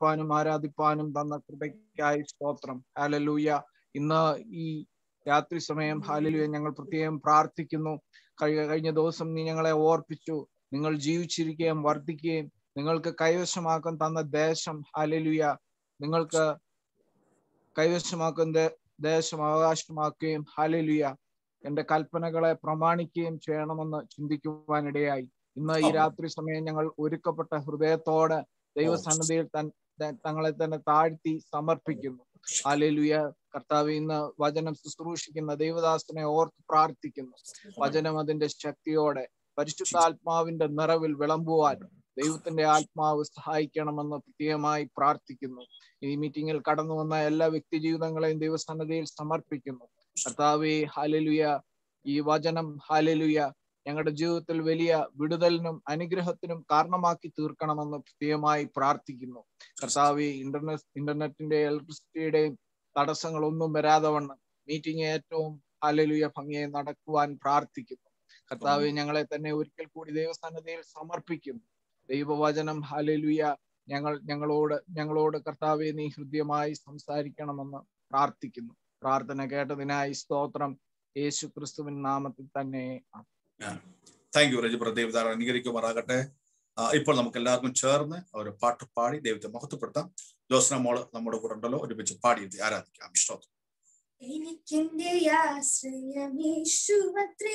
ധ്യാനിപ്പാനും ആരാധിപ്പാനും തന്ന കൃപയ്ക്കായി സ്തോത്രം ഹാലലൂയ ഇന്ന് ഈ രാത്രി സമയം ഹാലലൂയ ഞങ്ങൾ പ്രത്യേകം പ്രാർത്ഥിക്കുന്നു കഴി- കഴിഞ്ഞ ദിവസം നീ ഞങ്ങളെ ഓർപ്പിച്ചു നിങ്ങൾ ജീവിച്ചിരിക്കുകയും വർദ്ധിക്കുകയും നിങ്ങൾക്ക് കൈവശമാക്കാൻ തന്ന ദേശം ഹാലലൂയ നിങ്ങൾക്ക് കൈവശമാക്കുന്ന ദേ- ദേശം അവകാശമാക്കുകയും ഹാലലുയ എന്റെ കൽപ്പനകളെ പ്രമാണിക്കുകയും ചെയ്യണമെന്ന് ചിന്തിക്കുവാനിടയായി ഇന്ന് ഈ ആമേൻ. രാത്രി സമയം ഞങ്ങൾ ഒരുക്കപ്പെട്ട ഹൃദയത്തോടെ ദൈവസന്നിധിയിൽ തൻ ത- തങ്ങളെ തന്നെ താഴ്ത്തി സമർപ്പിക്കുന്നു ഹാലലുയ കർത്താവ് ഇന്ന് വചനം ശുശ്രൂഷിക്കുന്ന ദൈവദാസനെ ഓർത്ത് പ്രാർത്ഥിക്കുന്നു വചനം അതിന്റെ ശക്തിയോടെ പരിശുദ്ധാത്മാവിന്റെ നിറവിൽ വിളമ്പുവാൻ ദൈവത്തിന്റെ ആത്മാവ് സഹായിക്കണമെന്ന് പ്രത്യേകമായി പ്രാർത്ഥിക്കുന്നു ഈ മീറ്റിംഗിൽ കടന്നു വന്ന എല്ലാ വ്യക്തി ജീവിതങ്ങളെയും ദൈവസന്നദ്ധയിൽ സമർപ്പിക്കുന്നു കർത്താവെ ഹാലലുയ ഈ വചനം ഹാലലുയ ഞങ്ങളുടെ ജീവിതത്തിൽ വലിയ വിടുതലിനും അനുഗ്രഹത്തിനും കാരണമാക്കി തീർക്കണമെന്ന് പ്രത്യേകമായി പ്രാർത്ഥിക്കുന്നു കർത്താവെ ഇന്റർനെറ്റ് ഇന്റർനെറ്റിന്റെ ഇലക്ട്രിസിറ്റിയുടെയും തടസ്സങ്ങളൊന്നും വരാതെ വണ്ണം മീറ്റിംഗ് ഏറ്റവും ഹാലലുയ ഭംഗിയായി നടക്കുവാൻ പ്രാർത്ഥിക്കുന്നു കർത്താവെ ഞങ്ങളെ തന്നെ ഒരിക്കൽ കൂടി ദൈവസന്നദ്ധയിൽ സമർപ്പിക്കുന്നു ദൈവവചനം ഹാലലുയ ഞങ്ങൾ ഞങ്ങളോട് ഞങ്ങളോട് കർത്താവെ നീ ഹൃദ്യമായി സംസാരിക്കണമെന്ന് പ്രാർത്ഥിക്കുന്നു പ്രാർത്ഥന കേട്ടതിനായി സ്തോത്രം യേശു ക്രിസ്തുവിൻ നാമത്തിൽ തന്നെ താങ്ക് യു റജി ദേവതാർ അനുകരിക്കുമാറാകട്ടെ ആ, ഇപ്പോൾ നമുക്ക് എല്ലാവർക്കും ചേർന്ന് ഒരു പാട്ട് പാടി ദൈവത്തെ മഹത്വപ്പെടുത്താം ജോസ്ന മോള് നമ്മുടെ കൂടെ ഉണ്ടല്ലോ ഒരുമിച്ച് പാടി ആരാധിക്കാം ഇഷ്ടം എനിക്കെന്റെ ആശ്രയം യേശുവത്രേ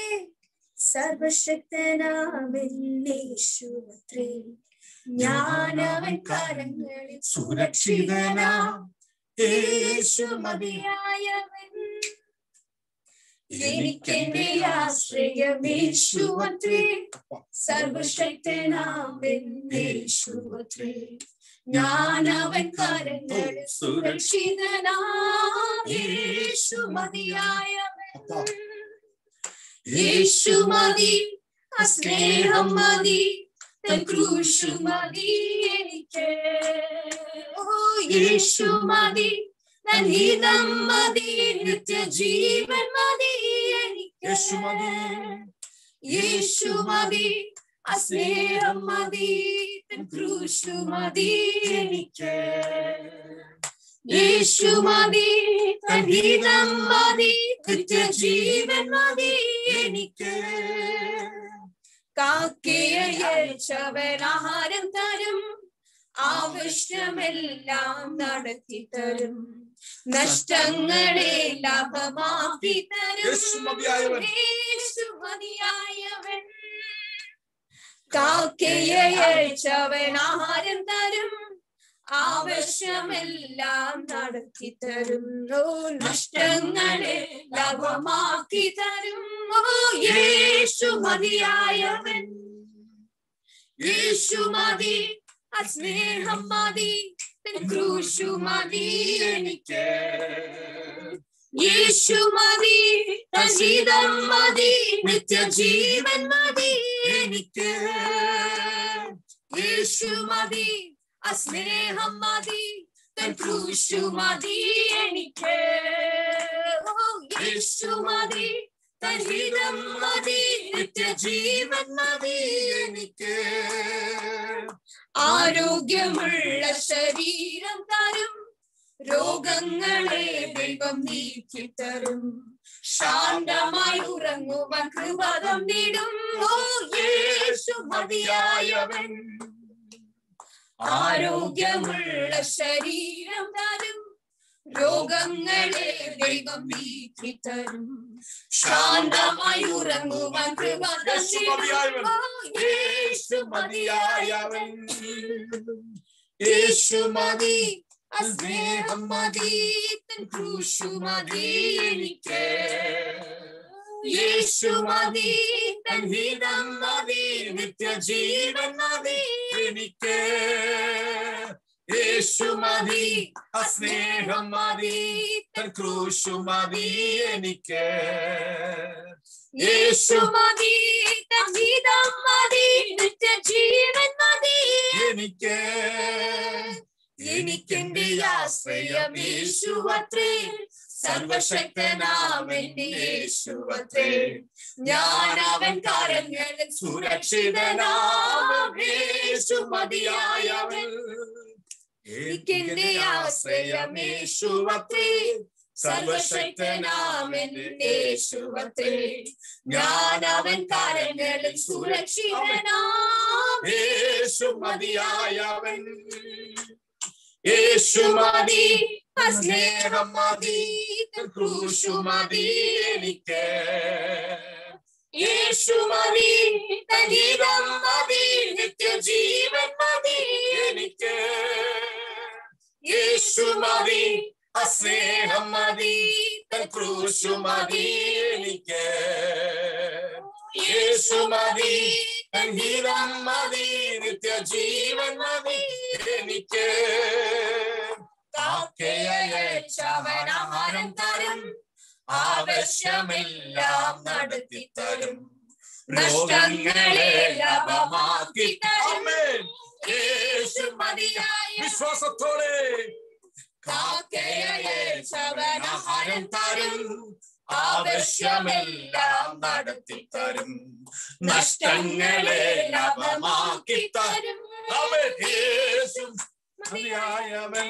സർവശക്തനാമേശുവത്രേ ഞാൻ അവൻ കരങ്ങളിൽ സുരക്ഷിതനാം യേശു മതിയായവൻ എനിക്കെന്റെ ആശ്രയം യേശുവത്രേ സർവശക്തനാമേശുവത്രേ ഞാൻ അവൻ കരങ്ങളിൽ സുരക്ഷിതനാം യേശു മതിയായവൻ യേശു മതി ആ സ്നേഹം മതി തൻ ക്രൂശു മതി എനിക്ക് ഓ യേശു മതി തൻ ഹിതം മതി നിത്യജീവൻ മതി എനിക്ക് യേശു മതി. യേശു മതി ആ സ്നേഹം മതി തൻ ക്രൂശു മതി എനിക്ക് യേശു മതി തൻ ഹിതം മതി നിത്യജീവൻ മതി എനിക്ക് കാക്കയച്ചവൻ ആഹാരം തരും ആവശ്യമെല്ലാം നടത്തി തരും നഷ്ടങ്ങളെ ലാഭമാക്കി തരും യേശു മതിയായവൻ. യേശു മതിയായവൻ കാക്കയച്ചവൻ ആഹാരം തരും ആവശ്യമെല്ലാം നടത്തി തരും ഓ നഷ്ടങ്ങളെ ലാഭമാക്കി തരും ഓ യേശു മതിയായവൻ യേശു മതി ആ സ്നേഹം മതി തൻ ക്രൂശു മതി എനിക്ക് യേശു മതി തൻ ശീതം മതി നിത്യജീവൻ മതി എനിക്ക് യേശു മതി ആ സ്നേഹം മതി തൻ ക്രൂശു മതി എനിക്ക് ഓ യേശു മതി തൻ ഹിതം മതി നിത്യജീവൻ മതി എനിക്ക് ആരോഗ്യമുള്ള ശരീരം തരും രോഗങ്ങളെ ദൈവം നീക്കി തരും ശാന്തമായി ഉറങ്ങുവാൻ കൃപതം നീടും ഓ യേശു മതിയായവൻ ആരോഗ്യമുള്ള ശരീരം തരും രോഗങ്ങളെ ദൈവം നീക്കി തരും ശാന്തമായി ഉറങ്ങുവാൻ കൃപതം നീടും ഓ യേശു മതിയായവൻ യേശു മതി ആ സ്നേഹം മതി തൻ ക്രൂശു മതി എനിക്ക് യേശു മതി തൻ ഹിതം മതി നിത്യജീവൻ മതി എനിക്ക് യേശു മതി ആ സ്നേഹം മതി തൻ ക്രൂശു മതി എനിക്ക് യേശു മതി തൻ ഹിതം മതി നിത്യജീവൻ മതി എനിക്ക് എനിക്കെന്റെ ആശ്രയം യേശുവത്രേ സർവശക്തനാമെന്റെ യേശുവത്രേ ഞാൻ അവൻ കരങ്ങളിൽ സുരക്ഷിതനാം യേശു മതിയായവൻ എനിക്കെന്റെ ആശ്രയമേശുവത്രേ സർവശക്തനാമൻ യേശുവത്രേ ഞാൻ അവൻ കരങ്ങളിൽ സുരക്ഷിതനാം യേശു മതിയായവൻ യേശു മതി ആ സ്നേഹം മതി ക്രൂശു മതി എനിക്ക് യേശു മതി തനിതം മതി നിത്യജീവൻ മതി എനിക്ക് യേശു മതി ആ സ്നേഹം മതി തൻ ക്രൂശു മതി എനിക്ക് യേശു മതി സംഗീതം മതി നിത്യജീവൻ മതി എനിക്ക് കാക്കയച്ചവനാഹാരം തരും ആവശ്യമെല്ലാം നടത്തി തരും നഷ്ടങ്ങളെ ലാഭമാക്കി തരും ആമേൻ. യേശു മതിയായ വിശ്വാസത്തോടെ കാക്കയച്ചവനാഹാരം തരും ആവശ്യമെല്ലാം നടത്തി തരും നഷ്ടങ്ങളെ ലാഭമാക്കി തരും ആമേൻ. യേശു മതിയായവൻ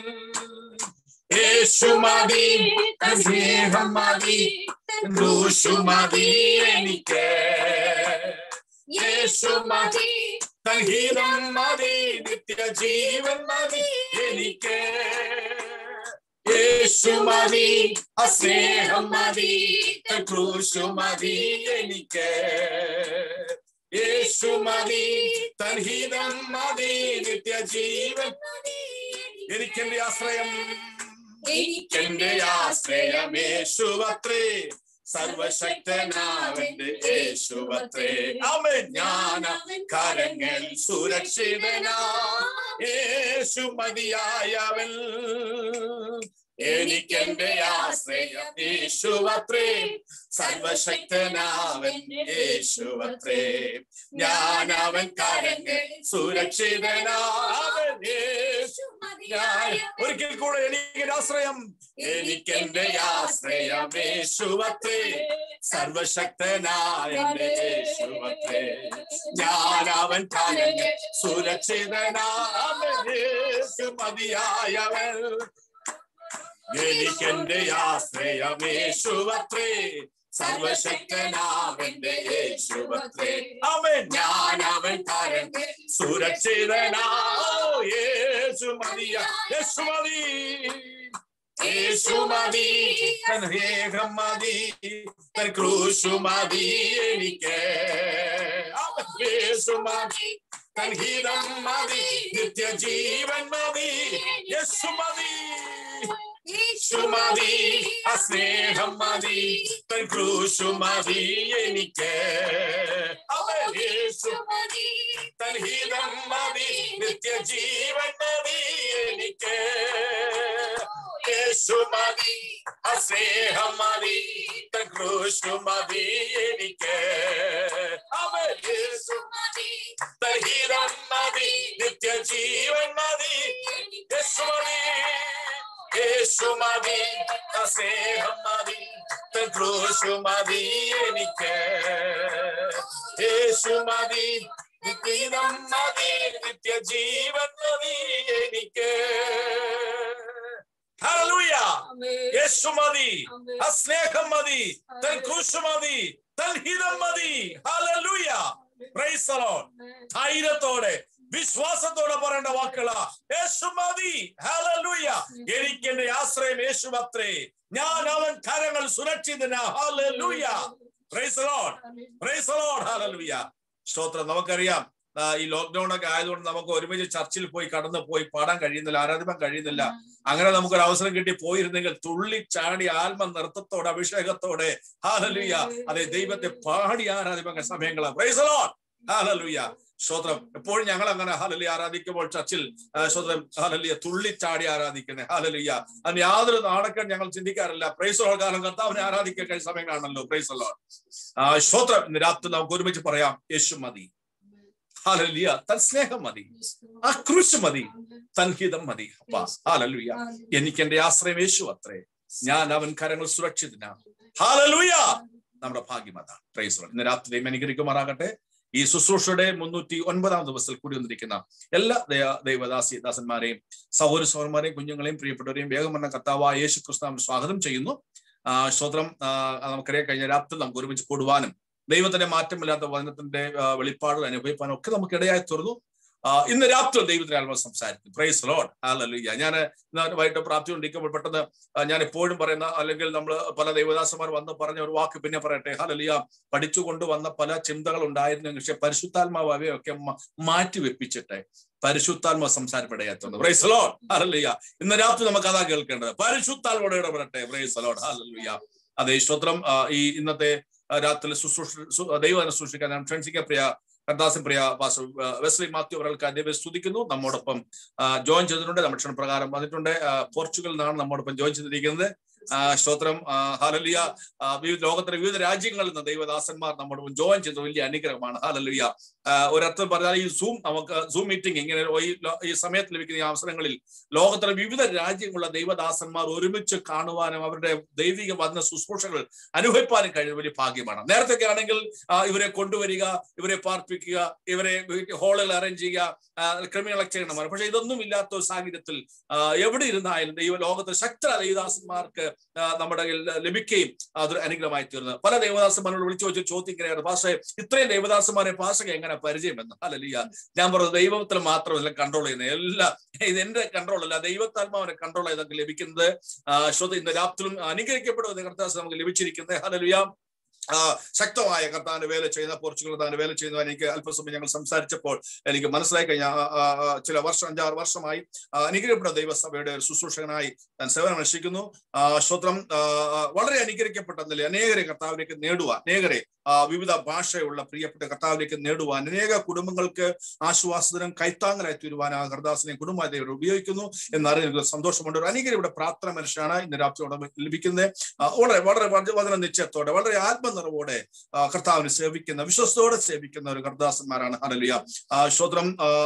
യേശു മതി തൻ സ്നേഹം മതി ക്രൂശു മതി എനിക്ക് യേശു മതി തൻ ഹീനം മതി നിത്യജീവൻ മതി എനിക്ക് യേശു മതി അസ്നേഹം മതി തൻ ക്രൂശു മതി എനിക്ക് യേശു മതി തൻ ഹീനം മതി നിത്യജീവൻ എനിക്കെന്റെ ആശ്രയം എനിക്കെന്റെ ആശ്രയം യേശുവത്രേ സർവശക്തനാവന്റെ യേശുവത്രേ അവൻ ഞാൻ കരങ്ങൾ സുരക്ഷിതനാ യേശു മതിയായവൻ എനിക്കെന്റെ ആശ്രയം യേശുവത്രേ സർവശക്തനാവൻ യേശുവത്രേ ഞാൻ അവൻ കരങ്ങൾ സുരക്ഷിതനാവൻ യേശു ഞാൻ ഒരിക്കൽ കൂടെ എനിക്കൊരു ആശ്രയം എനിക്കെന്റെ ആശ്രയം യേശുവത്രേ സർവശക്തനായ എന്റെ യേശുവത്രേ ഞാൻ അവൻ കാലങ്ങൾ സുരക്ഷിതനാമൻ യേശു മതിയായവൻ എനിക്കെന്റെ ആശ്രയം യേശുവത്രേ സർവശക്തനാവന്റെ യേശുവത്രേ അവൻ ഞാൻ അവൻ കാലങ്ങൾ സുരക്ഷിതനാ യേശു മതിയ യേശു മതി യേശു മതി തൻ ഹേഹം മതി തൻ ക്രൂശു മതി എനിക്ക് അവൻ യേശു മതി തൻ ഹിതം മതി നിത്യജീവൻ മതി യേശു മതി യേശു മതി അസ്നേഹം മതി തൻ ക്രൂശു മതി എനിക്ക് അവൻ യേശു തൻ ഹിതം മതി നിത്യജീവൻ മതി എനിക്ക് യേശു മതി അസ്നേഹം മതി തൻ ക്രൂശു മതി എനിക്ക് അവൻ യേശു തൻ ഹിതം മതി നിത്യജീവൻ മതി യേശു മതി യേശു മതി അസ്നേഹം മതി തൻ ക്രൂശു മതി എനിക്ക് യേശു മതി നിത്യതം മതി നിത്യജീവൻ മതി എനിക്ക് ഹല്ലേലൂയ യേശു മതി ആ സ്നേഹം മതി തൻ ക്രൂശ് മതി തൻ ഹിതം മതി ഹല്ലേലൂയ പ്രൈസ് ദി ലോർഡ് ധൈര്യത്തോടെ വിശ്വാസത്തോടെ പറയേണ്ട വാക്കുകളാ യേശു മതി ഹല്ലേലൂയ എനിക്ക് എന്റെ ആശ്രയം യേശു അത്രേ ഞാൻ അവൻ കരങ്ങൾ സുരക്ഷിതനാ hallelujah praise the Lord praise the Lord hallelujah സ്തോത്രം നമുക്കറിയാം ആ, ഈ ലോക്ക്ഡൌൺ ഒക്കെ ആയതുകൊണ്ട് നമുക്ക് ഒരുമിച്ച് ചർച്ചിൽ പോയി കടന്നു പോയി പാടാൻ കഴിയുന്നില്ല ആരാധിക്കാൻ കഴിയുന്നില്ല അങ്ങനെ നമുക്കൊരു അവസരം കിട്ടി പോയിരുന്നെങ്കിൽ തുള്ളി ചാടി ആത്മ നൃത്തത്തോടെ അഭിഷേകത്തോടെ ഹാലലുയ അതെ ദൈവത്തെ പാടി ആരാധിക്കാൻ സമയങ്ങളാണ് പ്രൈസ് ദി ലോർഡ് ഹാലലുയ സ്തോത്രം എപ്പോഴും ഞങ്ങൾ അങ്ങനെ ഹാലലി ആരാധിക്കുമ്പോൾ ചർച്ചിൽ ആ, സ്തോത്രം ഹാലലിയ തുള്ളിച്ചാടി ആരാധിക്കുന്നത് ഹാലലിയ അതിന് യാതൊരു നാണക്കേട് ഞങ്ങൾ ചിന്തിക്കാറില്ല പ്രൈസ് ലോഡ് കാരണം കർത്താവിനെ ആരാധിക്കാൻ കഴിയുന്ന സമയങ്ങളാണല്ലോ പ്രൈസ് ലോഡ് ആ സ്തോത്രം ഇന്ന് രാത്രി നമുക്ക് ഒരുമിച്ച് പറയാം യേശു മതി ഹാലലിയ തൻ സ്നേഹം മതി ആ ക്രൂശ് മതി തൻഹിതം മതി അപ്പാ ഹാലലുയ എനിക്ക് എന്റെ ആശ്രയം യേശു അത്രേ ഞാൻ അവൻ കരങ്ങൾ സുരക്ഷിതനാ ഹാലലുയ നമ്മുടെ ഭാഗ്യം അതാണ് പ്രൈസ് ലോർഡ്. ഇന്ന് രാത്രി ദൈവം അനുഗ്രഹിക്കുമാറാകട്ടെ ഈ ശുശ്രൂഷയുടെ മുന്നൂറ്റി ഒൻപതാം ദിവസത്തിൽ കൂടി വന്നിരിക്കുന്ന എല്ലാ ദയ- ദൈവദാസി ദാസന്മാരെയും സഹോദര സഹോദരന്മാരെയും കുഞ്ഞുങ്ങളെയും പ്രിയപ്പെട്ടവരെയും വേഗം വന്ന കർത്താവായ യേശു ക്രിസ്തു സ്വാഗതം ചെയ്യുന്നു ആ, സ്തോത്രം ആ, നമുക്കറിയാം കഴിഞ്ഞ രാത്രി നമുക്ക് ഒരുമിച്ച് കൂടുവാനും ദൈവത്തിന്റെ മാറ്റമില്ലാത്ത വചനത്തിന്റെ ആ, വെളിപ്പാടുകൾ അനുഭവിക്കാനും ഒക്കെ നമുക്ക് ഇടയായി തീർന്നു ആ, ഇന്ന് രാത്രി ദൈവത്തിന് ആത്മാവ് സംസാരിക്കും പ്രൈസ് ലോഡ് ഹല്ലേലൂയ ഞാൻ ഇന്ന് വൈകിട്ട് പ്രാപ്തി കൊണ്ടിരിക്കുമ്പോൾ പെട്ടെന്ന് ആ, ഞാൻ എപ്പോഴും പറയുന്ന അല്ലെങ്കിൽ നമ്മൾ പല ദൈവദാസന്മാർ വന്ന് പറഞ്ഞ ഒരു വാക്ക് പിന്നെ പറയട്ടെ ഹല്ലേലൂയ പഠിച്ചുകൊണ്ട് വന്ന പല ചിന്തകൾ ഉണ്ടായിരുന്നു പക്ഷെ പരിശുദ്ധാത്മാവ് അവയൊക്കെ മ- മാറ്റി വെപ്പിച്ചിട്ട് പരിശുദ്ധാത്മാവ് സംസാരപ്പെടയാത്തുണ്ട് പ്രൈസ് ലോഡ് ഹല്ലേലൂയ ഇന്ന് രാത്രി നമുക്ക് അതാ കേൾക്കേണ്ടത് പരിശുദ്ധാത്മാവോട് ഇടപെടട്ടെ പ്രൈസ് ലോഡ് ഹല്ലേലൂയ അതെ സ്തോത്രം ആ, ഈ ഇന്നത്തെ ആ, രാത്രി ശുശ്രൂഷ സു- ദൈവം ശുശ്രൂഷിക്കാൻ ഞാൻ ഫ്രണ്ട്സിക്ക് പ്രിയ കർദാസൻ പ്രിയ പാസ്റ്റർ ആ, വെസ്ലി മാത്യു അവർക്ക് ദൈവം സ്തുതിക്കുന്നു നമ്മോടൊപ്പം ആ, ജോയിൻ ചെയ്തിട്ടുണ്ട് നമ്മുടെ ക്ഷണ പ്രകാരം വന്നിട്ടുണ്ട് ആ, പോർച്ചുഗലിൽ നിന്നാണ് നമ്മോടൊപ്പം ജോയിൻ ചെയ്തിരിക്കുന്നത് ആ, സ്തോത്രം ആ, ഹാലലിയ ആ, വിവിധ ലോകത്തിലെ വിവിധ രാജ്യങ്ങളിൽ നിന്ന് ദൈവദാസന്മാർ നമ്മോടൊപ്പം ജോയിൻ ചെയ്തത് വലിയ അനുഗ്രഹമാണ് ഹാലലിയ ആ, ഒരർത്ഥം പറഞ്ഞാൽ ഈ സൂം നമുക്ക് സൂം മീറ്റിംഗ് ഇങ്ങനെ ഈ ലോ- ഈ സമയത്ത് ലഭിക്കുന്ന ഈ അവസരങ്ങളിൽ ലോകത്തിലെ വിവിധ രാജ്യങ്ങളുള്ള ദൈവദാസന്മാർ ഒരുമിച്ച് കാണുവാനും അവരുടെ ദൈവിക വന്ന ശുശ്രൂഷകൾ അനുഭവിപ്പാനും കഴിയുന്ന വലിയ ഭാഗ്യമാണ് നേരത്തെ ആണെങ്കിൽ ആ, ഇവരെ കൊണ്ടുവരിക ഇവരെ പാർപ്പിക്കുക ഇവരെ ഹാളിൽ അറേഞ്ച് ചെയ്യുക ക്രിമിനലൊക്കെ ചെയ്യണമാണ് പക്ഷെ ഇതൊന്നും ഇല്ലാത്ത ഒരു സാഹചര്യത്തിൽ ആ, എവിടെ ഇരുന്നായാലും ദൈവ ലോകത്തെ ശക്തരായ ദൈവദാസന്മാർക്ക് ആ, നമ്മുടെ കയ്യിൽ ലഭിക്കുകയും അതൊരു അനുഗ്രഹമായി തീർന്നത് പല ദൈവദാസന്മാരോട് വിളിച്ചു വെച്ച ചോദ്യം ഇങ്ങനെയാണ് പാഷ ഇത്രയും ദൈവദാസന്മാരെ പാഷക എങ്ങനെ പരിചയമെന്ന് അല്ലല്ല ഞാൻ പറഞ്ഞത് ദൈവത്തിൽ മാത്രമല്ല കൺട്രോൾ ചെയ്യുന്നത് എല്ലാം ഇത് എന്റെ കൺട്രോൾ അല്ല ദൈവത്താത്മാവിനെ കൺട്രോൾ ചെയ്തൊക്കെ ലഭിക്കുന്നത് ആ, ശ്രോത ഇന്ന് രാത്രിയിലും അനുഗ്രഹിക്കപ്പെടുന്ന കർത്താസ് നമുക്ക് ലഭിച്ചിരിക്കുന്നത് ഹലലുയ ആ, ശക്തമായ കർത്താവിന്റെ വേല ചെയ്യുന്ന പോർച്ചുഗൽ കർത്താവിന്റെ വേല ചെയ്യുന്ന എനിക്ക് അല്പസമയം ഞങ്ങൾ സംസാരിച്ചപ്പോൾ എനിക്ക് മനസ്സിലായി കഴിഞ്ഞ ആ, ആ, ആ, ചില വർഷം അഞ്ചാറ് വർഷമായി ആ, അനുഗ്രഹിക്കപ്പെട്ട ദൈവസഭയുടെ ഒരു ശുശ്രൂഷകനായി ഞാൻ സേവനം അനുഷ്ഠിക്കുന്നു ആ, സ്തോത്രം ആ, ആ, വളരെ അനുഗ്രഹിക്കപ്പെട്ട നിലയിൽ അനേകരെ കർത്താവിലേക്ക് നേടുവാൻ അനേകരെ ആ, വിവിധ ഭാഷയുള്ള പ്രിയപ്പെട്ട കർത്താവിലേക്ക് നേടുവാൻ അനേക കുടുംബങ്ങൾക്ക് ആശ്വാസത്തിനും കൈത്താങ്ങലായി തീരുവാൻ ആ കർദാസിനെ കുടുംബമായി ദൈവം ഉപയോഗിക്കുന്നു എന്നറിയാൻ എനിക്ക് സന്തോഷമുണ്ട് ഒരു അനുഗ്രഹം ഇവിടെ പ്രാർത്ഥന മനുഷ്യനാണ് ഇന്ന് രാത്രിയോടെ ലഭിക്കുന്നത് ആ, വളരെ വളരെ വച- വചന നിശ്ചയത്തോടെ വളരെ ആത്മനിറവോടെ ആ, കർത്താവിനെ സേവിക്കുന്ന വിശ്വസത്തോടെ സേവിക്കുന്ന ഒരു കർദാസന്മാരാണ് ഹലലിയ ശ്രോത്രം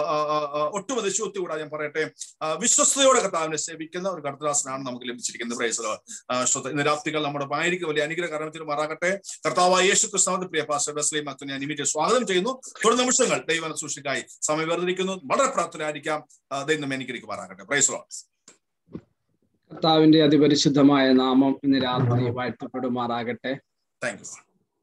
ഒട്ടുമതി ശുദ്ധി കൂടെ ഞാൻ പറയട്ടെ ആ, വിശ്വസ്തയോടെ കർത്താവിനെ സേവിക്കുന്ന ഒരു കർദാസനാണ് നമുക്ക് ലഭിച്ചിരിക്കുന്നത് പ്രൈസലോ ശ്രോത ഇന്ന് രാത്രികൾ നമ്മുടെ ആയിരിക്കും വലിയ അനുഗ്രഹ കാരണത്തിൽ മാറാകട്ടെ കർത്താവായ യേശു ക്രിസ്താവിന്റെ പ്രിയ പാസ്റ്റർ ബസ്ലി മത്തു ഞാൻ ഇമീഡിയറ്റ് സ്വാഗതം ചെയ്യുന്നു തുടർ നിമിഷങ്ങൾ ദൈവം സൂക്ഷിക്കായി സമയം വേർതിരിക്കുന്നു വളരെ പ്രാർത്ഥനയായിരിക്കാം ആ, ദൈവം അനുഗ്രഹിക്ക് മാറാകട്ടെ പ്രൈസലോ കർത്താവിന്റെ അതിപരിശുദ്ധമായ നാമം ഇന്ന് രാത്രി വാഴ്ത്തപ്പെടുമാറാകട്ടെ താങ്ക് യു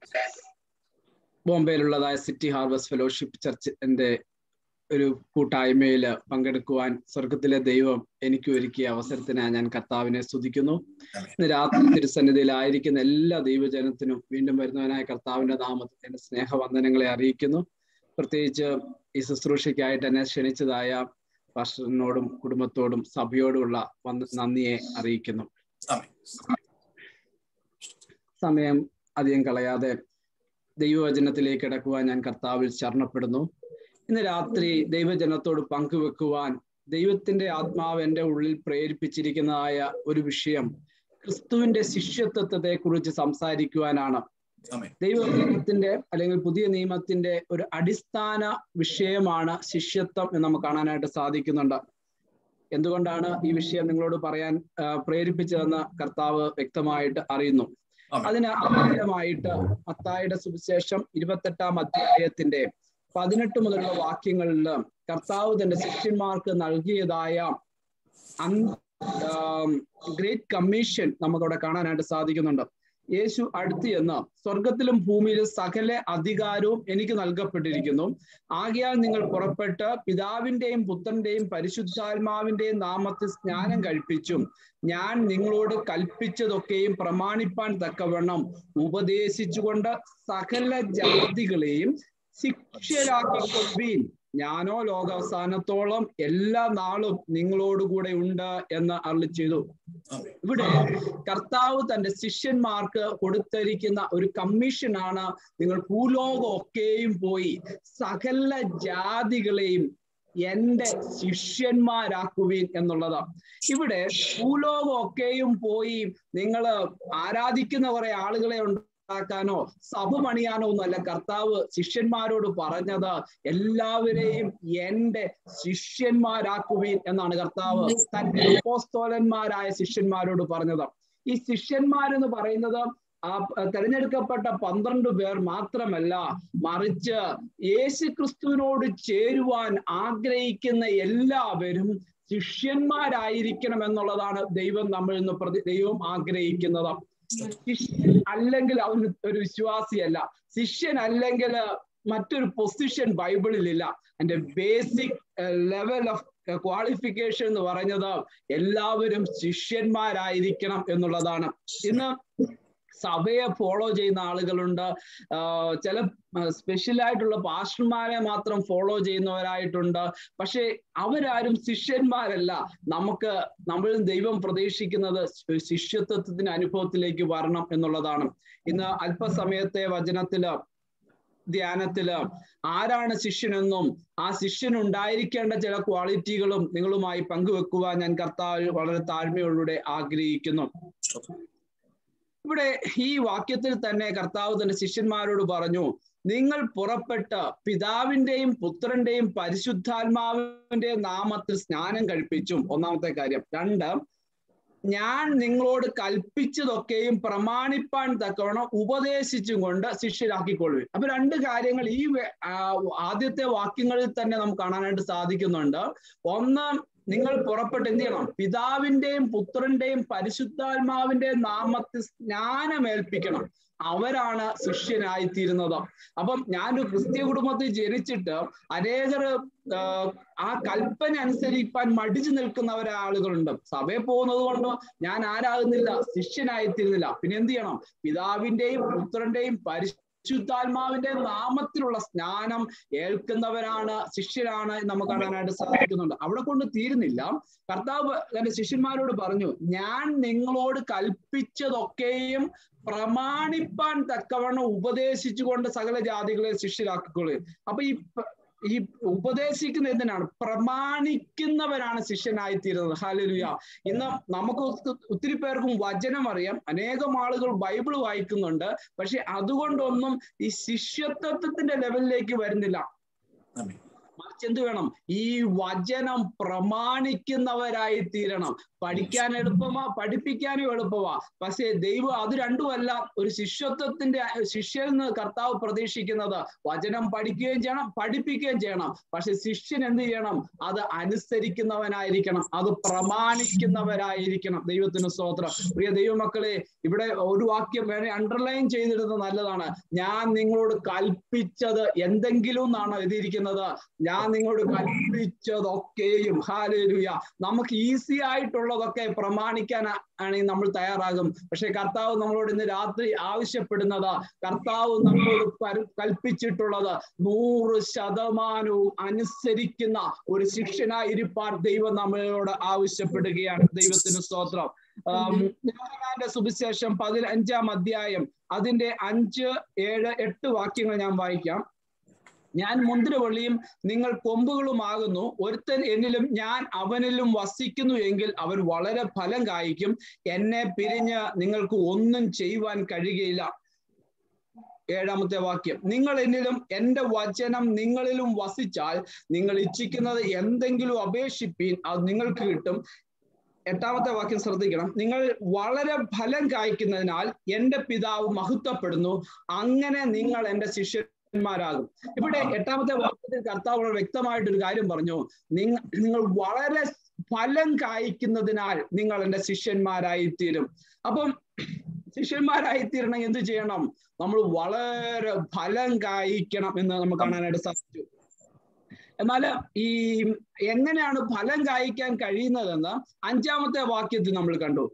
ബോംബെയിലുള്ളതായ സിറ്റി ഹാർവസ്റ്റ് ഫെലോഷിപ്പ് ചർച്ചിന്റെ ഒരു കൂട്ടായ്മയിൽ പങ്കെടുക്കുവാൻ സ്വർഗത്തിലെ ദൈവം എനിക്ക് ഒരുക്കിയ അവസരത്തിന് ഞാൻ കർത്താവിനെ സ്തുതിക്കുന്നു ഇന്ന് രാത്രി തിരുസന്നിധിയിലായിരിക്കുന്ന എല്ലാ ദൈവജനത്തിനും വീണ്ടും വരുന്നവനായ കർത്താവിന്റെ നാമത്തിൽ എന്റെ സ്നേഹവന്ദനങ്ങളെ അറിയിക്കുന്നു പ്രത്യേകിച്ച് ഈ ശുശ്രൂഷയ്ക്കായിട്ട് എന്നെ ക്ഷണിച്ചതായ പാസ്റ്ററിനോടും കുടുംബത്തോടും സഭയോടുമുള്ള വന്ന നന്ദിയെ അറിയിക്കുന്നു ആമേൻ. സമയം അധികം കളയാതെ ദൈവവചനത്തിലേക്ക് കിടക്കുവാൻ ഞാൻ കർത്താവിൽ ശരണപ്പെടുന്നു ഇന്ന് രാത്രി ദൈവജനത്തോട് പങ്കുവെക്കുവാൻ ദൈവത്തിന്റെ ആത്മാവ് എൻ്റെ ഉള്ളിൽ പ്രേരിപ്പിച്ചിരിക്കുന്നതായ ഒരു വിഷയം ക്രിസ്തുവിന്റെ ശിഷ്യത്വത്തെ കുറിച്ച് സംസാരിക്കുവാനാണ് ആമേൻ. ദൈവജനത്തിന്റെ അല്ലെങ്കിൽ പുതിയ നിയമത്തിന്റെ ഒരു അടിസ്ഥാന വിഷയമാണ് ശിഷ്യത്വം എന്ന് നമുക്ക് കാണാനായിട്ട് സാധിക്കുന്നുണ്ട് എന്തുകൊണ്ടാണ് ഈ വിഷയം നിങ്ങളോട് പറയാൻ ആ, പ്രേരിപ്പിച്ചതെന്ന് കർത്താവ് വ്യക്തമായിട്ട് അറിയുന്നു ആമേൻ. അതിന് ആധാരമായിട്ട് മത്തായിയുടെ സുവിശേഷം ഇരുപത്തെട്ടാം അധ്യായത്തിന്റെ പതിനെട്ട് മുതലുള്ള വാക്യങ്ങളിൽ കർത്താവ് തന്റെ ശിഷ്യന്മാർക്ക് നൽകിയതായ ഗ്രേറ്റ് കമ്മീഷൻ നമുക്കവിടെ കാണാനായിട്ട് സാധിക്കുന്നുണ്ട് യേശു അടുത്ത് എന്ന് സ്വർഗത്തിലും ഭൂമിയിലും സകല അധികാരവും എനിക്ക് നൽകപ്പെട്ടിരിക്കുന്നു ആകയാൽ നിങ്ങൾ പുറപ്പെട്ട് പിതാവിന്റെയും പുത്രന്റെയും പരിശുദ്ധാത്മാവിന്റെയും നാമത്തിൽ സ്നാനം കഴിപ്പിച്ചും ഞാൻ നിങ്ങളോട് കൽപ്പിച്ചതൊക്കെയും പ്രമാണിപ്പാൻ തക്കവണ്ണം ഉപദേശിച്ചുകൊണ്ട് സകല ജാതികളെയും ശിക്ഷരാക്കിക്കൊള്ളുവീൻ ഞാനോ ലോകാവസാനത്തോളം എല്ലാ നാളും നിങ്ങളോടുകൂടെ ഉണ്ട് എന്ന് അരുളി ചെയ്തു ആമേൻ. ഇവിടെ കർത്താവ് തന്റെ ശിഷ്യന്മാർക്ക് കൊടുത്തിരിക്കുന്ന ഒരു കമ്മീഷനാണ് നിങ്ങൾ ഭൂലോകം ഒക്കെയും പോയി സകല ജാതികളെയും എന്റെ ശിഷ്യന്മാരാക്കുവീൻ എന്നുള്ളത് ഇവിടെ ഭൂലോകം ഒക്കെയും പോയി നിങ്ങൾ ആരാധിക്കുന്ന കുറെ ആളുകളെ ഉണ്ടാക്കാനോ സഭ പണിയാനോ ഒന്നുമല്ല കർത്താവ് ശിഷ്യന്മാരോട് പറഞ്ഞത് എല്ലാവരെയും എന്റെ ശിഷ്യന്മാരാക്കുവീൻ എന്നാണ് കർത്താവ് തന്റെ അപ്പോസ്തോലന്മാരായ ശിഷ്യന്മാരോട് പറഞ്ഞത് ഈ ശിഷ്യന്മാരെന്ന് പറയുന്നത് ആ തെരഞ്ഞെടുക്കപ്പെട്ട പന്ത്രണ്ട് പേർ മാത്രമല്ല മറിച്ച് യേശു ക്രിസ്തുവിനോട് ചേരുവാൻ ആഗ്രഹിക്കുന്ന എല്ലാവരും ശിഷ്യന്മാരായിരിക്കണം എന്നുള്ളതാണ് ദൈവം നമ്മളിൽ നിന്ന് പ്രതി ദൈവം ആഗ്രഹിക്കുന്നത് ശിഷ്യൻ അല്ലെങ്കിൽ അവൻ ഒരു വിശ്വാസിയല്ല ശിഷ്യൻ അല്ലെങ്കിൽ മറ്റൊരു പൊസിഷൻ ബൈബിളിലില്ല അതിന്റെ ബേസിക് ലെവൽ ഓഫ് ക്വാളിഫിക്കേഷൻ എന്ന് പറഞ്ഞത് എല്ലാവരും ശിഷ്യന്മാരായിരിക്കണം എന്നുള്ളതാണ് ഇന്ന് സഭയെ ഫോളോ ചെയ്യുന്ന ആളുകളുണ്ട് ചില സ്പെഷ്യൽ ആയിട്ടുള്ള പാസ്റ്റർമാരെ മാത്രം ഫോളോ ചെയ്യുന്നവരായിട്ടുണ്ട് പക്ഷെ അവരാരും ശിഷ്യന്മാരല്ല നമുക്ക് നമ്മൾ ദൈവം പ്രതീക്ഷിക്കുന്നത് ശിഷ്യത്വത്തിന്റെ അനുഭവത്തിലേക്ക് വരണം എന്നുള്ളതാണ് ഇന്ന് അല്പസമയത്തെ വചനത്തില് ധ്യാനത്തില് ആരാണ് ശിഷ്യനെന്നും ആ ശിഷ്യൻ ഉണ്ടായിരിക്കേണ്ട ചില ക്വാളിറ്റികളും നിങ്ങളുമായി പങ്കുവെക്കുവാൻ ഞാൻ കർത്താവ് വളരെ താഴ്മയോടുകൂടെ ആഗ്രഹിക്കുന്നു ഇവിടെ ഈ വാക്യത്തിൽ തന്നെ കർത്താവ് തന്റെ ശിഷ്യന്മാരോട് പറഞ്ഞു നിങ്ങൾ പുറപ്പെട്ട് പിതാവിന്റെയും പുത്രന്റെയും പരിശുദ്ധാത്മാവിന്റെയും നാമത്തിൽ സ്നാനം കഴിപ്പിച്ചും ഒന്നാമത്തെ കാര്യം രണ്ട് ഞാൻ നിങ്ങളോട് കൽപ്പിച്ചതൊക്കെയും പ്രമാണിപ്പാൻ തക്കവണ്ണം ഉപദേശിച്ചും കൊണ്ട് ശിഷ്യരാക്കിക്കൊള്ളുവിൻ അപ്പൊ രണ്ട് കാര്യങ്ങൾ ഈ ആദ്യത്തെ വാക്യങ്ങളിൽ തന്നെ നമുക്ക് കാണാനായിട്ട് സാധിക്കുന്നുണ്ട് ഒന്ന് നിങ്ങൾ പുറപ്പെട്ട് എന്ത് ചെയ്യണം പിതാവിന്റെയും പുത്രന്റെയും പരിശുദ്ധാത്മാവിന്റെയും നാമത്തിൽ സ്നാനമേൽപ്പിക്കണം അവരാണ് ശിഷ്യനായിത്തീരുന്നത് അപ്പം ഞാനൊരു ക്രിസ്ത്യ കുടുംബത്തിൽ ജനിച്ചിട്ട് അനേകർ ആ കൽപ്പന അനുസരിപ്പാൻ മടിച്ചു നിൽക്കുന്നവരെ ആളുകളുണ്ട് സഭയിൽ പോകുന്നത് കൊണ്ട് ഞാൻ ആരാകുന്നില്ല ശിഷ്യനായിത്തീരുന്നില്ല പിന്നെ എന്ത് ചെയ്യണം പിതാവിന്റെയും പുത്രന്റെയും പരിശു പരിശുദ്ധാത്മാവിന്റെ നാമത്തിലുള്ള സ്നാനം ഏൽക്കുന്നവരാണ് ശിഷ്യരാണ് നമുക്ക് കാണാനായിട്ട് സാധിക്കുന്നുണ്ട് അവിടെ കൊണ്ട് തീരുന്നില്ല കർത്താവ് തന്റെ ശിഷ്യന്മാരോട് പറഞ്ഞു ഞാൻ നിങ്ങളോട് കൽപ്പിച്ചതൊക്കെയും പ്രമാണിപ്പാൻ തക്കവണ്ണം ഉപദേശിച്ചുകൊണ്ട് സകല ജാതികളെ ശിഷ്യരാക്കിക്കൊള്ളു അപ്പൊ ഈ ഈ ഉപദേശിക്കുന്ന എന്തിനാണ് പ്രമാണിക്കുന്നവരാണ് ശിഷ്യനായിത്തീരുന്നത് ഹാലലുയ ഇന്ന് നമുക്ക് ഒത്തിരി പേർക്കും വചനം അറിയാം അനേകം ആളുകൾ ബൈബിൾ വായിക്കുന്നുണ്ട് പക്ഷെ അതുകൊണ്ടൊന്നും ഈ ശിഷ്യത്വത്തിന്റെ ലെവലിലേക്ക് വരുന്നില്ല മറിച്ച് എന്ത് വേണം ഈ വചനം പ്രമാണിക്കുന്നവരായി തീരണം പഠിക്കാൻ എളുപ്പമാ പഠിപ്പിക്കാനും എളുപ്പമാ പക്ഷേ ദൈവം അത് രണ്ടുമല്ല ഒരു ശിഷ്യത്വത്തിന്റെ ശിഷ്യൻ എന്ന് കർത്താവ് പ്രതീക്ഷിക്കുന്നത് വചനം പഠിക്കുകയും ചെയ്യണം പഠിപ്പിക്കുകയും ചെയ്യണം പക്ഷെ ശിഷ്യൻ എന്ത് ചെയ്യണം അത് അനുസരിക്കുന്നവനായിരിക്കണം അത് പ്രമാണിക്കുന്നവരായിരിക്കണം ദൈവത്തിന് സ്തോത്രം പ്രിയ ദൈവമക്കളെ ഇവിടെ ഒരു വാക്യം വേണേ അണ്ടർലൈൻ ചെയ്തിടുന്നത് നല്ലതാണ് ഞാൻ നിങ്ങളോട് കൽപ്പിച്ചത് എന്തെങ്കിലും എന്നാണ് എഴുതിയിരിക്കുന്നത് ഞാൻ നിങ്ങളോട് കൽപ്പിച്ചതൊക്കെയും ഹാലേലുയ നമുക്ക് ഈസി ആയിട്ടുള്ളതൊക്കെ പ്രമാണിക്കാൻ ആണ് നമ്മൾ തയ്യാറാകും പക്ഷെ കർത്താവ് നമ്മളോട് ഇന്ന് രാത്രി ആവശ്യപ്പെടുന്നത് കർത്താവ് നമ്മളോട് കൽപ്പിച്ചിട്ടുള്ളത് നൂറ് ശതമാനവും അനുസരിക്കുന്ന ഒരു ശിക്ഷനായിരിക്കാൻ ദൈവം നമ്മളോട് ആവശ്യപ്പെടുകയാണ് ദൈവത്തിന് സ്തോത്രം യോഹനാന്റെ സുവിശേഷം പതിനഞ്ചാം അധ്യായം അതിന്റെ അഞ്ച് ഏഴ് എട്ട് വാക്യങ്ങൾ ഞാൻ വായിക്കാം ഞാൻ മുന്തിരവള്ളിയും നിങ്ങൾ കൊമ്പുകളുമാകുന്നു ഒരുത്തൻ എന്നിലും ഞാൻ അവനിലും വസിക്കുന്നു എങ്കിൽ അവൻ വളരെ ഫലം കായ്ക്കും എന്നെ പിരിഞ്ഞ് നിങ്ങൾക്ക് ഒന്നും ചെയ്യുവാൻ കഴിയുകയില്ല ഏഴാമത്തെ വാക്യം നിങ്ങൾ എന്നിലും എന്റെ വചനം നിങ്ങളിലും വസിച്ചാൽ നിങ്ങൾ ഇച്ഛിക്കുന്നത് എന്തെങ്കിലും അപേക്ഷിപ്പീൻ അത് നിങ്ങൾക്ക് കിട്ടും എട്ടാമത്തെ വാക്യം ശ്രദ്ധിക്കണം നിങ്ങൾ വളരെ ഫലം കായ്ക്കുന്നതിനാൽ എന്റെ പിതാവ് മഹത്വപ്പെടുന്നു അങ്ങനെ നിങ്ങൾ എന്റെ ശിഷ്യന്മാരാകും ഇവിടെ എട്ടാമത്തെ വാക്യത്തിൽ കർത്താവ് വളരെ വ്യക്തമായിട്ടൊരു കാര്യം പറഞ്ഞു നിങ്ങൾ നിങ്ങൾ വളരെ ഫലം കായ്ക്കുന്നതിനാൽ നിങ്ങൾ എന്റെ ശിഷ്യന്മാരായി തീരും അപ്പം ശിഷ്യന്മാരായി തീരണം എന്ത് ചെയ്യണം നമ്മൾ വളരെ ഫലം കായ്ക്കണം എന്ന് നമുക്ക് കാണാനായിട്ട് സാധിച്ചു എന്നാൽ ഈ എങ്ങനെയാണ് ഫലം കായ്ക്കാൻ കഴിയുന്നതെന്ന് അഞ്ചാമത്തെ വാക്യത്തിൽ നമ്മൾ കണ്ടു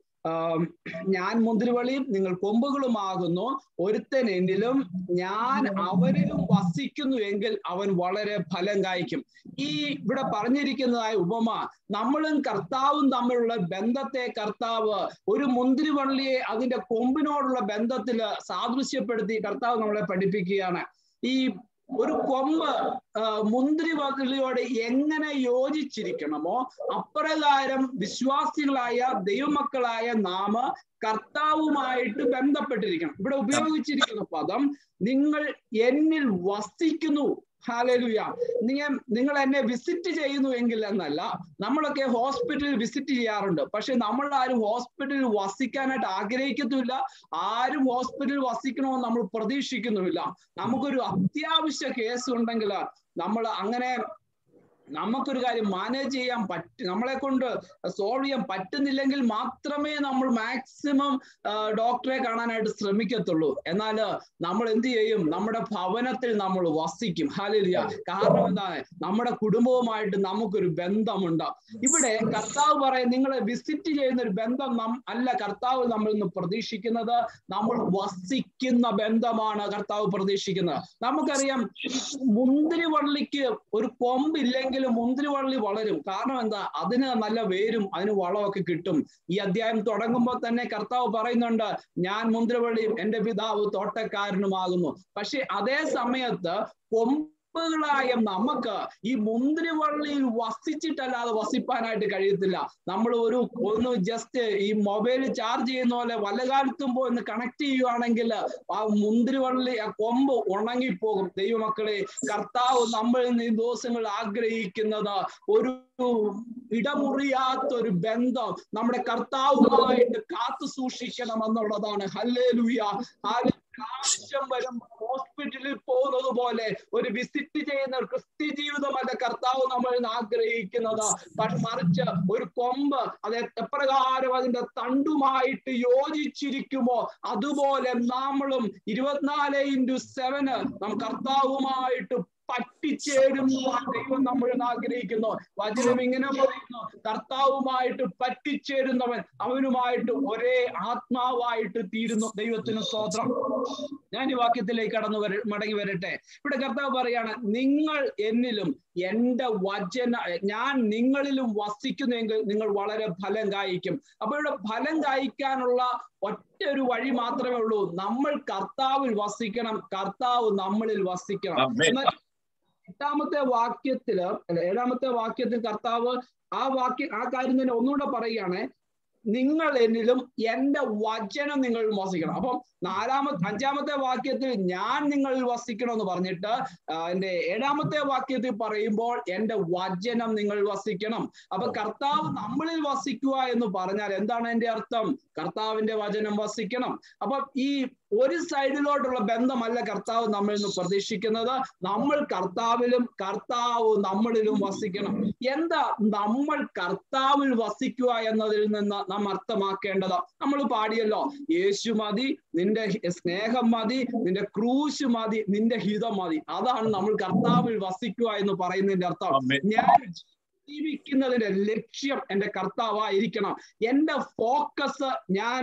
ഞാൻ മുന്തിരിവളിയും നിങ്ങൾ കൊമ്പുകളുമാകുന്നു ഒരുത്തൻ എന്നിലും ഞാൻ അവരിലും വസിക്കുന്നു എങ്കിൽ അവൻ വളരെ ഫലം കായ്ക്കും ഈ ഇവിടെ പറഞ്ഞിരിക്കുന്നതായ ഉപമ നമ്മളും കർത്താവും തമ്മിലുള്ള ബന്ധത്തെ കർത്താവ് ഒരു മുന്തിരിവള്ളിയെ അതിന്റെ കൊമ്പിനോടുള്ള ബന്ധത്തിൽ സാദൃശ്യപ്പെടുത്തി കർത്താവ് നമ്മളെ പഠിപ്പിക്കുകയാണ് ഈ ഒരു കൊമ്പ് മുന്തിരിവള്ളിയോട് എങ്ങനെ യോജിച്ചിരിക്കണമോ അപ്രകാരം വിശ്വാസികളായ ദൈവമക്കളായ നാമ കർത്താവുമായിട്ട് ബന്ധപ്പെട്ടിരിക്കണം ഇവിടെ ഉപയോഗിച്ചിരിക്കുന്ന പദം നിങ്ങൾ എന്നിൽ വസിക്കുന്നു ഹാലലുയ നിങ്ങൾ നിങ്ങൾ എന്നെ വിസിറ്റ് ചെയ്യുന്നു എങ്കിൽ എന്നല്ല നമ്മളൊക്കെ ഹോസ്പിറ്റലിൽ വിസിറ്റ് ചെയ്യാറുണ്ട് പക്ഷെ നമ്മൾ ആരും ഹോസ്പിറ്റലിൽ വസിക്കാനായിട്ട് ആഗ്രഹിക്കത്തുമില്ല ആരും ഹോസ്പിറ്റലിൽ വസിക്കണമെന്ന് നമ്മൾ പ്രതീക്ഷിക്കുന്നുമില്ല നമുക്കൊരു അത്യാവശ്യ കേസ് ഉണ്ടെങ്കിൽ നമ്മൾ അങ്ങനെ നമുക്കൊരു കാര്യം മാനേജ് ചെയ്യാൻ പറ്റ നമ്മളെ കൊണ്ട് സോൾവ് ചെയ്യാൻ പറ്റുന്നില്ലെങ്കിൽ മാത്രമേ നമ്മൾ മാക്സിമം ഡോക്ടറെ കാണാനായിട്ട് ശ്രമിക്കത്തുള്ളൂ എന്നാൽ നമ്മൾ എന്ത് ചെയ്യും നമ്മുടെ ഭവനത്തിൽ നമ്മൾ വസിക്കും ഹാലില്ല കാരണം എന്താണ് നമ്മുടെ കുടുംബവുമായിട്ട് നമുക്കൊരു ബന്ധമുണ്ട് ഇവിടെ കർത്താവ് പറയും നിങ്ങളെ വിസിറ്റ് ചെയ്യുന്ന ഒരു ബന്ധം നം അല്ല കർത്താവ് നമ്മൾ ഇന്ന് പ്രതീക്ഷിക്കുന്നത് നമ്മൾ വസിക്കുന്ന ബന്ധമാണ് കർത്താവ് പ്രതീക്ഷിക്കുന്നത് നമുക്കറിയാം മുന്തിരിവള്ളിക്ക് ഒരു കൊമ്പില്ലെങ്കിൽ മുന്തിരിവള്ളി വളരും കാരണം എന്താ അതിന് നല്ല വേരും അതിന് വളമൊക്കെ കിട്ടും ഈ അധ്യായം തുടങ്ങുമ്പോൾ തന്നെ കർത്താവ് പറയുന്നുണ്ട് ഞാൻ മുന്തിരിവള്ളിയും എന്റെ പിതാവ് തോട്ടക്കാരനുമാകുന്നു പക്ഷെ അതേ സമയത്ത് കൊമ്പ് ായ നമുക്ക് ഈ മുന്തിരിവള്ളിയിൽ വസിച്ചിട്ടല്ലാതെ വസിപ്പാനായിട്ട് കഴിയത്തില്ല നമ്മൾ ഒരു ഒന്ന് ജസ്റ്റ് ഈ മൊബൈൽ ചാർജ് ചെയ്യുന്ന പോലെ വല്ല കാലത്തും പോയി ഒന്ന് കണക്ട് ചെയ്യുവാണെങ്കിൽ ആ മുന്തിരിവള്ളി ആ കൊമ്പ് ഉണങ്ങിപ്പോകും ദൈവമക്കളെ കർത്താവ് നമ്മൾ ഈ ദിവസങ്ങൾ ആഗ്രഹിക്കുന്നത് ഒരു ഇടമുറിയാത്ത ഒരു ബന്ധം നമ്മുടെ കർത്താവുമായിട്ട് കാത്തു സൂക്ഷിക്കണം എന്നുള്ളതാണ് ഹല്ലേ ലുയ ആവശ്യം വരുമ്പോൾ ഹോസ്പിറ്റലിൽ പോകുന്നത് പോലെ ഒരു വിസിറ്റ് ചെയ്യുന്ന ഒരു ക്രിസ്ത്യ ജീവിതമല്ല കർത്താവ് നമ്മൾ ആഗ്രഹിക്കുന്നത് പക്ഷെ മറിച്ച് ഒരു കൊമ്പ് അത് എപ്രകാരം അതിന്റെ തണ്ടുമായിട്ട് യോജിച്ചിരിക്കുമോ അതുപോലെ നമ്മളും ഇരുപത്തിനാല് ഇൻറ്റു സെവന് നാം കർത്താവുമായിട്ട് പറ്റിച്ചേരുന്നതാണ് ദൈവം നമ്മൾ ആഗ്രഹിക്കുന്നു വചനം ഇങ്ങനെ പറയുന്നു കർത്താവുമായിട്ട് പറ്റിച്ചേരുന്നവൻ അവനുമായിട്ട് ഒരേ ആത്മാവായിട്ട് തീരുന്നു ദൈവത്തിന് സ്തോത്രം ഞാൻ ഈ വാക്യത്തിലേക്ക് കടന്നു വര മടങ്ങി വരട്ടെ ഇവിടെ കർത്താവ് പറയാണ് നിങ്ങൾ എന്നിലും എന്റെ വചന ഞാൻ നിങ്ങളിലും വസിക്കുന്നെങ്കിൽ നിങ്ങൾ വളരെ ഫലം കായ്ക്കും അപ്പൊ ഇവിടെ ഫലം കായ്ക്കാനുള്ള ഒറ്റ ഒരു വഴി മാത്രമേ ഉള്ളൂ നമ്മൾ കർത്താവിൽ വസിക്കണം കർത്താവ് നമ്മളിൽ വസിക്കണം എന്നാൽ എട്ടാമത്തെ വാക്യത്തില് അല്ല ഏഴാമത്തെ വാക്യത്തിൽ കർത്താവ് ആ വാക്യ ആ കാര്യം തന്നെ ഒന്നുകൂടെ പറയുകയാണ് നിങ്ങൾ എന്നിലും എന്റെ വചനം നിങ്ങൾ വസിക്കണം അപ്പം നാലാമത്തെ അഞ്ചാമത്തെ വാക്യത്തിൽ ഞാൻ നിങ്ങളിൽ വസിക്കണം എന്ന് പറഞ്ഞിട്ട് എന്റെ ഏഴാമത്തെ വാക്യത്തിൽ പറയുമ്പോൾ എന്റെ വചനം നിങ്ങൾ വസിക്കണം അപ്പൊ കർത്താവ് നമ്മളിൽ വസിക്കുക എന്ന് പറഞ്ഞാൽ എന്താണ് എന്റെ അർത്ഥം കർത്താവിന്റെ വചനം വസിക്കണം അപ്പൊ ഈ ഒരു സൈഡിലോട്ടുള്ള ബന്ധമല്ല കർത്താവ് നമ്മളിൽ നിന്ന് പ്രതീക്ഷിക്കുന്നത് നമ്മൾ കർത്താവിലും കർത്താവ് നമ്മളിലും വസിക്കണം എന്താ നമ്മൾ കർത്താവിൽ വസിക്കുക എന്നതിൽ നിന്ന് നാം അർത്ഥമാക്കേണ്ടത് നമ്മൾ പാടിയല്ലോ യേശു മതി നിന്റെ സ്നേഹം മതി നിന്റെ ക്രൂശ് മതി നിന്റെ ഹിതം മതി അതാണ് നമ്മൾ കർത്താവിൽ വസിക്കുക എന്ന് പറയുന്നതിന്റെ അർത്ഥം ഞാൻ ജീവിക്കുന്നതിന്റെ ലക്ഷ്യം എന്റെ കർത്താവായിരിക്കണം എന്റെ ഫോക്കസ് ഞാൻ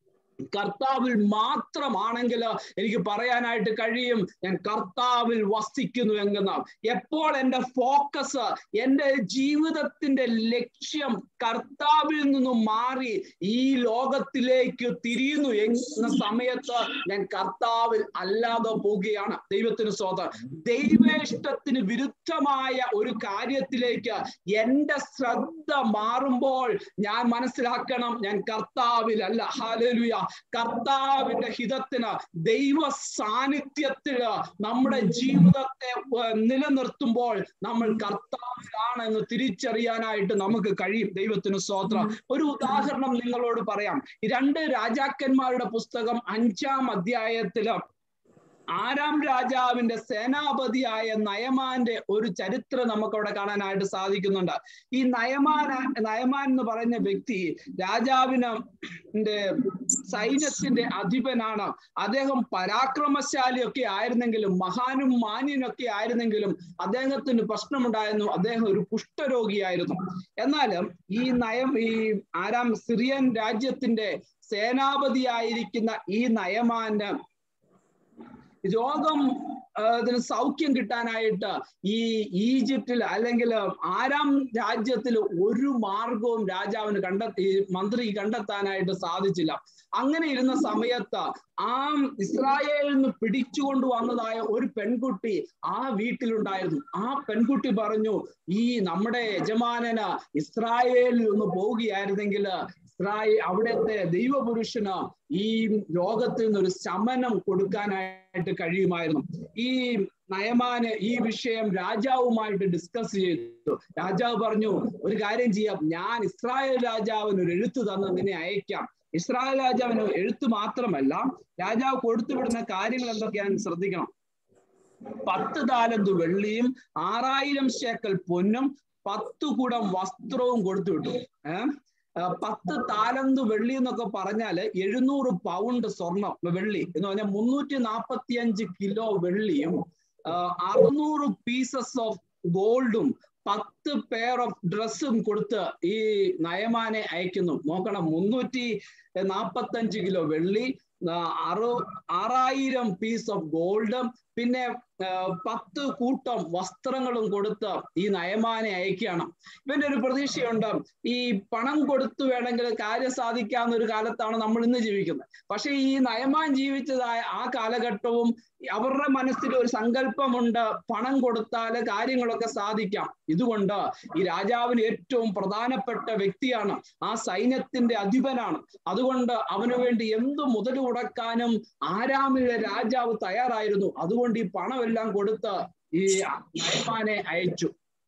കർത്താവിൽ മാത്രമാണെങ്കിൽ എനിക്ക് പറയാനായിട്ട് കഴിയും ഞാൻ കർത്താവിൽ വസിക്കുന്നു എന്ന എപ്പോൾ എൻ്റെ ഫോക്കസ് എൻ്റെ ജീവിതത്തിന്റെ ലക്ഷ്യം കർത്താവിൽ നിന്നും മാറി ഈ ലോകത്തിലേക്ക് തിരിയുന്നു എന്ന സമയത്ത് ഞാൻ കർത്താവിൽ അല്ലാതെ പോവുകയാണ് ദൈവത്തിന് സ്വതം ദൈവേഷ്ടത്തിന് വിരുദ്ധമായ ഒരു കാര്യത്തിലേക്ക് എൻ്റെ ശ്രദ്ധ മാറുമ്പോൾ ഞാൻ മനസ്സിലാക്കണം ഞാൻ കർത്താവിലല്ല ഹാലലുയ കർത്താവിന്റെ ഹിതത്തിന് ദൈവ സാന്നിധ്യത്തില് നമ്മുടെ ജീവിതത്തെ നിലനിർത്തുമ്പോൾ നമ്മൾ കർത്താവിലാണ് എന്ന് തിരിച്ചറിയാനായിട്ട് നമുക്ക് കഴിയും ദൈവത്തിന് സ്തോത്രം ഒരു ഉദാഹരണം നിങ്ങളോട് പറയാം രണ്ട് രാജാക്കന്മാരുടെ പുസ്തകം അഞ്ചാം അധ്യായത്തില് ആരാം രാജാവിന്റെ സേനാപതിയായ നയമാന്റെ ഒരു ചരിത്രം നമുക്ക് അവിടെ കാണാനായിട്ട് സാധിക്കുന്നുണ്ട് ഈ നയമാന നയമാൻ എന്ന് പറയുന്ന വ്യക്തി രാജാവിന് സൈന്യത്തിന്റെ അധിപനാണ് അദ്ദേഹം പരാക്രമശാലിയൊക്കെ ആയിരുന്നെങ്കിലും മഹാനും മാന്യനൊക്കെ ആയിരുന്നെങ്കിലും അദ്ദേഹത്തിന് പ്രശ്നമുണ്ടായിരുന്നു അദ്ദേഹം ഒരു കുഷ്ഠരോഗിയായിരുന്നു എന്നാലും ഈ നയം ഈ ആരാം സിറിയൻ രാജ്യത്തിന്റെ സേനാപതിയായിരിക്കുന്ന ഈ നയമാന് രോഗം ഇതിന് സൗഖ്യം കിട്ടാനായിട്ട് ഈ ഈജിപ്തിൽ അല്ലെങ്കിൽ ആരാം രാജ്യത്തിൽ ഒരു മാർഗവും രാജാവിന് കണ്ടെത്തി മന്ത്രി കണ്ടെത്താനായിട്ട് സാധിച്ചില്ല അങ്ങനെ ഇരുന്ന സമയത്ത് ആ ഇസ്രായേലിൽ നിന്ന് പിടിച്ചുകൊണ്ട് വന്നതായ ഒരു പെൺകുട്ടി ആ വീട്ടിലുണ്ടായിരുന്നു ആ പെൺകുട്ടി പറഞ്ഞു ഈ നമ്മുടെ യജമാനന് ഇസ്രായേലിൽ നിന്ന് പോവുകയായിരുന്നെങ്കിൽ ഇസ്രായേൽ അവിടുത്തെ ദൈവപുരുഷന് ഈ ലോകത്തിൽ നിന്ന് ഒരു ശമനം കൊടുക്കാനായിട്ട് കഴിയുമായിരുന്നു ഈ നയമാന് ഈ വിഷയം രാജാവുമായിട്ട് ഡിസ്കസ് ചെയ്തു രാജാവ് പറഞ്ഞു ഒരു കാര്യം ചെയ്യാം ഞാൻ ഇസ്രായേൽ രാജാവിന് ഒരു എഴുത്ത് തന്ന് നിന്നെ അയക്കാം ഇസ്രായേൽ രാജാവിന് എഴുത്ത് മാത്രമല്ല രാജാവ് കൊടുത്തുവിടുന്ന കാര്യങ്ങൾ എന്തൊക്കെയാണെന്ന് ശ്രദ്ധിക്കണം പത്ത് താലന്ത് വെള്ളിയും ആറായിരം ശേക്കൽ പൊന്നും പത്തു കുടം വസ്ത്രവും കൊടുത്തു വിട്ടു ഏഹ് പത്ത് താലന്ത് വെള്ളി എന്നൊക്കെ പറഞ്ഞാല് എഴുന്നൂറ് പൗണ്ട് സ്വർണം വെള്ളി എന്ന് പറഞ്ഞാൽ മുന്നൂറ്റി നാപ്പത്തി അഞ്ച് കിലോ വെള്ളിയും അറുന്നൂറ് പീസസ് ഓഫ് ഗോൾഡും പത്ത് പെയർ ഓഫ് ഡ്രസ്സും കൊടുത്ത് ഈ നയമാനെ അയക്കുന്നു നോക്കണം മുന്നൂറ്റി നാപ്പത്തഞ്ച് കിലോ വെള്ളി അറു ആറായിരം പീസ് ഓഫ് ഗോൾഡ് പിന്നെ പത്ത് കൂട്ടം വസ്ത്രങ്ങളും കൊടുത്ത് ഈ നയമാനെ അയക്കുകയാണ് ഇവന്റെ ഒരു പ്രതീക്ഷയുണ്ട് ഈ പണം കൊടുത്തു വേണമെങ്കിൽ കാര്യം സാധിക്കാവുന്ന ഒരു കാലത്താണ് നമ്മൾ ഇന്ന് ജീവിക്കുന്നത് പക്ഷെ ഈ നയമാൻ ജീവിച്ചതായ ആ കാലഘട്ടവും അവരുടെ മനസ്സിൽ ഒരു സങ്കല്പമുണ്ട് പണം കൊടുത്താൽ കാര്യങ്ങളൊക്കെ സാധിക്കാം ഇതുകൊണ്ട് ഈ രാജാവിന് ഏറ്റവും പ്രധാനപ്പെട്ട വ്യക്തിയാണ് ആ സൈന്യത്തിന്റെ അധിപനാണ് അതുകൊണ്ട് അവന് വേണ്ടി എന്തു മുതൽ മുടക്കാനും ആരാമിലെ രാജാവ് തയ്യാറായിരുന്നു അതുകൊണ്ട് ഈ പണമെല്ലാം കൊടുത്ത് ഈ നയമാനെ അയച്ചു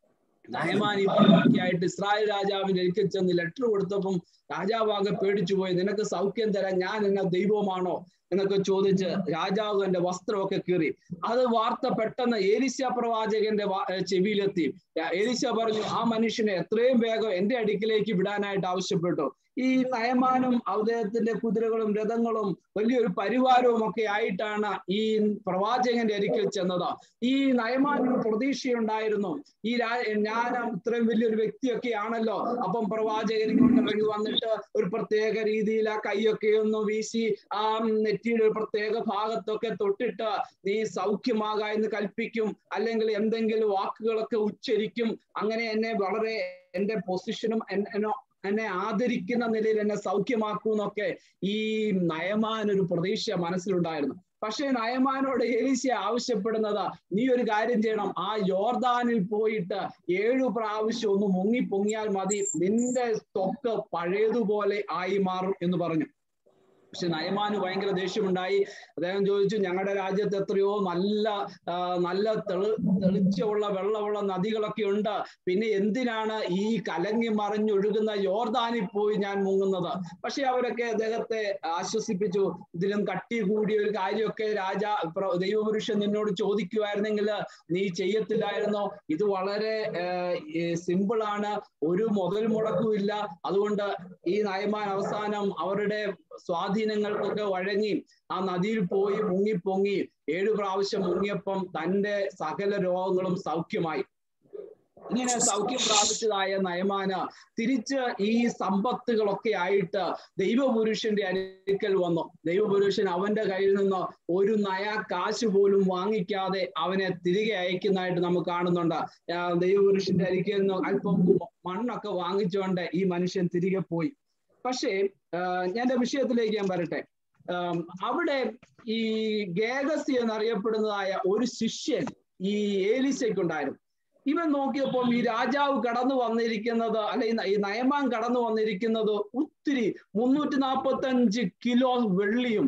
നയമാൻ ഈ ആയിട്ട് ഇസ്രായേൽ രാജാവിന്റെ എനിക്ക് ചെന്ന് ലെറ്റർ കൊടുത്തപ്പം രാജാവാകെ പേടിച്ചു പോയി നിനക്ക് സൗഖ്യം തരാൻ ഞാൻ എന്ന ദൈവമാണോ എന്നൊക്കെ ചോദിച്ച് രാജാവ് തന്റെ വസ്ത്രമൊക്കെ കീറി അത് വാർത്ത പെട്ടെന്ന് ഏലിശ പ്രവാചകന്റെ ചെവിയിലെത്തി ഏലിശ പറഞ്ഞു ആ മനുഷ്യനെ എത്രയും വേഗം എന്റെ അടുക്കിലേക്ക് വിടാനായിട്ട് ആവശ്യപ്പെട്ടു ഈ നയമാനും അദ്ദേഹത്തിന്റെ കുതിരകളും രഥങ്ങളും വലിയൊരു പരിവാരവും ഒക്കെ ആയിട്ടാണ് ഈ പ്രവാചകന്റെ അരിക്കൽ ചെന്നത് ഈ നയമാനൊരു പ്രതീക്ഷയുണ്ടായിരുന്നു ഈ രാ ഞാൻ ഇത്രയും വലിയൊരു വ്യക്തിയൊക്കെ ആണല്ലോ അപ്പം പ്രവാചകൻ ഇറങ്ങി വന്നിട്ട് ഒരു പ്രത്യേക രീതിയിൽ ആ കൈയൊക്കെ ഒന്ന് വീശി ആ നെറ്റിയുടെ ഒരു പ്രത്യേക ഭാഗത്തൊക്കെ തൊട്ടിട്ട് നീ സൗഖ്യമാക എന്ന് കൽപ്പിക്കും അല്ലെങ്കിൽ എന്തെങ്കിലും വാക്കുകളൊക്കെ ഉച്ചരിക്കും അങ്ങനെ എന്നെ വളരെ എന്റെ പൊസിഷനും എന്നെ ആദരിക്കുന്ന നിലയിൽ എന്നെ സൗഖ്യമാക്കൂ എന്നൊക്കെ ഈ നയമാൻ ഒരു പ്രതീക്ഷ മനസ്സിലുണ്ടായിരുന്നു പക്ഷേ നയമാനോട് ഏലീശ ആവശ്യപ്പെടുന്നത് നീ ഒരു കാര്യം ചെയ്യണം ആ യോർദാനിൽ പോയിട്ട് ഏഴു പ്രാവശ്യം ഒന്ന് മുങ്ങി പൊങ്ങിയാൽ മതി നിന്റെ തൊക്ക് പഴയതുപോലെ ആയി മാറും എന്ന് പറഞ്ഞു പക്ഷെ നയമാന് ഭയങ്കര ദേഷ്യമുണ്ടായി അദ്ദേഹം ചോദിച്ചു ഞങ്ങളുടെ രാജ്യത്ത് എത്രയോ നല്ല നല്ല തെളി തെളിച്ചമുള്ള വെള്ളമുള്ള നദികളൊക്കെ ഉണ്ട് പിന്നെ എന്തിനാണ് ഈ കലങ്ങി മറിഞ്ഞൊഴുകുന്ന യോർദാനിൽ പോയി ഞാൻ മുങ്ങുന്നത് പക്ഷെ അവരൊക്കെ അദ്ദേഹത്തെ ആശ്വസിപ്പിച്ചു ഇതിലും കട്ടി കൂടിയ ഒരു കാര്യമൊക്കെ രാജ ദൈവപുരുഷൻ നിന്നോട് ചോദിക്കുമായിരുന്നെങ്കിൽ നീ ചെയ്യത്തില്ലായിരുന്നോ ഇത് വളരെ സിമ്പിൾ ആണ് ഒരു മുതൽ മുടക്കുമില്ല അതുകൊണ്ട് ഈ നയമാൻ അവസാനം അവരുടെ സ്വാധീനങ്ങൾക്കൊക്കെ വഴങ്ങി ആ നദിയിൽ പോയി മുങ്ങിപ്പൊങ്ങി ഏഴു പ്രാവശ്യം മുങ്ങിയപ്പം തന്റെ സകല രോഗങ്ങളും സൗഖ്യമായി ഇങ്ങനെ സൗഖ്യം പ്രാപിച്ചതായ നയമാന തിരിച്ച് ഈ സമ്പത്തുകളൊക്കെ ആയിട്ട് ദൈവപുരുഷന്റെ അടുക്കൽ വന്നു ദൈവപുരുഷൻ അവന്റെ കയ്യിൽ നിന്ന് ഒരു നയ കാശ് പോലും വാങ്ങിക്കാതെ അവനെ തിരികെ അയക്കുന്നതായിട്ട് നമുക്ക് കാണുന്നുണ്ട് ദൈവപുരുഷന്റെ അരിക്കൽ നിന്ന് അല്പം മണ്ണൊക്കെ വാങ്ങിച്ചുകൊണ്ട് ഈ മനുഷ്യൻ തിരികെ പോയി പക്ഷേ ഞാൻ വിഷയത്തിലേക്ക് ഞാൻ വരട്ടെ അവിടെ ഈ ഗേഗസി എന്നറിയപ്പെടുന്നതായ ഒരു ശിഷ്യൻ ഈ ഏലിശയ്ക്കുണ്ടായിരുന്നു ഇവൻ നോക്കിയപ്പോൾ ഈ രാജാവ് കടന്നു വന്നിരിക്കുന്നത് അല്ലെ ഈ നയമാൻ കടന്നു വന്നിരിക്കുന്നത് ഒത്തിരി മുന്നൂറ്റി നാൽപ്പത്തി അഞ്ച് കിലോ വെള്ളിയും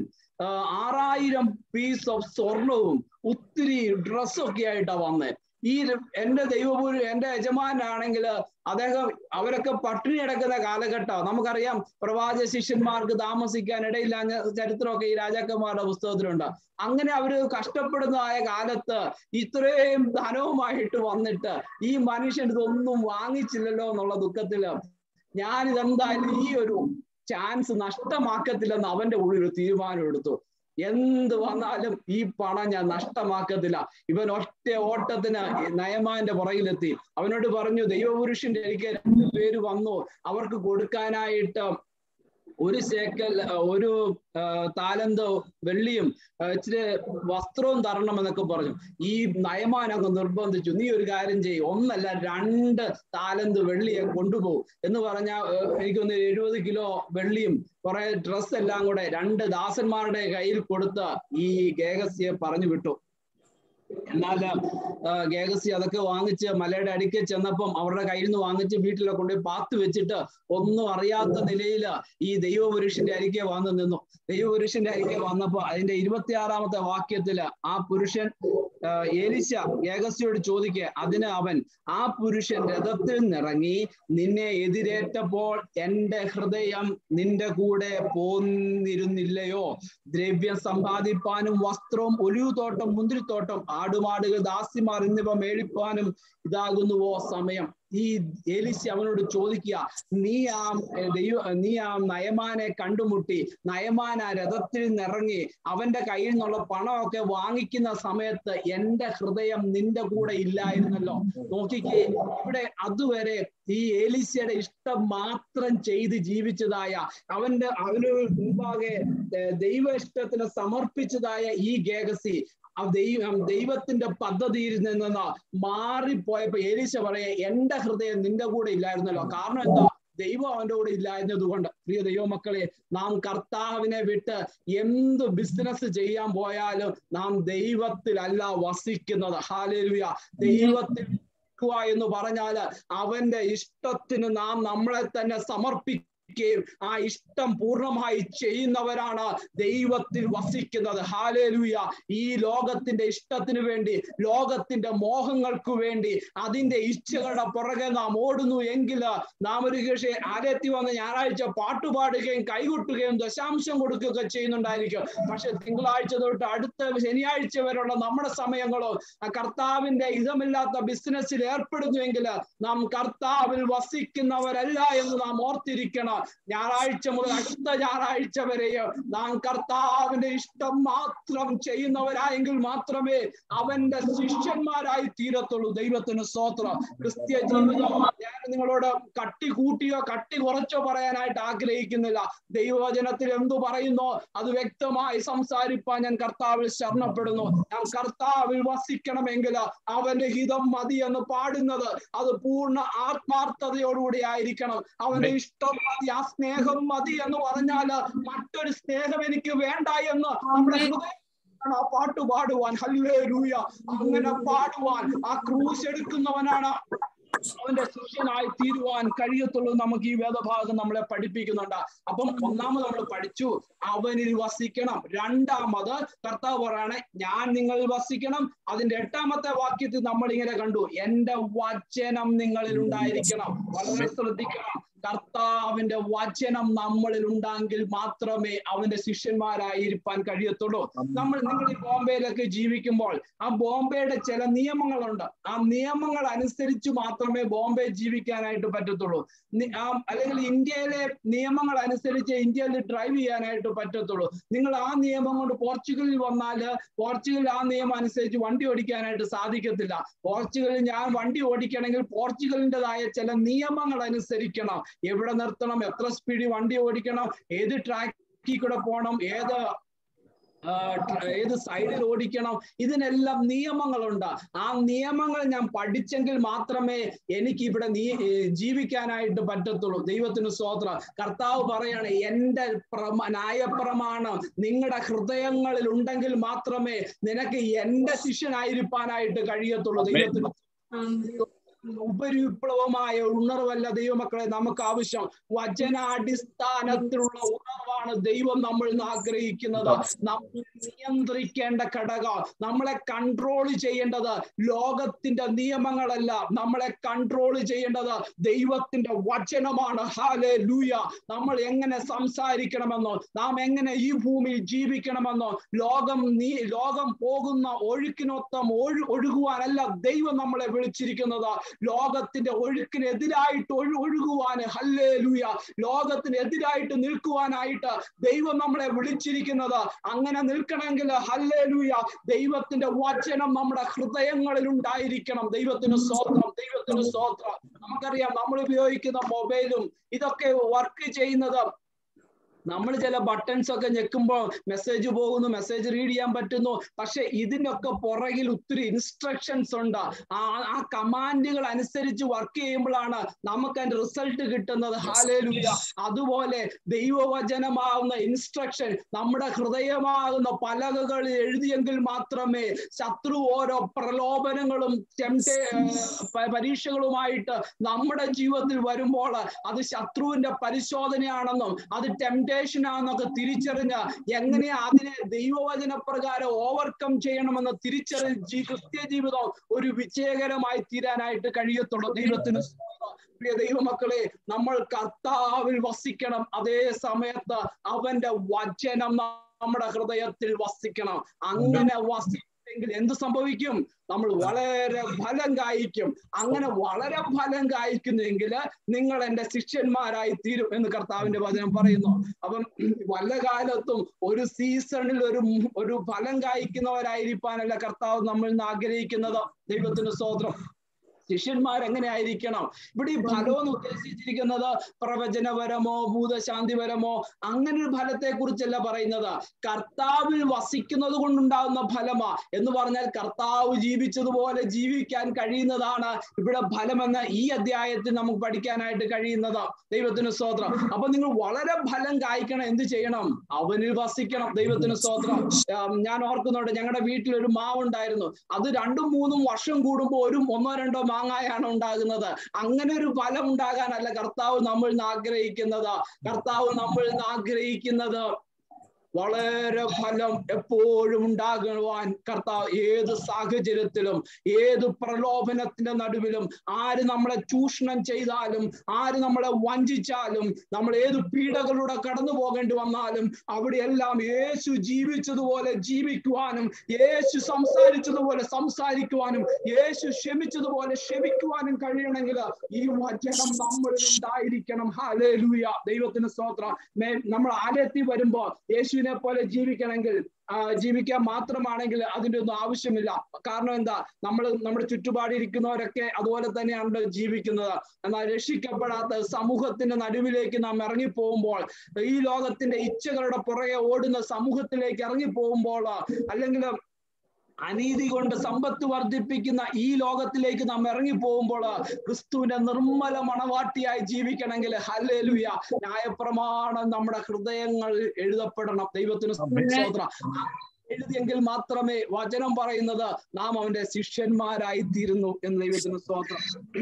ആറായിരം പീസ് ഓഫ് സ്വർണവും ഒത്തിരി ഡ്രസ്സൊക്കെ ആയിട്ടാ വന്നത് ഈ എന്റെ ദൈവപൂരി എന്റെ യജമാനാണെങ്കിൽ അദ്ദേഹം അവരൊക്കെ പട്ടിണി കിടക്കുന്ന കാലഘട്ടം നമുക്കറിയാം പ്രവാചക ശിഷ്യന്മാർക്ക് താമസിക്കാൻ ഇടയില്ലാഞ്ഞ ചരിത്രമൊക്കെ ഈ രാജാക്കന്മാരുടെ പുസ്തകത്തിലുണ്ട് അങ്ങനെ അവര് കഷ്ടപ്പെടുന്നതായ കാലത്ത് ഇത്രയും ധനവുമായിട്ട് വന്നിട്ട് ഈ മനുഷ്യൻ ഇതൊന്നും വാങ്ങിച്ചില്ലല്ലോ എന്നുള്ള ദുഃഖത്തില് ഞാനിതെന്തായാലും ഈ ഒരു ചാൻസ് നഷ്ടമാക്കത്തില്ലെന്ന് അവന്റെ ഉള്ളിൽ ഒരു തീരുമാനം എടുത്തു എന്ത് വന്നാലും ഈ പണം ഞാൻ നഷ്ടമാക്കത്തില്ല ഇവൻ ഒറ്റ ഓട്ടത്തിന് നയമാന്റെ പുറകിലെത്തി അവനോട് പറഞ്ഞു ദൈവപുരുഷന്റെ എനിക്ക് രണ്ടു പേര് വന്നു അവർക്ക് കൊടുക്കാനായിട്ട് ഒരു ശേക്കൽ ഒരു താലന്തോ വെള്ളിയും ഇച്ചിരി വസ്ത്രവും തരണം എന്നൊക്കെ പറഞ്ഞു ഈ നയമാൻ അങ്ങ് നിർബന്ധിച്ചു നീ ഒരു കാര്യം ചെയ്യും ഒന്നല്ല രണ്ട് താലന്ത് വെള്ളിയെ കൊണ്ടുപോകും എന്ന് പറഞ്ഞാൽ എനിക്കൊന്ന് എഴുപത് കിലോ വെള്ളിയും കുറെ ഡ്രസ് എല്ലാം കൂടെ രണ്ട് ദാസന്മാരുടെ കയ്യിൽ കൊടുത്ത് ഈ ഗേഗസ്യെ പറഞ്ഞു വിട്ടു എന്നാൽ ഗേഗസി അതൊക്കെ വാങ്ങിച്ച് മലയുടെ അടിക്ക് ചെന്നപ്പം അവരുടെ കയ്യിൽ നിന്ന് വാങ്ങിച്ച് വീട്ടിലൊക്കെ കൊണ്ടുപോയി പാത്ത് വെച്ചിട്ട് ഒന്നും അറിയാത്ത നിലയിൽ ഈ ദൈവപുരുഷന്റെ അരികെ വന്നു നിന്നു ദൈവപുരുഷന്റെ അരികെ വന്നപ്പോ അതിന്റെ ഇരുപത്തിയാറാമത്തെ വാക്യത്തില് ആ പുരുഷൻ ഏലിശ ഏകസ്യോട് ചോദിക്കുക അതിന് അവൻ ആ പുരുഷൻ രഥത്തിൽ നിറങ്ങി നിന്നെ എതിരേറ്റപ്പോൾ എന്റെ ഹൃദയം നിന്റെ കൂടെ പോന്നിരുന്നില്ലയോ ദ്രവ്യം സമ്പാദിപ്പാനും വസ്ത്രവും ഒലിവുതോട്ടം മുന്തിരിത്തോട്ടം ആടുമാടുകൾ ദാസിമാർ എന്നിവ മേടിപ്പാനും ഇതാകുന്നുവോ സമയം ഈ ഏലിശി അവനോട് ചോദിക്കുക നീ ആ ദൈവ നീ ആ നയമാനെ കണ്ടുമുട്ടി നയമാൻ ആ രഥത്തിൽ നിറങ്ങി അവന്റെ കയ്യിൽ നിന്നുള്ള പണമൊക്കെ വാങ്ങിക്കുന്ന സമയത്ത് എന്റെ ഹൃദയം നിന്റെ കൂടെ ഇല്ലായിരുന്നല്ലോ നോക്കിക്കേ ഇവിടെ അതുവരെ ഈ ഏലിശയുടെ ഇഷ്ടം മാത്രം ചെയ്ത് ജീവിച്ചതായ അവന്റെ അവന് മുമ്പാകെ ദൈവ ഇഷ്ടത്തിന് സമർപ്പിച്ചതായ ഈ ഗേഗസി ആ ദൈവം ദൈവത്തിന്റെ പദ്ധതിയിൽ നിന്ന് മാറിപ്പോയപ്പോ ഏലീശ പറയാ എന്റെ ഹൃദയം നിന്റെ കൂടെ ഇല്ലായിരുന്നല്ലോ കാരണം എന്താ ദൈവം അവന്റെ കൂടെ ഇല്ലായിരുന്നത് കൊണ്ട് പ്രിയ ദൈവമക്കളെ നാം കർത്താവിനെ വിട്ട് എന്ത് ബിസിനസ് ചെയ്യാൻ പോയാലും നാം ദൈവത്തിലല്ല വസിക്കുന്നത് ഹാലേലുയ ദൈവത്തിൽ എന്ന് പറഞ്ഞാല് അവന്റെ ഇഷ്ടത്തിന് നാം നമ്മളെ തന്നെ സമർപ്പിക്കും ആ ഇഷ്ടം പൂർണ്ണമായി ചെയ്യുന്നവരാണ് ദൈവത്തിൽ വസിക്കുന്നത് ഹാലേലുയ ഈ ലോകത്തിന്റെ ഇഷ്ടത്തിന് വേണ്ടി ലോകത്തിന്റെ മോഹങ്ങൾക്ക് വേണ്ടി അതിന്റെ ഇച്ഛകളുടെ പുറകെ നാം ഓടുന്നു എങ്കിൽ നാം ഒരു പക്ഷേ ആരെത്തി വന്ന് ഞായറാഴ്ച പാട്ടുപാടുകയും കൈകൊട്ടുകയും ദശാംശം കൊടുക്കുകയൊക്കെ ചെയ്യുന്നുണ്ടായിരിക്കും പക്ഷെ തിങ്കളാഴ്ച തൊട്ട് അടുത്ത ശനിയാഴ്ച വരെയുള്ള നമ്മുടെ സമയങ്ങളോ കർത്താവിന്റെ ഇതമില്ലാത്ത ബിസിനസ്സിൽ ഏർപ്പെടുന്നുവെങ്കിൽ നാം കർത്താവിൽ വസിക്കുന്നവരല്ല എന്ന് നാം ഓർത്തിരിക്കണം ഞായറാഴ്ച മുതൽ അടുത്ത ഞായറാഴ്ച വരെയും നാം കർത്താവിന്റെ ഇഷ്ടം മാത്രം ചെയ്യുന്നവരായെങ്കിൽ മാത്രമേ അവന്റെ ശിഷ്യന്മാരായി തീരത്തുള്ളൂ ദൈവത്തിന് സ്തോത്രം ക്രിസ്ത്യ ജീവിതം ഞാൻ നിങ്ങളോട് കട്ടി കൂട്ടിയോ കട്ടി കുറച്ചോ പറയാനായിട്ട് ആഗ്രഹിക്കുന്നില്ല ദൈവവചനത്തിൽ എന്തു പറയുന്നോ അത് വ്യക്തമായി സംസാരിപ്പാൻ ഞാൻ കർത്താവിൽ ശരണപ്പെടുന്നു ഞാൻ കർത്താവിൽ വസിക്കണമെങ്കിൽ അവന്റെ ഹിതം മതി എന്ന് പാടുന്നത് അത് പൂർണ്ണ ആത്മാർത്ഥതയോടുകൂടി ആയിരിക്കണം അവന്റെ ഇഷ്ടം മതി ആ സ്നേഹം മതി എന്ന് പറഞ്ഞാല് മറ്റൊരു സ്നേഹം എനിക്ക് വേണ്ട എന്ന് നമ്മുടെ ഹൃദയം ആ പാട്ട് പാടുവാൻ ഹല്ലേ രൂയ അങ്ങനെ പാടുവാൻ ആ ക്രൂശ് എടുക്കുന്നവനാണ് അവന്റെ ശിഷ്യനായി തീരുവാൻ കഴിയത്തുള്ളൂ നമുക്ക് ഈ വേദഭാഗം നമ്മളെ പഠിപ്പിക്കുന്നുണ്ട് അപ്പം ഒന്നാമത് നമ്മൾ പഠിച്ചു അവനിൽ വസിക്കണം രണ്ടാമത് കർത്താവ് പറയാണ് ഞാൻ നിങ്ങളിൽ വസിക്കണം അതിന്റെ എട്ടാമത്തെ വാക്യത്തിൽ നമ്മൾ ഇങ്ങനെ കണ്ടു എന്റെ വചനം നിങ്ങളിൽ ഉണ്ടായിരിക്കണം വളരെ ശ്രദ്ധിക്കണം കർത്താവിന്റെ വചനം നമ്മളിൽ ഉണ്ടെങ്കിൽ മാത്രമേ അവന്റെ ശിഷ്യന്മാരായിരിക്കാൻ കഴിയത്തുള്ളൂ നമ്മൾ നിങ്ങൾ ഈ ബോംബെയിലൊക്കെ ജീവിക്കുമ്പോൾ ആ ബോംബെയുടെ ചില നിയമങ്ങളുണ്ട് ആ നിയമങ്ങൾ അനുസരിച്ച് മാത്രമേ ബോംബെ ജീവിക്കാനായിട്ട് പറ്റത്തുള്ളൂ അല്ലെങ്കിൽ ഇന്ത്യയിലെ നിയമങ്ങൾ അനുസരിച്ച് ഇന്ത്യയിൽ ഡ്രൈവ് ചെയ്യാനായിട്ട് പറ്റത്തുള്ളൂ നിങ്ങൾ ആ നിയമം കൊണ്ട് പോർച്ചുഗലിൽ വന്നാൽ പോർച്ചുഗൽ ആ നിയമം അനുസരിച്ച് വണ്ടി ഓടിക്കാനായിട്ട് സാധിക്കത്തില്ല പോർച്ചുഗലിൽ ഞാൻ വണ്ടി ഓടിക്കണമെങ്കിൽ പോർച്ചുഗലിൻ്റെതായ ചില നിയമങ്ങൾ അനുസരിക്കണം എവിടെ നിർത്തണം എത്ര സ്പീഡിൽ വണ്ടി ഓടിക്കണം ഏത് ട്രാക്കിൽ കൂടെ പോകണം ഏത് ഏത് സൈഡിൽ ഓടിക്കണം ഇതിനെല്ലാം നിയമങ്ങളുണ്ട് ആ നിയമങ്ങൾ ഞാൻ പഠിച്ചെങ്കിൽ മാത്രമേ എനിക്ക് ഇവിടെ നീ ജീവിക്കാനായിട്ട് പറ്റത്തുള്ളൂ ദൈവത്തിന് സ്തോത്രം കർത്താവ് പറയാണ് എന്റെ ന്യായപ്രമാണം നിങ്ങളുടെ ഹൃദയങ്ങളിൽ ഉണ്ടെങ്കിൽ മാത്രമേ നിനക്ക് എന്റെ ശിഷ്യനായിരിക്കാനായിട്ട് കഴിയത്തുള്ളൂ ദൈവത്തിന് ഉപരിവിപ്ലവമായ ഉണർവല്ല ദൈവമക്കളെ നമുക്ക് ആവശ്യം വചനാടിസ്ഥാനത്തിലുള്ള ഉണർവാണ് ദൈവം നമ്മൾ ആഗ്രഹിക്കുന്നത് നമ്മൾ നിയന്ത്രിക്കേണ്ട ഘടകം നമ്മളെ കൺട്രോൾ ചെയ്യേണ്ടത് ലോകത്തിന്റെ നിയമങ്ങളല്ല നമ്മളെ കൺട്രോൾ ചെയ്യേണ്ടത് ദൈവത്തിന്റെ വചനമാണ് ഹാലെ ലൂയ നമ്മൾ എങ്ങനെ സംസാരിക്കണമെന്നോ നാം എങ്ങനെ ഈ ഭൂമിയിൽ ജീവിക്കണമെന്നോ ലോകം നീ ലോകം പോകുന്ന ഒഴുക്കിനൊത്തം ഒഴു ഒഴുകുവാനല്ല ദൈവം നമ്മളെ വിളിച്ചിരിക്കുന്നത് ലോകത്തിന്റെ ഒഴുക്കിനെതിരായിട്ട് ഒഴു ഒഴുകുവാൻ ഹല്ലേ ലൂയ ലോകത്തിനെതിരായിട്ട് നിൽക്കുവാനായിട്ട് ദൈവം നമ്മളെ വിളിച്ചിരിക്കുന്നത് അങ്ങനെ നിൽക്കണമെങ്കിൽ ഹല്ലേ ലൂയ ദൈവത്തിന്റെ വചനം നമ്മുടെ ഹൃദയങ്ങളിൽ ഉണ്ടായിരിക്കണം ദൈവത്തിന് സ്തോത്രം ദൈവത്തിന് സ്തോത്രം നമുക്കറിയാം നമ്മൾ ഉപയോഗിക്കുന്ന മൊബൈലും ഇതൊക്കെ വർക്ക് ചെയ്യുന്നത് നമ്മൾ ചില ബട്ടൺസ് ഒക്കെ ഞെക്കുമ്പോൾ മെസ്സേജ് പോകുന്നു മെസ്സേജ് റീഡ് ചെയ്യാൻ പറ്റുന്നു പക്ഷെ ഇതിനൊക്കെ പുറകിൽ ഒത്തിരി ഇൻസ്ട്രക്ഷൻസ് ഉണ്ട് ആ ആ കമാൻഡുകൾ അനുസരിച്ച് വർക്ക് ചെയ്യുമ്പോഴാണ് നമുക്ക് അതിന്റെ റിസൾട്ട് കിട്ടുന്നത് ഹാലേലുയ അതുപോലെ ദൈവവചനമാകുന്ന ഇൻസ്ട്രക്ഷൻ നമ്മുടെ ഹൃദയമാകുന്ന പലകകളിൽ എഴുതിയെങ്കിൽ മാത്രമേ ശത്രു ഓരോ പ്രലോഭനങ്ങളും പരീക്ഷകളുമായിട്ട് നമ്മുടെ ജീവിതത്തിൽ വരുമ്പോൾ അത് ശത്രുവിന്റെ പരിശോധനയാണെന്നും അത് ടെംപ്ടേഷൻ ആണെന്നൊക്കെ തിരിച്ചറിഞ്ഞ് എങ്ങനെയാ അതിനെ ദൈവവചന പ്രകാരം ഓവർകം ചെയ്യണമെന്ന് തിരിച്ചറിഞ്ഞ് ക്രിസ്ത്യ ജീവിതം ഒരു വിജയകരമായി തീരാനായിട്ട് കഴിയത്തുള്ളൂ ദൈവത്തിന് പ്രിയ ദൈവമക്കളെ നമ്മൾ കർത്താവിൽ വസിക്കണം അതേ സമയത്ത് അവന്റെ വചനം നമ്മുടെ ഹൃദയത്തിൽ വസിക്കണം അങ്ങനെ വസിച്ചെങ്കിൽ എന്ത് സംഭവിക്കും നമ്മൾ വളരെ ഫലം കായ്ക്കും അങ്ങനെ വളരെ ഫലം കായ്ക്കുന്നെങ്കിൽ നിങ്ങൾ എന്റെ ശിഷ്യന്മാരായി തീരും എന്ന് കർത്താവിന്റെ വചനം പറയുന്നു അപ്പം വല്ല കാലത്തും ഒരു സീസണിൽ ഒരു ഒരു ഫലം കായ്ക്കുന്നവരായിരിക്കാനല്ല കർത്താവ് നമ്മൾ ആഗ്രഹിക്കുന്നത് ദൈവത്തിന് സ്തോത്രം ശിഷ്യന്മാർ എങ്ങനെ ആയിരിക്കണം ഇവിടെ ഈ ഫലം എന്ന് ഉദ്ദേശിച്ചിരിക്കുന്നത് പ്രവചനപരമോ ഭൂതശാന്തിപരമോ അങ്ങനെ ഒരു ഫലത്തെ കുറിച്ചല്ല പറയുന്നത് കർത്താവിൽ വസിക്കുന്നത് കൊണ്ടുണ്ടാകുന്ന ഫലമാ എന്ന് പറഞ്ഞാൽ കർത്താവ് ജീവിച്ചതുപോലെ ജീവിക്കാൻ കഴിയുന്നതാണ് ഇവിടെ ഫലമെന്ന് ഈ അധ്യായത്തിൽ നമുക്ക് പഠിക്കാനായിട്ട് കഴിയുന്നത് ദൈവത്തിന് സ്തോത്രം അപ്പൊ നിങ്ങൾ വളരെ ഫലം കായ്ക്കണം എന്ത് ചെയ്യണം അവനിൽ വസിക്കണം ദൈവത്തിന് സ്തോത്രം ഞാൻ ഓർക്കുന്നുണ്ട് ഞങ്ങളുടെ വീട്ടിൽ ഒരു മാവുണ്ടായിരുന്നു അത് രണ്ടും മൂന്നും വർഷം കൂടുമ്പോൾ ഒരു ഒന്നോ രണ്ടോ മാങ്ങായാണ് ഉണ്ടാകുന്നത് അങ്ങനെ ഒരു ഫലം ഉണ്ടാകാനല്ല കർത്താവ് നമ്മൾ ആഗ്രഹിക്കുന്നത് കർത്താവ് നമ്മൾ ആഗ്രഹിക്കുന്നത് വളരെ ഫലം എപ്പോഴും ഉണ്ടാകുവാൻ കർത്താവ് ഏത് സാഹചര്യത്തിലും ഏത് പ്രലോഭനത്തിന്റെ നടുവിലും ആര് നമ്മളെ ചൂഷണം ചെയ്താലും ആര് നമ്മളെ വഞ്ചിച്ചാലും നമ്മൾ ഏത് പീഡകളിലൂടെ കടന്നു പോകേണ്ടി വന്നാലും അവിടെയെല്ലാം യേശു ജീവിച്ചതുപോലെ ജീവിക്കുവാനും യേശു സംസാരിച്ചതുപോലെ സംസാരിക്കുവാനും യേശു ക്ഷമിച്ചതുപോലെ ക്ഷമിക്കുവാനും കഴിയണമെങ്കിൽ ഈ വചനം നമ്മളിൽ ഉണ്ടായിരിക്കണം ഹാലേ ലൂയ ദൈവത്തിന് സ്തോത്രം നമ്മൾ ആലയത്തിൽ വരുമ്പോ യേശു യേശുവിനെ പോലെ ജീവിക്കണമെങ്കിൽ ജീവിക്കാൻ മാത്രമാണെങ്കിൽ അതിന്റെ ഒന്നും ആവശ്യമില്ല കാരണം എന്താ നമ്മൾ നമ്മുടെ ചുറ്റുപാടിരിക്കുന്നവരൊക്കെ അതുപോലെ തന്നെയാണ് ജീവിക്കുന്നത് എന്നാൽ രക്ഷിക്കപ്പെടാത്ത സമൂഹത്തിന്റെ നടുവിലേക്ക് നാം ഇറങ്ങി പോകുമ്പോൾ ഈ ലോകത്തിന്റെ ഇച്ഛകളുടെ പുറകെ ഓടുന്ന സമൂഹത്തിലേക്ക് ഇറങ്ങി പോകുമ്പോൾ അല്ലെങ്കിൽ അനീതി കൊണ്ട് സമ്പത്ത് വർദ്ധിപ്പിക്കുന്ന ഈ ലോകത്തിലേക്ക് നാം ഇറങ്ങി പോകുമ്പോൾ ക്രിസ്തുവിന്റെ നിർമ്മല മണവാട്ടിയായി ജീവിക്കണമെങ്കിൽ ഹല്ലേലുയ ന്യായപ്രമാണം നമ്മുടെ ഹൃദയങ്ങൾ എഴുതപ്പെടണം ദൈവത്തിന് സ്തോത്രം എഴുതിയെങ്കിൽ മാത്രമേ വചനം പറയുന്നത് നാം അവന്റെ ശിഷ്യന്മാരായി തീരുന്നു എന്ന് ദൈവത്തിന് സ്തോത്രം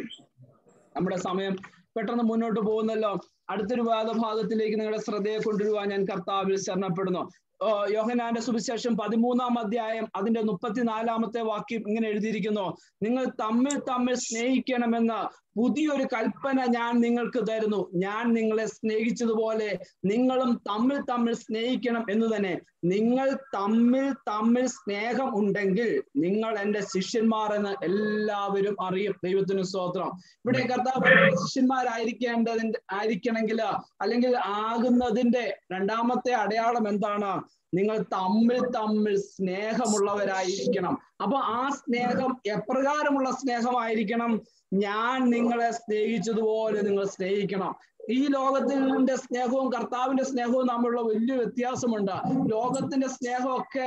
നമ്മുടെ സമയം പെട്ടെന്ന് മുന്നോട്ട് പോകുന്നല്ലോ അടുത്തൊരു വേദഭാഗത്തിലേക്ക് നിങ്ങളുടെ ശ്രദ്ധയെ കൊണ്ടുവരുവാൻ ഞാൻ കർത്താവിൽ ശരണപ്പെടുന്നു യോഹനാന്റെ സുവിശേഷം പതിമൂന്നാം അധ്യായം അതിന്റെ മുപ്പത്തിനാലാമത്തെ വാക്യം ഇങ്ങനെ എഴുതിയിരിക്കുന്നു നിങ്ങൾ തമ്മിൽ തമ്മിൽ സ്നേഹിക്കണമെന്ന് പുതിയൊരു കൽപ്പന ഞാൻ നിങ്ങൾക്ക് തരുന്നു ഞാൻ നിങ്ങളെ സ്നേഹിച്ചതുപോലെ നിങ്ങളും തമ്മിൽ തമ്മിൽ സ്നേഹിക്കണം എന്ന് തന്നെ നിങ്ങൾ തമ്മിൽ തമ്മിൽ സ്നേഹം ഉണ്ടെങ്കിൽ നിങ്ങൾ എൻ്റെ ശിഷ്യന്മാർ എന്ന് എല്ലാവരും അറിയും ദൈവത്തിന് സ്തോത്രം ഇവിടെ കർത്താവ് ശിഷ്യന്മാരായിരിക്കേണ്ടതിന്റെ ആയിരിക്കണമെങ്കിൽ അല്ലെങ്കിൽ ആകുന്നതിന്റെ രണ്ടാമത്തെ അടയാളം എന്താണ് നിങ്ങൾ തമ്മിൽ തമ്മിൽ സ്നേഹമുള്ളവരായിരിക്കണം അപ്പൊ ആ സ്നേഹം എപ്രകാരമുള്ള സ്നേഹമായിരിക്കണം ഞാൻ നിങ്ങളെ സ്നേഹിച്ചതുപോലെ നിങ്ങൾ സ്നേഹിക്കണം ഈ ലോകത്തിന്റെ സ്നേഹവും കർത്താവിന്റെ സ്നേഹവും തമ്മിലുള്ള വലിയ വ്യത്യാസമുണ്ട് ലോകത്തിന്റെ സ്നേഹമൊക്കെ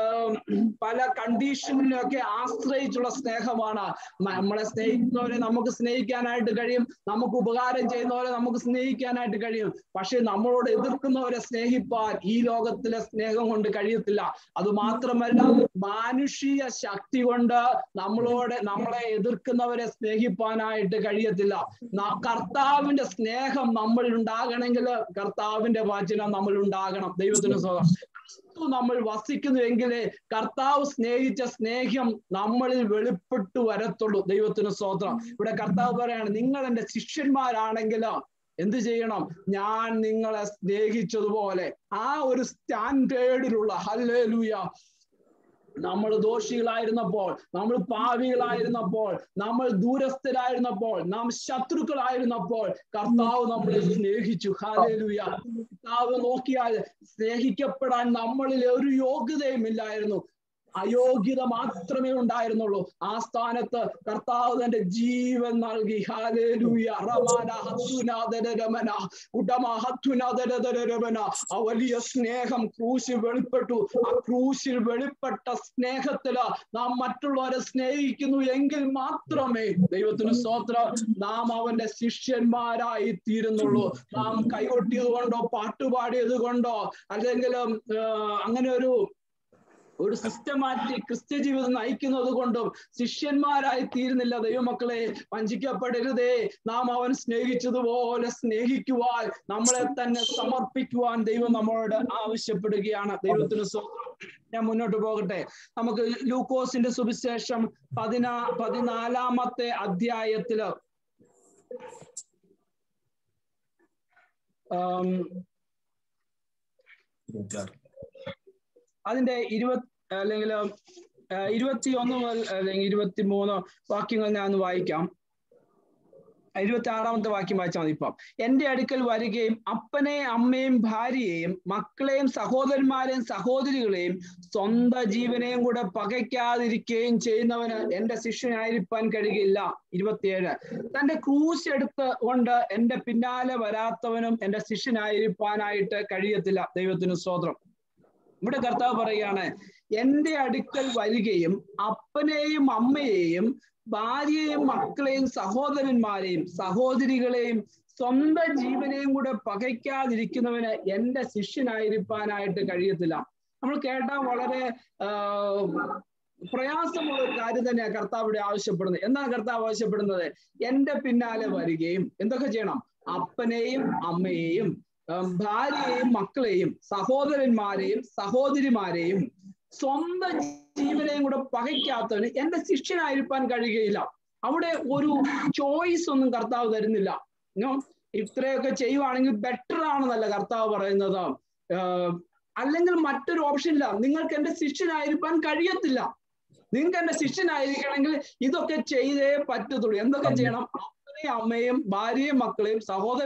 പല കണ്ടീഷനിലൊക്കെ ആശ്രയിച്ചുള്ള സ്നേഹമാണ് നമ്മളെ സ്നേഹിക്കുന്നവരെ നമുക്ക് സ്നേഹിക്കാനായിട്ട് കഴിയും നമുക്ക് ഉപകാരം ചെയ്യുന്നവരെ നമുക്ക് സ്നേഹിക്കാനായിട്ട് കഴിയും പക്ഷെ നമ്മളോട് എതിർക്കുന്നവരെ സ്നേഹിപ്പാൻ ഈ ലോകത്തിലെ സ്നേഹം കൊണ്ട് കഴിയത്തില്ല അത് മാത്രമല്ല മാനുഷിക ശക്തി കൊണ്ട് നമ്മളോട് നമ്മളെ എതിർക്കുന്നവരെ സ്നേഹിപ്പാനായിട്ട് കഴിയത്തില്ല കർത്താവിന്റെ സ്നേഹം നമ്മളിൽ ഉണ്ടാകണമെങ്കിൽ കർത്താവിന്റെ വചനം നമ്മൾ ഉണ്ടാകണം ദൈവത്തിന് സ്വന്തം ക്രിസ്തു നമ്മൾ വസിക്കുന്നുവെങ്കിലേ കർത്താവ് സ്നേഹിച്ച സ്നേഹം നമ്മളിൽ വെളിപ്പെട്ടു വരത്തുള്ളൂ ദൈവത്തിന് സ്വതന്ത്രം ഇവിടെ കർത്താവ് പറയാണ് നിങ്ങൾ എൻ്റെ ശിഷ്യന്മാരാണെങ്കിൽ എന്ത് ചെയ്യണം ഞാൻ നിങ്ങളെ സ്നേഹിച്ചതുപോലെ ആ ഒരു സ്റ്റാൻഡേർഡിലുള്ള ഹല്ലേ ലൂയ നമ്മൾ ദോഷികളായിരുന്നപ്പോൾ നമ്മൾ പാവികളായിരുന്നപ്പോൾ നമ്മൾ ദൂരസ്ഥരായിരുന്നപ്പോൾ നാം ശത്രുക്കളായിരുന്നപ്പോൾ കർത്താവ് നമ്മളെ സ്നേഹിച്ചു ഹാലേലുയ കർത്താവ് നോക്കിയാൽ സ്നേഹിക്കപ്പെടാൻ നമ്മളിൽ ഒരു യോഗ്യതയും ഇല്ലായിരുന്നു അയോഗ്യത മാത്രമേ ഉണ്ടായിരുന്നുള്ളൂ ആ സ്ഥാനത്ത് കർത്താവ് തന്റെ ജീവൻ നൽകി ഹാലേലൂയ റമാന ഹത്തുനാദര രമന ഉടമ ഹത്തുനാദര രമന ആ വലിയ സ്നേഹം ക്രൂശിൽ വെളിപ്പെട്ടു ആ ക്രൂശിൽ വെളിപ്പെട്ട സ്നേഹത്തില് നാം മറ്റുള്ളവരെ സ്നേഹിക്കുന്നു എങ്കിൽ മാത്രമേ ദൈവത്തിന് സ്തോത്രം നാം അവന്റെ ശിഷ്യന്മാരായി തീരുന്നുള്ളൂ നാം കൈകൊട്ടിയത് കൊണ്ടോ പാട്ടുപാടിയത് കൊണ്ടോ അല്ലെങ്കിൽ അങ്ങനെ ഒരു ഒരു സിസ്റ്റമാറ്റിക് ക്രിസ്ത്യ ജീവിതം നയിക്കുന്നത് കൊണ്ടും ശിഷ്യന്മാരായി തീരുന്നില്ല ദൈവമക്കളെ വഞ്ചിക്കപ്പെടരുതേ നാം അവൻ സ്നേഹിച്ചതുപോലെ സ്നേഹിക്കുവാൻ നമ്മളെ തന്നെ സമർപ്പിക്കുവാൻ ദൈവം നമ്മളോട് ആവശ്യപ്പെടുകയാണ് ദൈവത്തിന് സ്വന്തം ഞാൻ മുന്നോട്ട് പോകട്ടെ നമുക്ക് ലൂക്കോസിന്റെ സുവിശേഷം പതിനാ പതിനാലാമത്തെ അധ്യായത്തില് അതിന്റെ ഇരുപത്തി അല്ലെങ്കിൽ ഇരുപത്തി ഒന്ന് മുതൽ അല്ലെങ്കിൽ ഇരുപത്തി മൂന്ന് വാക്യങ്ങൾ ഞാൻ ഒന്ന് വായിക്കാം ഇരുപത്തി ആറാമത്തെ വാക്യം വായിച്ചാൽ മതി ഇപ്പം എന്റെ അടുക്കൽ വരികയും അപ്പനെ അമ്മയും ഭാര്യയെയും മക്കളെയും സഹോദരന്മാരെയും സഹോദരികളെയും സ്വന്തം ജീവനെയും കൂടെ പകയ്ക്കാതിരിക്കുകയും ചെയ്യുന്നവന് എന്റെ ശിഷ്യനായിരിക്കാൻ കഴിയില്ല ഇരുപത്തിയേഴ് തന്റെ ക്രൂശ് എടുത്ത് കൊണ്ട് എന്റെ പിന്നാലെ വരാത്തവനും എന്റെ ശിഷ്യനായിരിക്കാനായിട്ട് കഴിയത്തില്ല ദൈവത്തിന് സ്വോത്രം ഇവിടെ കർത്താവ് പറയുകയാണ് എന്റെ അടുക്കൽ വരികയും അപ്പനെയും അമ്മയെയും ഭാര്യയെയും മക്കളെയും സഹോദരന്മാരെയും സഹോദരികളെയും സ്വന്തം ജീവനെയും കൂടെ പകയ്ക്കാതിരിക്കുന്നവന് എന്റെ ശിഷ്യനായിരിക്കാനായിട്ട് കഴിയത്തില്ല നമ്മൾ കേട്ടാൽ വളരെ പ്രയാസമുള്ള ഒരു കാര്യം തന്നെയാണ് കർത്താവ് ഇവിടെ ആവശ്യപ്പെടുന്നത് എന്താണ് കർത്താവ് ആവശ്യപ്പെടുന്നത് എന്റെ പിന്നാലെ വരികയും എന്തൊക്കെ ചെയ്യണം അപ്പനെയും അമ്മയെയും ഭാര്യയെയും മക്കളെയും സഹോദരന്മാരെയും സഹോദരിമാരെയും സ്വന്തം ജീവനെയും കൂടെ പകയ്ക്കാത്തവന് എന്റെ ശിഷ്യനായിരിക്കാൻ കഴിയുകയില്ല അവിടെ ഒരു ചോയ്സ് ഒന്നും കർത്താവ് തരുന്നില്ല ഇത്രയൊക്കെ ചെയ്യുവാണെങ്കിൽ ബെറ്റർ ആണെന്നല്ല കർത്താവ് പറയുന്നത് അല്ലെങ്കിൽ മറ്റൊരു ഓപ്ഷൻ ഇല്ല നിങ്ങൾക്ക് എന്റെ ശിഷ്യനായിരിക്കാൻ കഴിയത്തില്ല നിങ്ങൾക്ക് എന്റെ ശിഷ്യനായിരിക്കണമെങ്കിൽ ഇതൊക്കെ ചെയ്തേ പറ്റത്തുള്ളൂ എന്തൊക്കെ ചെയ്യണം അപ്പനെയും അമ്മയും ഭാര്യയും മക്കളെയും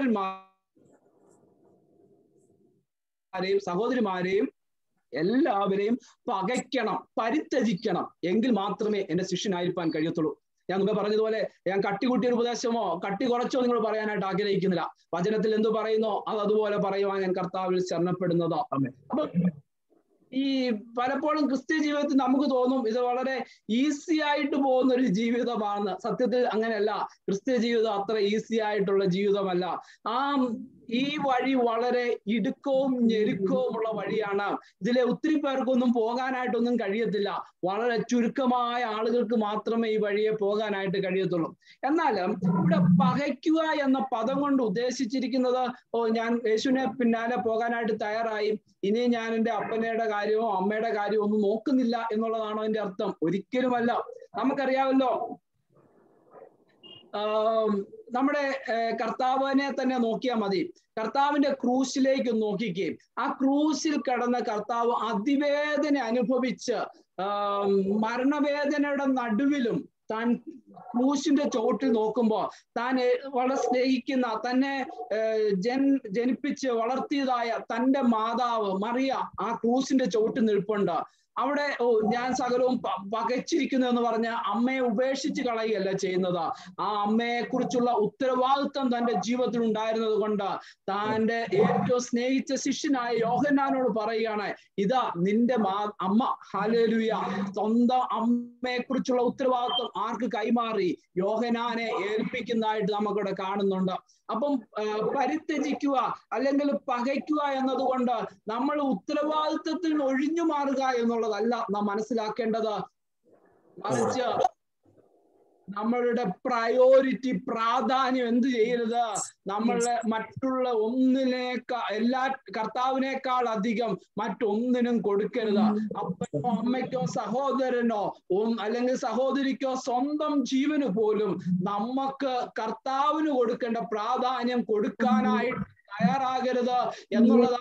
സഹോദരന്മാരെയും സഹോദരിമാരെയും എല്ലാവരെയും പകയ്ക്കണം പരിത്യജിക്കണം എങ്കിൽ മാത്രമേ എന്റെ ശിഷ്യനായിരിക്കാൻ കഴിയത്തുള്ളൂ ഞാൻ മുമ്പേ പറഞ്ഞതുപോലെ ഞാൻ കട്ടികൂട്ടിയ ഒരു ഉപദേശമോ കട്ടി കുറച്ചോ നിങ്ങൾ പറയാനായിട്ട് ആഗ്രഹിക്കുന്നില്ല വചനത്തിൽ എന്ത് പറയുന്നോ അത് അതുപോലെ പറയുവാൻ ഞാൻ കർത്താവിൽ ശരണപ്പെടുന്നതോ അപ്പൊ ഈ പലപ്പോഴും ക്രിസ്ത്യ ജീവിതത്തിൽ നമുക്ക് തോന്നും ഇത് വളരെ ഈസി ആയിട്ട് പോകുന്ന ഒരു ജീവിതമാണ് സത്യത്തിൽ അങ്ങനെയല്ല ക്രിസ്ത്യ ജീവിതം അത്ര ഈസി ആയിട്ടുള്ള ജീവിതമല്ല ആ ഈ വഴി വളരെ ഇടുക്കവും ഞെരുക്കവുമുള്ള വഴിയാണ് ഇതിലെ ഒത്തിരി പേർക്കൊന്നും പോകാനായിട്ടൊന്നും കഴിയത്തില്ല വളരെ ചുരുക്കമായ ആളുകൾക്ക് മാത്രമേ ഈ വഴിയെ പോകാനായിട്ട് കഴിയത്തുള്ളൂ എന്നാലും ഇവിടെ പകയ്ക്കുക എന്ന പദം കൊണ്ട് ഉദ്ദേശിച്ചിരിക്കുന്നത് ഓ ഞാൻ യേശുവിനെ പിന്നാലെ പോകാനായിട്ട് തയ്യാറായി ഇനി ഞാൻ എൻ്റെ അപ്പനയുടെ കാര്യമോ അമ്മയുടെ കാര്യമോ ഒന്നും നോക്കുന്നില്ല എന്നുള്ളതാണോ അതിന്റെ അർത്ഥം ഒരിക്കലുമല്ല നമുക്കറിയാമല്ലോ നമ്മുടെ കർത്താവിനെ തന്നെ നോക്കിയാൽ മതി കർത്താവിന്റെ ക്രൂശിലേക്ക് നോക്കിക്കുകയും ആ ക്രൂശിൽ കിടന്ന കർത്താവ് അതിവേദന അനുഭവിച്ച് മരണവേദനയുടെ നടുവിലും താൻ ക്രൂശിന്റെ ചോട്ടിൽ നോക്കുമ്പോ താൻ വളരെ സ്നേഹിക്കുന്ന തന്നെ ജൻ ജനിപ്പിച്ച് വളർത്തിയതായ തന്റെ മാതാവ് മറിയ ആ ക്രൂശിന്റെ ചോട്ടിൽ നിൽപ്പുണ്ട് അവിടെ ഓ ഞാൻ സകലവും പകച്ചിരിക്കുന്നു എന്ന് പറഞ്ഞ അമ്മയെ ഉപേക്ഷിച്ച് കളയുകയല്ല ചെയ്യുന്നത് ആ അമ്മയെ കുറിച്ചുള്ള ഉത്തരവാദിത്വം തന്റെ ജീവിതത്തിൽ ഉണ്ടായിരുന്നത് കൊണ്ട് താന്റെ ഏറ്റവും സ്നേഹിച്ച ശിഷ്യനായ യോഹന്നാനോട് പറയുകയാണ് ഇതാ നിന്റെ മാ അമ്മ ഹാലേലുയ സ്വന്തം അമ്മയെ കുറിച്ചുള്ള ഉത്തരവാദിത്വം ആർക്ക് കൈമാറി യോഹനാനെ ഏൽപ്പിക്കുന്നതായിട്ട് നമുക്കിവിടെ കാണുന്നുണ്ട് അപ്പം പരിത്യജിക്കുക അല്ലെങ്കിൽ പകയ്ക്കുക എന്നതുകൊണ്ട് നമ്മൾ ഉത്തരവാദിത്വത്തിൽ നിന്ന് ഒഴിഞ്ഞു മാറുക എന്നുള്ളതല്ല നാം മനസ്സിലാക്കേണ്ടത് മറിച്ച് നമ്മളുടെ പ്രയോറിറ്റി പ്രാധാന്യം എന്ത് ചെയ്യരുത് നമ്മളുടെ മറ്റുള്ള ഒന്നിനേക്കാ എല്ലാ കർത്താവിനേക്കാൾ അധികം മറ്റൊന്നിനും കൊടുക്കരുത് അപ്പനോ അമ്മയ്ക്കോ സഹോദരനോ അല്ലെങ്കിൽ സഹോദരിക്കോ സ്വന്തം ജീവന് പോലും നമുക്ക് കർത്താവിന് കൊടുക്കേണ്ട പ്രാധാന്യം കൊടുക്കാനായിട്ട് തയ്യാറാകരുത് എന്നുള്ളതാണ്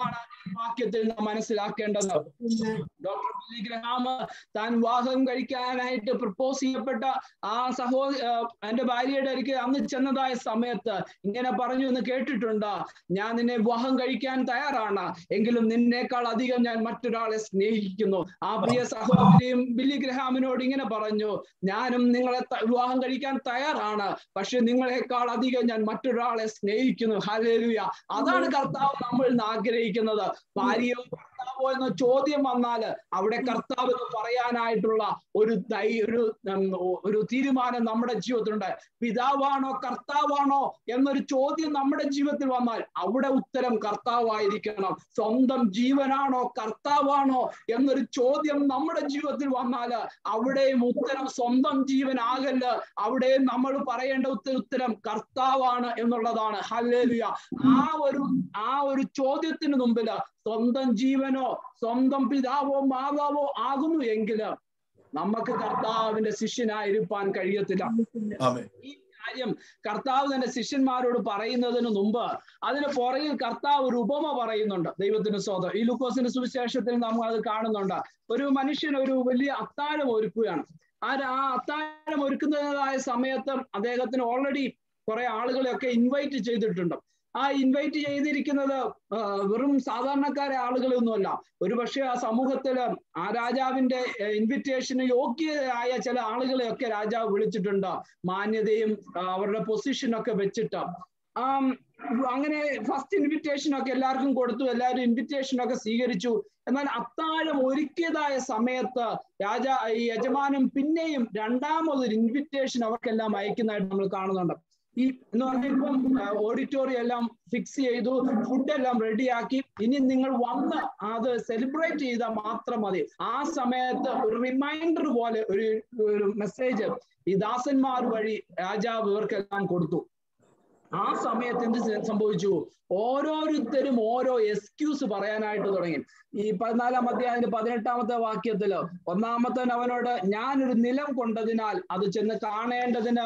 വാക്യത്തിൽ നാം മനസ്സിലാക്കേണ്ടത് ഡോക്ടർ ബില്ലി ഗ്രഹാം താൻ വിവാഹം കഴിക്കാനായിട്ട് പ്രപ്പോസ് ചെയ്യപ്പെട്ട ആ സഹോ എന്റെ ഭാര്യയുടെ അരികെ അന്ന് ചെന്നതായ സമയത്ത് ഇങ്ങനെ പറഞ്ഞു എന്ന് കേട്ടിട്ടുണ്ട് ഞാൻ നിന്നെ വിവാഹം കഴിക്കാൻ തയ്യാറാണ് എങ്കിലും നിന്നേക്കാൾ അധികം ഞാൻ മറ്റൊരാളെ സ്നേഹിക്കുന്നു ആ പ്രിയ സഹോദരിയും ബില്ലി ഗ്രഹാമിനോട് ഇങ്ങനെ പറഞ്ഞു ഞാനും നിങ്ങളെ വിവാഹം കഴിക്കാൻ തയ്യാറാണ് പക്ഷെ നിങ്ങളെക്കാൾ അധികം ഞാൻ മറ്റൊരാളെ സ്നേഹിക്കുന്നു ഹലേലുയ അതാണ് കർത്താവ് നമ്മൾ ഇന്ന് ആഗ്രഹിക്കുന്നത് ഭാര്യയോ കർത്താവോ എന്ന ചോദ്യം വന്നാൽ അവിടെ കർത്താവ് എന്ന് പറയാനായിട്ടുള്ള ഒരു ധൈ ഒരു ഒരു തീരുമാനം നമ്മുടെ ജീവിതത്തിലുണ്ട് പിതാവാണോ കർത്താവാണോ എന്നൊരു ചോദ്യം നമ്മുടെ ജീവിതത്തിൽ വന്നാൽ അവിടെ ഉത്തരം കർത്താവായിരിക്കണം സ്വന്തം ജീവനാണോ കർത്താവാണോ എന്നൊരു ചോദ്യം നമ്മുടെ ജീവിതത്തിൽ വന്നാൽ അവിടെയും ഉത്തരം സ്വന്തം ജീവനാകല്ല അവിടെയും നമ്മൾ പറയേണ്ട ഉത്തരം കർത്താവാണ് എന്നുള്ളതാണ് ഹല്ലേലുയ ആ ഒരു ആ ഒരു ചോദ്യത്തിന് മുമ്പിൽ സ്വന്തം ജീവനോ സ്വന്തം പിതാവോ മാതാവോ ആകുന്നു എങ്കിൽ നമുക്ക് കർത്താവിന്റെ ശിഷ്യനായിരിക്കാൻ കഴിയത്തില്ല ഈ കാര്യം കർത്താവ് തന്റെ ശിഷ്യന്മാരോട് പറയുന്നതിന് മുമ്പ് അതിന് പുറകിൽ കർത്താവ് ഒരു ഉപമ പറയുന്നുണ്ട് ദൈവത്തിന് സ്വതം ഈ ലുക്കോസിന്റെ സുവിശേഷത്തിൽ നമ്മൾ അത് കാണുന്നുണ്ട് ഒരു മനുഷ്യൻ ഒരു വലിയ അത്താഴം ഒരുക്കുകയാണ് ആ ആ അത്താഴം ഒരുക്കുന്നതായ സമയത്ത് അദ്ദേഹത്തിന് ഓൾറെഡി കുറെ ആളുകളെയൊക്കെ ഇൻവൈറ്റ് ചെയ്തിട്ടുണ്ട് ആ ഇൻവൈറ്റ് ചെയ്തിരിക്കുന്നത് വെറും സാധാരണക്കാരെ ആളുകളൊന്നുമല്ല ഒരു പക്ഷേ ആ സമൂഹത്തില് ആ രാജാവിന്റെ ഇൻവിറ്റേഷന് യോഗ്യരായ ചില ആളുകളെയൊക്കെ രാജാവ് വിളിച്ചിട്ടുണ്ട് മാന്യതയും അവരുടെ പൊസിഷനൊക്കെ വെച്ചിട്ട് ആ അങ്ങനെ ഫസ്റ്റ് ഇൻവിറ്റേഷൻ ഒക്കെ എല്ലാവർക്കും കൊടുത്തു എല്ലാവരും ഇൻവിറ്റേഷൻ ഒക്കെ സ്വീകരിച്ചു എന്നാൽ അത്താഴം ഒരുക്കിയതായ സമയത്ത് രാജാ ഈ യജമാനും പിന്നെയും രണ്ടാമതൊരു ഇൻവിറ്റേഷൻ അവർക്കെല്ലാം അയക്കുന്നതായിട്ട് നമ്മൾ കാണുന്നുണ്ട് ഈ എന്ന് പറഞ്ഞപ്പം ഓഡിറ്റോറിയം എല്ലാം ഫിക്സ് ചെയ്തു ഫുഡ് എല്ലാം റെഡിയാക്കി ഇനി നിങ്ങൾ വന്ന് അത് സെലിബ്രേറ്റ് ചെയ്താൽ മാത്രം മതി ആ സമയത്ത് ഒരു റിമൈൻഡർ പോലെ ഒരു ഒരു മെസ്സേജ് ഈ ദാസന്മാർ വഴി രാജാവ് ഇവർക്കെല്ലാം കൊടുത്തു ആ സമയത്ത് എന്ത് സംഭവിച്ചു ഓരോരുത്തരും ഓരോ എക്സ്ക്യൂസ് പറയാനായിട്ട് തുടങ്ങി ഈ പതിനാലാം അധ്യായത്തിന്റെ പതിനെട്ടാമത്തെ വാക്യത്തില് ഒന്നാമത്തെ അവനോട് ഞാനൊരു നിലം കൊണ്ടതിനാൽ അത് ചെന്ന് കാണേണ്ടതിന്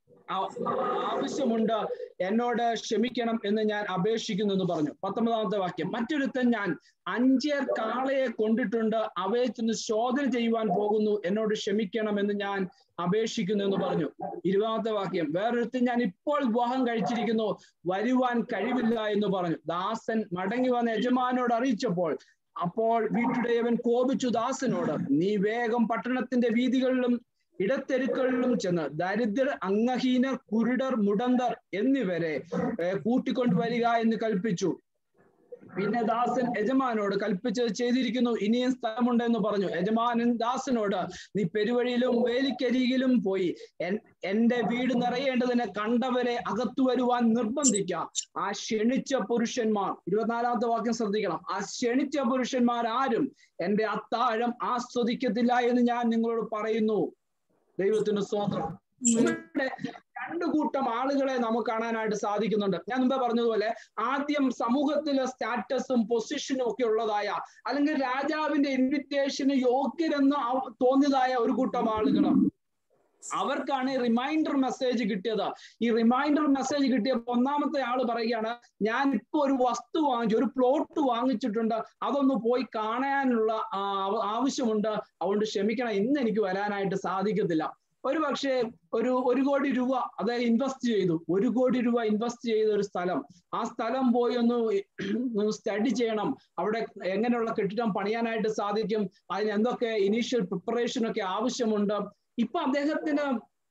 ആവശ്യമുണ്ട് എന്നോട് ക്ഷമിക്കണം എന്ന് ഞാൻ അപേക്ഷിക്കുന്നു എന്ന് പറഞ്ഞു പത്തൊമ്പതാമത്തെ വാക്യം മറ്റൊരുത്തൻ ഞാൻ അഞ്ചേർ കാളയെ കൊണ്ടിട്ടുണ്ട് അവയെ ചെന്ന് ശോധന ചെയ്യുവാൻ പോകുന്നു എന്നോട് ക്ഷമിക്കണം എന്ന് ഞാൻ അപേക്ഷിക്കുന്നു എന്ന് പറഞ്ഞു ഇരുപതാമത്തെ വാക്യം വേറൊരുത്തൻ ഞാൻ ഇപ്പോൾ വിവാഹം കഴിച്ചിരിക്കുന്നു വരുവാൻ കഴിവില്ല എന്ന് പറഞ്ഞു ദാസൻ മടങ്ങി വന്ന യജമാനോട് അറിയിച്ചപ്പോൾ അപ്പോൾ വീട്ടുടയവൻ കോപിച്ചു ദാസനോട് നീ വേഗം പട്ടണത്തിന്റെ വീതികളിലും ഇടത്തെരുക്കളിലും ചെന്ന് ദരിദ്രർ അംഗഹീനർ കുരുടർ മുടന്തർ എന്നിവരെ കൂട്ടിക്കൊണ്ടുവരിക എന്ന് കൽപ്പിച്ചു പിന്നെ ദാസൻ യജമാനോട് കൽപ്പിച്ചത് ചെയ്തിരിക്കുന്നു ഇനിയും സ്ഥലമുണ്ടെന്ന് പറഞ്ഞു യജമാനൻ ദാസനോട് നീ പെരുവഴിയിലും വേലിക്കരികിലും പോയി എന്റെ വീട് നിറയേണ്ടതിന് കണ്ടവരെ അകത്തു വരുവാൻ നിർബന്ധിക്ക ആ ക്ഷണിച്ച പുരുഷന്മാർ ഇരുപത്തിനാലാമത്തെ വാക്യം ശ്രദ്ധിക്കണം ആ ക്ഷണിച്ച പുരുഷന്മാർ ആരും എന്റെ അത്താഴം ആസ്വദിക്കത്തില്ല എന്ന് ഞാൻ നിങ്ങളോട് പറയുന്നു ദൈവത്തിന് സ്വതന്ത്രം ഇവിടെ രണ്ടു കൂട്ടം ആളുകളെ നമുക്ക് കാണാനായിട്ട് സാധിക്കുന്നുണ്ട് ഞാൻ മുമ്പേ പറഞ്ഞതുപോലെ ആദ്യം സമൂഹത്തിലെ സ്റ്റാറ്റസും പൊസിഷനും ഒക്കെ ഉള്ളതായ അല്ലെങ്കിൽ രാജാവിന്റെ ഇൻവിറ്റേഷന് യോഗ്യരെന്ന് തോന്നിയതായ ഒരു കൂട്ടം ആളുകളും അവർക്കാണ് റിമൈൻഡർ മെസ്സേജ് കിട്ടിയത് ഈ റിമൈൻഡർ മെസ്സേജ് കിട്ടിയപ്പോൾ ഒന്നാമത്തെ ആള് പറയുകയാണ് ഞാൻ ഇപ്പൊ ഒരു വസ്തു വാങ്ങിച്ചു ഒരു പ്ലോട്ട് വാങ്ങിച്ചിട്ടുണ്ട് അതൊന്ന് പോയി കാണാനുള്ള ആവശ്യമുണ്ട് അതുകൊണ്ട് ക്ഷമിക്കണം ഇന്ന് എനിക്ക് വരാനായിട്ട് സാധിക്കത്തില്ല ഒരു പക്ഷേ ഒരു ഒരു കോടി രൂപ അതായത് ഇൻവെസ്റ്റ് ചെയ്തു ഒരു കോടി രൂപ ഇൻവെസ്റ്റ് ചെയ്ത ഒരു സ്ഥലം ആ സ്ഥലം പോയി ഒന്ന് സ്റ്റഡി ചെയ്യണം അവിടെ എങ്ങനെയുള്ള കെട്ടിടം പണിയാനായിട്ട് സാധിക്കും അതിന് എന്തൊക്കെ ഇനീഷ്യൽ പ്രിപ്പറേഷൻ ഒക്കെ ആവശ്യമുണ്ട് ഇപ്പൊ അദ്ദേഹത്തിന്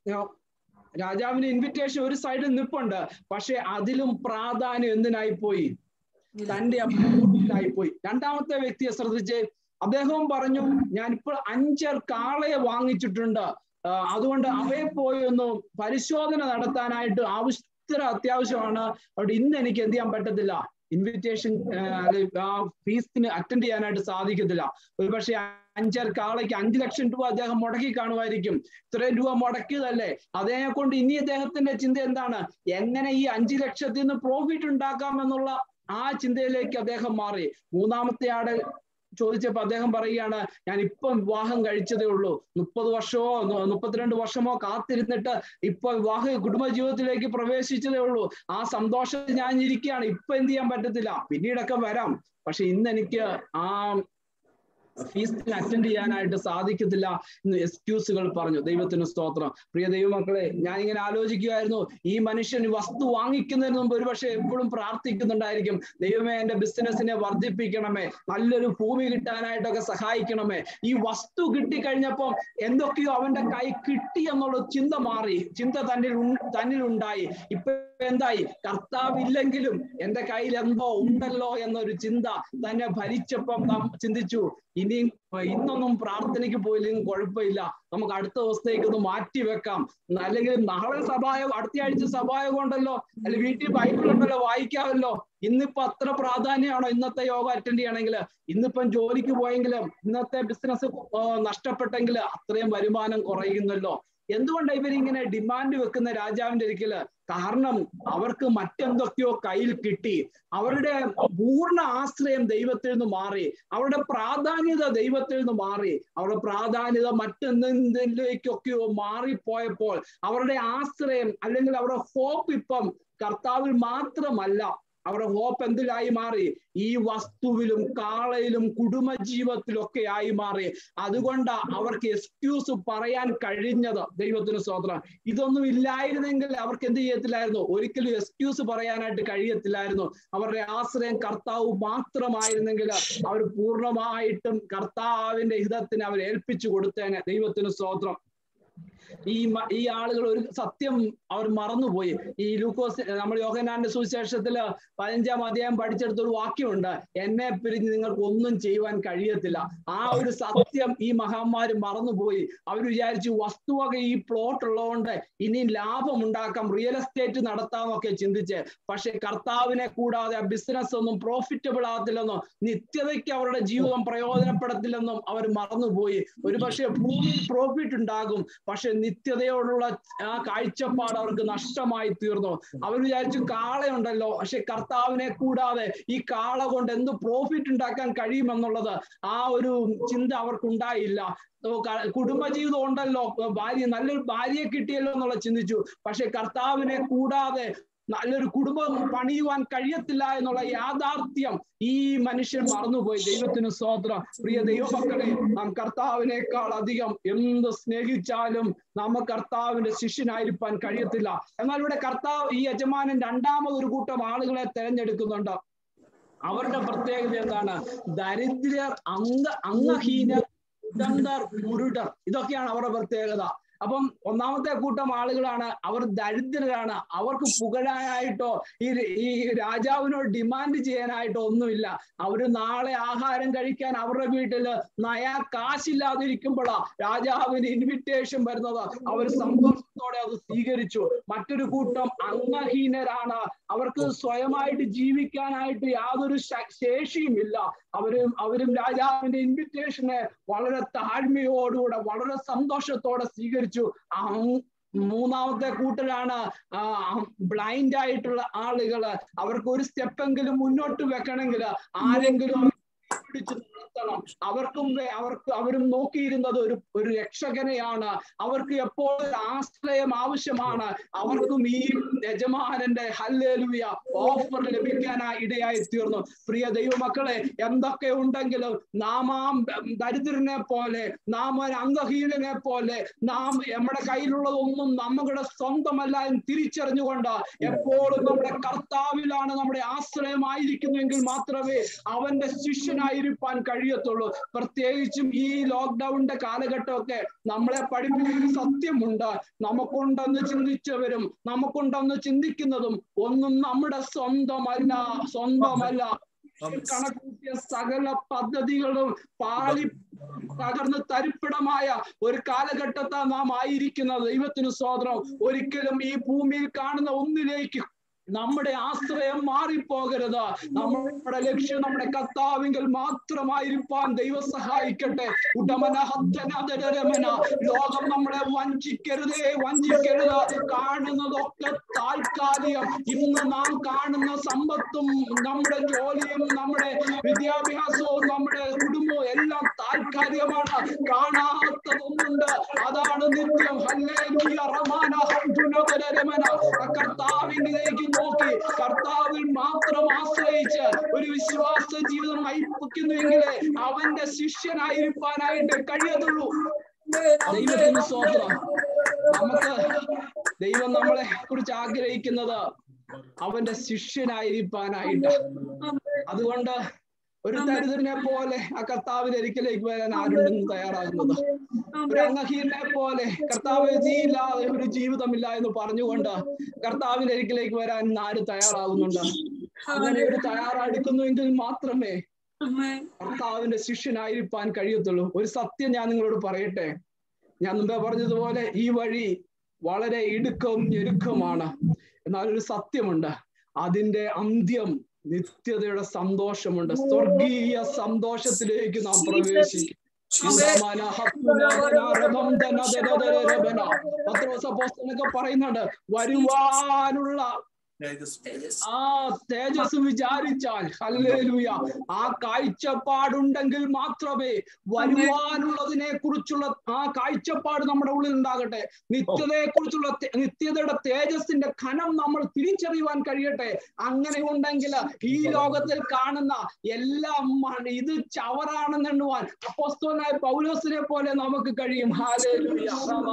രാജാവിന്റെ ഇൻവിറ്റേഷൻ ഒരു സൈഡിൽ നിൽപ്പുണ്ട് പക്ഷെ അതിലും പ്രാധാന്യം എന്തിനായി പോയി തന്റെ അപ്പൂട്ടിലായി പോയി രണ്ടാമത്തെ വ്യക്തിയെ ശ്രദ്ധിച്ച് അദ്ദേഹവും പറഞ്ഞു ഞാൻ ഇപ്പോൾ അഞ്ചർ കാളയെ വാങ്ങിച്ചിട്ടുണ്ട് അതുകൊണ്ട് അവയെ പോയി ഒന്ന് പരിശോധന നടത്താനായിട്ട് ആവശ്യത്തിന് അത്യാവശ്യമാണ് അവിടെ ഇന്ന് എനിക്ക് എന്ത് ചെയ്യാൻ പറ്റത്തില്ല ഇൻവിറ്റേഷൻ ആ ഫീസിന് അറ്റൻഡ് ചെയ്യാനായിട്ട് സാധിക്കത്തില്ല ഒരു പക്ഷേ അഞ്ചര കാളയ്ക്ക് അഞ്ചു ലക്ഷം രൂപ അദ്ദേഹം മുടക്കി കാണുമായിരിക്കും ഇത്രയും രൂപ മുടക്കിയതല്ലേ അതിനെ കൊണ്ട് ഇനി അദ്ദേഹത്തിന്റെ ചിന്ത എന്താണ് എങ്ങനെ ഈ അഞ്ചു ലക്ഷത്തിൽ നിന്ന് പ്രോഫിറ്റ് ഉണ്ടാക്കാം എന്നുള്ള ആ ചിന്തയിലേക്ക് അദ്ദേഹം മാറി മൂന്നാമത്തെ ആട് ചോദിച്ചപ്പോ അദ്ദേഹം പറയുകയാണ് ഞാൻ ഇപ്പം വിവാഹം കഴിച്ചതേ ഉള്ളൂ മുപ്പത് വർഷമോ ന- മുപ്പത്തിരണ്ട് വർഷമോ കാത്തിരുന്നിട്ട് ഇപ്പൊ വിവാഹ കുടുംബജീവിതത്തിലേക്ക് പ്രവേശിച്ചതേ ഉള്ളൂ ആ സന്തോഷം ഞാൻ ഇരിക്കുകയാണ് ഇപ്പൊ എന്ത് ചെയ്യാൻ പറ്റത്തില്ല പിന്നീടൊക്കെ വരാം പക്ഷെ ഇന്ന് എനിക്ക് ആ ഫീസിന് അറ്റൻഡ് ചെയ്യാനായിട്ട് സാധിക്കത്തില്ല എന്ന് എക്സ്ക്യൂസുകൾ പറഞ്ഞു ദൈവത്തിന് സ്തോത്രം പ്രിയ ദൈവമക്കളെ ഞാൻ ഇങ്ങനെ ആലോചിക്കുമായിരുന്നു ഈ മനുഷ്യൻ വസ്തു വാങ്ങിക്കുന്നതിന് മുമ്പ് ഒരുപക്ഷെ എപ്പോഴും പ്രാർത്ഥിക്കുന്നുണ്ടായിരിക്കും ദൈവമേ എന്റെ ബിസിനസ്സിനെ വർദ്ധിപ്പിക്കണമേ നല്ലൊരു ഭൂമി കിട്ടാനായിട്ടൊക്കെ സഹായിക്കണമേ ഈ വസ്തു കിട്ടിക്കഴിഞ്ഞപ്പം എന്തൊക്കെയോ അവന്റെ കൈ കിട്ടി എന്നുള്ള ചിന്ത മാറി ചിന്ത തന്നിൽ ഉൺ- തന്നിൽ ഉണ്ടായി ഇപ്പൊ എന്തായി കർത്താവില്ലെങ്കിലും എന്റെ കയ്യിൽ എന്തോ ഉണ്ടല്ലോ എന്നൊരു ചിന്ത തന്നെ ഭരിച്ചപ്പം നാം ചിന്തിച്ചു ഇനിയും ഇന്നൊന്നും പ്രാർത്ഥനയ്ക്ക് പോയില്ലെങ്കിൽ കുഴപ്പമില്ല നമുക്ക് അടുത്ത ദിവസത്തേക്ക് ഒന്ന് മാറ്റി വെക്കാം അല്ലെങ്കിൽ നാളെ സഭായം അടുത്ത ആഴ്ച സഭായം ഉണ്ടല്ലോ അല്ലെങ്കിൽ വീട്ടിൽ ബൈബിൾ ഉണ്ടല്ലോ വായിക്കാമല്ലോ ഇന്നിപ്പോ അത്ര പ്രാധാന്യമാണോ ഇന്നത്തെ യോഗ അറ്റൻഡ് ചെയ്യണമെങ്കിൽ ഇന്നിപ്പം ജോലിക്ക് പോയെങ്കിലും ഇന്നത്തെ ബിസിനസ് നഷ്ടപ്പെട്ടെങ്കിൽ അത്രയും വരുമാനം കുറയുന്നല്ലോ എന്തുകൊണ്ടാണ് ഇവരിങ്ങനെ ഡിമാൻഡ് വെക്കുന്ന രാജാവിന്റെ ഒരിക്കല് കാരണം അവർക്ക് മറ്റെന്തൊക്കെയോ കയ്യിൽ കിട്ടി അവരുടെ പൂർണ്ണ ആശ്രയം ദൈവത്തിൽ നിന്ന് മാറി അവരുടെ പ്രാധാന്യത ദൈവത്തിൽ നിന്ന് മാറി അവരുടെ പ്രാധാന്യത മറ്റെന്തിലേക്കൊക്കെയോ മാറിപ്പോയപ്പോൾ അവരുടെ ആശ്രയം അല്ലെങ്കിൽ അവരുടെ ഹോപ്പ് ഇപ്പം കർത്താവിൽ മാത്രമല്ല അവരുടെ ഹോപ്പ് എന്തിലായി മാറി ഈ വസ്തുവിലും കാളയിലും കുടുംബജീവിതത്തിലും ഒക്കെ ആയി മാറി അതുകൊണ്ട് അവർക്ക് എക്സ്ക്യൂസ് പറയാൻ കഴിഞ്ഞത് ദൈവത്തിന് സ്വതന്ത്രം ഇതൊന്നും ഇല്ലായിരുന്നെങ്കിൽ അവർക്ക് എന്ത് ചെയ്യത്തില്ലായിരുന്നു ഒരിക്കലും എക്സ്ക്യൂസ് പറയാനായിട്ട് കഴിയത്തില്ലായിരുന്നു അവരുടെ ആശ്രയം കർത്താവ് മാത്രമായിരുന്നെങ്കിൽ അവർ പൂർണ്ണമായിട്ടും കർത്താവിന്റെ ഹിതത്തിന് അവർ ഏൽപ്പിച്ചു കൊടുത്തേനെ ദൈവത്തിന് സ്വതന്ത്രം ഈ മ- ഈ ആളുകൾ ഒരു സത്യം അവർ മറന്നുപോയി ഈ ലൂക്കോസ് നമ്മൾ യോഹനാന്റെ സുവിശേഷത്തില് പതിനഞ്ചാം അധ്യായം പഠിച്ചെടുത്ത ഒരു വാക്യമുണ്ട് എന്നെ പിരിഞ്ഞ് നിങ്ങൾക്ക് ഒന്നും ചെയ്യുവാൻ കഴിയത്തില്ല ആ ഒരു സത്യം ഈ മഹാന്മാര് മറന്നുപോയി അവർ വിചാരിച്ചു വസ്തുവക ഈ പ്ലോട്ട് ഉള്ളതുകൊണ്ട് ഇനി ലാഭം ഉണ്ടാക്കാം റിയൽ എസ്റ്റേറ്റ് നടത്താമെന്നൊക്കെ ചിന്തിച്ച് പക്ഷെ കർത്താവിനെ കൂടാതെ ആ ബിസിനസ് ഒന്നും പ്രോഫിറ്റബിൾ ആകത്തില്ലെന്നും നിത്യതയ്ക്ക് അവരുടെ ജീവിതം പ്രയോജനപ്പെടത്തില്ലെന്നും അവർ മറന്നുപോയി ഒരു പക്ഷേ ഭൂമിയിൽ പ്രോഫിറ്റ് ഉണ്ടാകും പക്ഷെ നിത്യതയോടുള്ള ആ കാഴ്ചപ്പാട് അവർക്ക് നഷ്ടമായി തീർന്നു അവർ വിചാരിച്ചു കാളയുണ്ടല്ലോ പക്ഷെ കർത്താവിനെ കൂടാതെ ഈ കാള കൊണ്ട് എന്ത് പ്രോഫിറ്റ് ഉണ്ടാക്കാൻ കഴിയുമെന്നുള്ളത് ആ ഒരു ചിന്ത അവർക്കുണ്ടായില്ല ഓ, ക- കുടുംബജീവിതം ഉണ്ടല്ലോ ഭാര്യ നല്ലൊരു ഭാര്യയെ കിട്ടിയല്ലോ എന്നുള്ള ചിന്തിച്ചു പക്ഷെ കർത്താവിനെ കൂടാതെ നല്ലൊരു കുടുംബം പണിയുവാൻ കഴിയത്തില്ല എന്നുള്ള യാഥാർത്ഥ്യം ഈ മനുഷ്യൻ മറന്നുപോയി ദൈവത്തിന് സ്വോത്രം പ്രിയ ദൈവമക്കളെ നാം കർത്താവിനേക്കാൾ അധികം എന്ത് സ്നേഹിച്ചാലും നമ്മ കർത്താവിന്റെ ശിഷ്യനായിരിക്കാൻ കഴിയത്തില്ല എന്നാൽ ഇവിടെ കർത്താവ് ഈ യജമാനൻ രണ്ടാമത് ഒരു കൂട്ടം ആളുകളെ തെരഞ്ഞെടുക്കുന്നുണ്ട് അവരുടെ പ്രത്യേകത എന്താണ് ദരിദ്രർ അംഗ അംഗഹീനർ ഉദന്തർ കുരുടർ ഇതൊക്കെയാണ് അവരുടെ പ്രത്യേകത അപ്പം ഒന്നാമത്തെ കൂട്ടം ആളുകളാണ് അവർ ദരിദ്രരാണ് അവർക്ക് പുകഴാനായിട്ടോ ഈ ഈ രാജാവിനോട് ഡിമാൻഡ് ചെയ്യാനായിട്ടോ ഒന്നുമില്ല അവര് നാളെ ആഹാരം കഴിക്കാൻ അവരുടെ വീട്ടില് നയാ കാശില്ലാതിരിക്കുമ്പോഴാ രാജാവിന് ഇൻവിറ്റേഷൻ വരുന്നത് അവർ സന്തോഷത്തോടെ അത് സ്വീകരിച്ചു മറ്റൊരു കൂട്ടം അംഗഹീനരാണ് അവർക്ക് സ്വയമായിട്ട് ജീവിക്കാനായിട്ട് യാതൊരു ശ- ശേഷിയുമില്ല അവരും അവരും രാജാവിന്റെ ഇൻവിറ്റേഷനെ വളരെ താഴ്മയോടുകൂടെ വളരെ സന്തോഷത്തോടെ സ്വീകരിച്ചു അങ് മൂന്നാമത്തെ കൂട്ടരാണ് ബ്ലൈൻഡ് ആയിട്ടുള്ള ആളുകള് അവർക്ക് ഒരു സ്റ്റെപ്പെങ്കിലും മുന്നോട്ട് വെക്കണമെങ്കിൽ ആരെങ്കിലും പിടിച്ചു നിർത്തണം അവർക്കും വേ- അവർക്ക് അവരും നോക്കിയിരുന്നത് ഒരു ഒരു രക്ഷകനെയാണ് അവർക്ക് എപ്പോഴും ആശ്രയം ആവശ്യമാണ് അവർക്കും ഈ യജമാനന്റെ ഹല്ലേലൂയ ഓഫർ ലഭിക്കാനായി ഇടയായി തീർന്നു പ്രിയ ദൈവമക്കളെ എന്തൊക്കെ ഉണ്ടെങ്കിലും നാം ആ ദരിദ്രനെ പോലെ നാം ഒരു അംഗഹീനനെ പോലെ നാം നമ്മുടെ കയ്യിലുള്ളതൊന്നും നമ്മുടെ സ്വന്തമല്ല എന്ന് തിരിച്ചറിഞ്ഞുകൊണ്ട് എപ്പോഴും നമ്മുടെ കർത്താവിലാണ് നമ്മുടെ ആശ്രയമായിരിക്കുന്നുവെങ്കിൽ മാത്രമേ അവന്റെ ശിഷ്യനായിരിക്കാൻ കഴിയത്തുള്ളൂ പ്രത്യേകിച്ചും ഈ ലോക്ക്ഡൌണിന്റെ കാലഘട്ടമൊക്കെ നമ്മളെ പഠിപ്പിക്കുന്ന സത്യമുണ്ട് നമുക്കുണ്ടെന്ന് ചിന്തിച്ചവരും നമുക്കുണ്ടെന്ന് ചിന്തിക്കുന്നതും ഒന്നും നമ്മുടെ സ്വന്തമല്ല സ്വന്തമല്ല കണക്കൂട്ടിയ സകല പദ്ധതികളും പാളി തകർന്ന് തരിപ്പിടമായ ഒരു കാലഘട്ടത്താ നാം ആയിരിക്കുന്നത് ദൈവത്തിന് സ്വാതന്ത്ര്യം ഒരിക്കലും ഈ ഭൂമിയിൽ കാണുന്ന ഒന്നിലേക്ക് നമ്മുടെ ആശ്രയം മാറിപ്പോകരുത് നമ്മുടെ ലക്ഷ്യം നമ്മുടെ കർത്താവിങ്കിൽ മാത്രമായിരിക്കാൻ ദൈവം സഹായിക്കട്ടെ ഉടമന ഹത്തനരമന ലോകം നമ്മളെ വഞ്ചിക്കരുതേ വഞ്ചിക്കരുത് കാണുന്നതൊക്കെ താൽക്കാലികം ഇന്ന് നാം കാണുന്ന സമ്പത്തും നമ്മുടെ ജോലിയും നമ്മുടെ വിദ്യാഭ്യാസവും നമ്മുടെ കുടുംബവും കാര്യമാണ് കാണാത്തതൊന്നുണ്ട് അതാണ് നിത്യം ഹല്ലേലൂയ റമാന ഹംദുനദര രമന ആ കർത്താവിലേക്ക് നോക്കി കർത്താവിൽ മാത്രം ആശ്രയിച്ച് ഒരു വിശ്വാസ ജീവിതം നയിപ്പിക്കുന്നുവെങ്കിലേ അവന്റെ ശിഷ്യനായിരിക്കാനായിട്ട് കഴിയത്തുള്ളൂ ദൈവത്തിന് സ്വോത്രം നമുക്ക് ദൈവം നമ്മളെ കുറിച്ച് ആഗ്രഹിക്കുന്നത് അവന്റെ ശിഷ്യനായിരിക്കാനായിട്ട് അതുകൊണ്ട് ഒരു ദരിദ്രനെ പോലെ ആ കർത്താവിന്റെ ഒരിക്കലേക്ക് വരാൻ ആരുണ്ടെന്ന് തയ്യാറാകുന്നത് ഒരു അംഗഹീനെ പോലെ കർത്താവ് നീയില്ലാതെ ഒരു ജീവിതമില്ല എന്ന് പറഞ്ഞുകൊണ്ട് കർത്താവിന്റെ ഒരിക്കലേക്ക് വരാൻ ഇന്ന് ആര് തയ്യാറാകുന്നുണ്ട് അങ്ങനെ ഒരു തയ്യാറെടുക്കുന്നുവെങ്കിൽ മാത്രമേ കർത്താവിന്റെ ശിഷ്യനായിരിക്കാൻ കഴിയത്തുള്ളൂ ഒരു സത്യം ഞാൻ നിങ്ങളോട് പറയട്ടെ ഞാൻ മുമ്പേ പറഞ്ഞതുപോലെ ഈ വഴി വളരെ ഇടുക്കം ഞെരുക്കമാണ് എന്നാൽ ഒരു സത്യമുണ്ട് അതിന്റെ അന്ത്യം നിത്യതയുടെ സന്തോഷമുണ്ട് സ്വർഗീയ സന്തോഷത്തിലേക്ക് നാം പ്രവേശിക്കും പത്രോസപ്പോസ്തലൊക്കെ പറയുന്നുണ്ട് വരുവാനുള്ള ആ തേജസ് വിചാരിച്ചാൽ ഹല്ലേലൂയ ആ കാഴ്ചപ്പാടുണ്ടെങ്കിൽ മാത്രമേ വരുവാനുള്ളതിനെ കുറിച്ചുള്ള ആ കാഴ്ചപ്പാട് നമ്മുടെ ഉള്ളിൽ ഉണ്ടാകട്ടെ നിത്യതയെ കുറിച്ചുള്ള നിത്യതയുടെ തേജസിന്റെ ഖനം നമ്മൾ തിരിച്ചറിയുവാൻ കഴിയട്ടെ അങ്ങനെ ഉണ്ടെങ്കിൽ ഈ ലോകത്തിൽ കാണുന്ന എല്ലാം ഇത് ചവറാണെന്നെണ്ണുവാൻ അപ്പോസ്തോനായ പൗലോസിനെ പോലെ നമുക്ക് കഴിയും ഹാലേലൂയ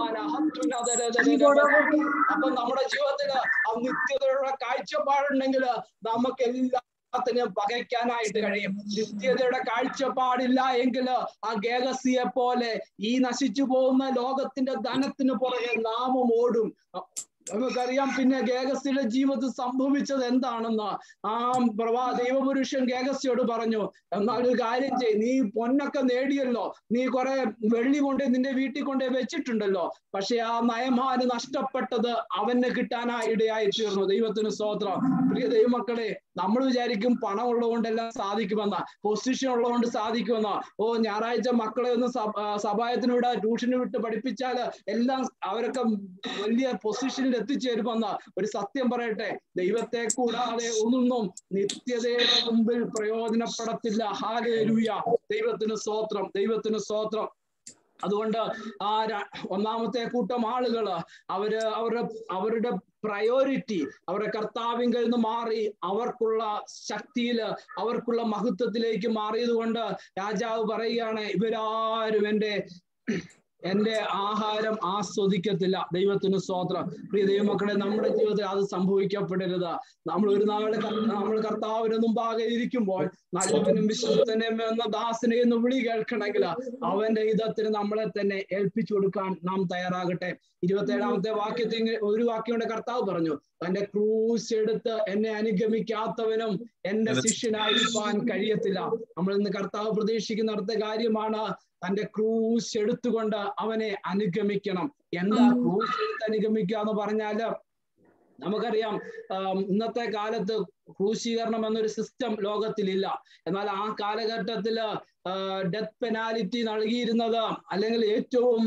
അപ്പൊ നമ്മുടെ ജീവിതത്തിൽ ആ നിത്യതയുടെ കാഴ്ചപ്പാടുണ്ടെങ്കിൽ നമുക്ക് എല്ലാത്തിനും പകയ്ക്കാനായിട്ട് കഴിയും നിത്യതയുടെ കാഴ്ചപ്പാടില്ല എങ്കിൽ ആ ഗേഗസിയെ പോലെ ഈ നശിച്ചു പോകുന്ന ലോകത്തിന്റെ ധനത്തിന് പുറകെ നാമം ഓടും നമുക്കറിയാം പിന്നെ ഗേഗസിയുടെ ജീവിതത്തിൽ സംഭവിച്ചത് എന്താണെന്ന് ആ പ്രവാ ദൈവപുരുഷൻ ഗേഗസിയോട് പറഞ്ഞു എന്നാൽ ഒരു കാര്യം ചെയ് നീ പൊന്നൊക്കെ നേടിയല്ലോ നീ കുറെ വെള്ളി കൊണ്ട് നിന്റെ വീട്ടിൽ കൊണ്ട് വെച്ചിട്ടുണ്ടല്ലോ പക്ഷെ ആ നയമാന് നഷ്ടപ്പെട്ടത് അവന് കിട്ടാനായി ഇടയായി തീർന്നു ദൈവത്തിന് സ്തോത്രം പ്രിയ ദൈവമക്കളെ നമ്മൾ വിചാരിക്കും പണം ഉള്ളതുകൊണ്ടെല്ലാം സാധിക്കുമെന്ന പൊസിഷൻ ഉള്ളതുകൊണ്ട് സാധിക്കുമെന്ന ഓ ഞായറാഴ്ച മക്കളെ ഒന്ന് സഭായത്തിന് വിടാ ട്യൂഷന് വിട്ട് പഠിപ്പിച്ചാല് എല്ലാം അവരൊക്കെ വലിയ പൊസിഷനിൽ എത്തിച്ചേരുമെന്ന ഒരു സത്യം പറയട്ടെ ദൈവത്തെ കൂടാതെ ഒന്നും നിത്യതയുടെ മുമ്പിൽ പ്രയോജനപ്പെടത്തില്ല ഹാലേലൂയ ദൈവത്തിന് സ്തോത്രം ദൈവത്തിന് സ്തോത്രം അതുകൊണ്ട് ആ ഒന്നാമത്തെ കൂട്ടം ആളുകള് അവര് അവരുടെ അവരുടെ പ്രയോറിറ്റി അവരുടെ കർത്താവിങ്കിൽ നിന്ന് മാറി അവർക്കുള്ള ശക്തിയില് അവർക്കുള്ള മഹത്വത്തിലേക്ക് മാറിയത് കൊണ്ട് രാജാവ് പറയുകയാണ് ഇവരാരും എൻ്റെ എന്റെ ആഹാരം ആസ്വദിക്കത്തില്ല ദൈവത്തിന് സ്തോത്രം പ്രിയ ദൈവമക്കളെ നമ്മുടെ ജീവിതത്തിൽ അത് സംഭവിക്കപ്പെടരുത് നമ്മൾ ഒരു നാളെ നമ്മൾ കർത്താവിന് മുമ്പാകെ ഇരിക്കുമ്പോൾ നല്ലവനും വിശ്വസ്തനും എന്ന ദാസനെ എന്ന് വിളി കേൾക്കണമെങ്കിൽ അവന്റെ ഹിതത്തിന് നമ്മളെ തന്നെ ഏൽപ്പിച്ചു കൊടുക്കാൻ നാം തയ്യാറാകട്ടെ ഇരുപത്തേഴാമത്തെ വാക്യത്തിൽ ഒരു വാക്യം കൊണ്ട് കർത്താവ് പറഞ്ഞു തന്റെ ക്രൂസ് എടുത്ത് എന്നെ അനുഗമിക്കാത്തവനും എന്റെ ശിഷ്യനായിരിക്കാൻ കഴിയത്തില്ല നമ്മൾ ഇന്ന് കർത്താവ് പ്രതീക്ഷിക്കുന്ന അടുത്ത കാര്യമാണ് തന്റെ ക്രൂസ് എടുത്തുകൊണ്ട് അവനെ അനുഗമിക്കണം എന്താ ക്രൂസ് എടുത്ത് അനുഗമിക്കുക എന്ന് പറഞ്ഞാല് നമുക്കറിയാം ഇന്നത്തെ കാലത്ത് ക്രൂശീകരണം എന്നൊരു സിസ്റ്റം ലോകത്തിലില്ല എന്നാൽ ആ കാലഘട്ടത്തില് ഡെത്ത് പെനാലിറ്റി നൽകിയിരുന്നത് അല്ലെങ്കിൽ ഏറ്റവും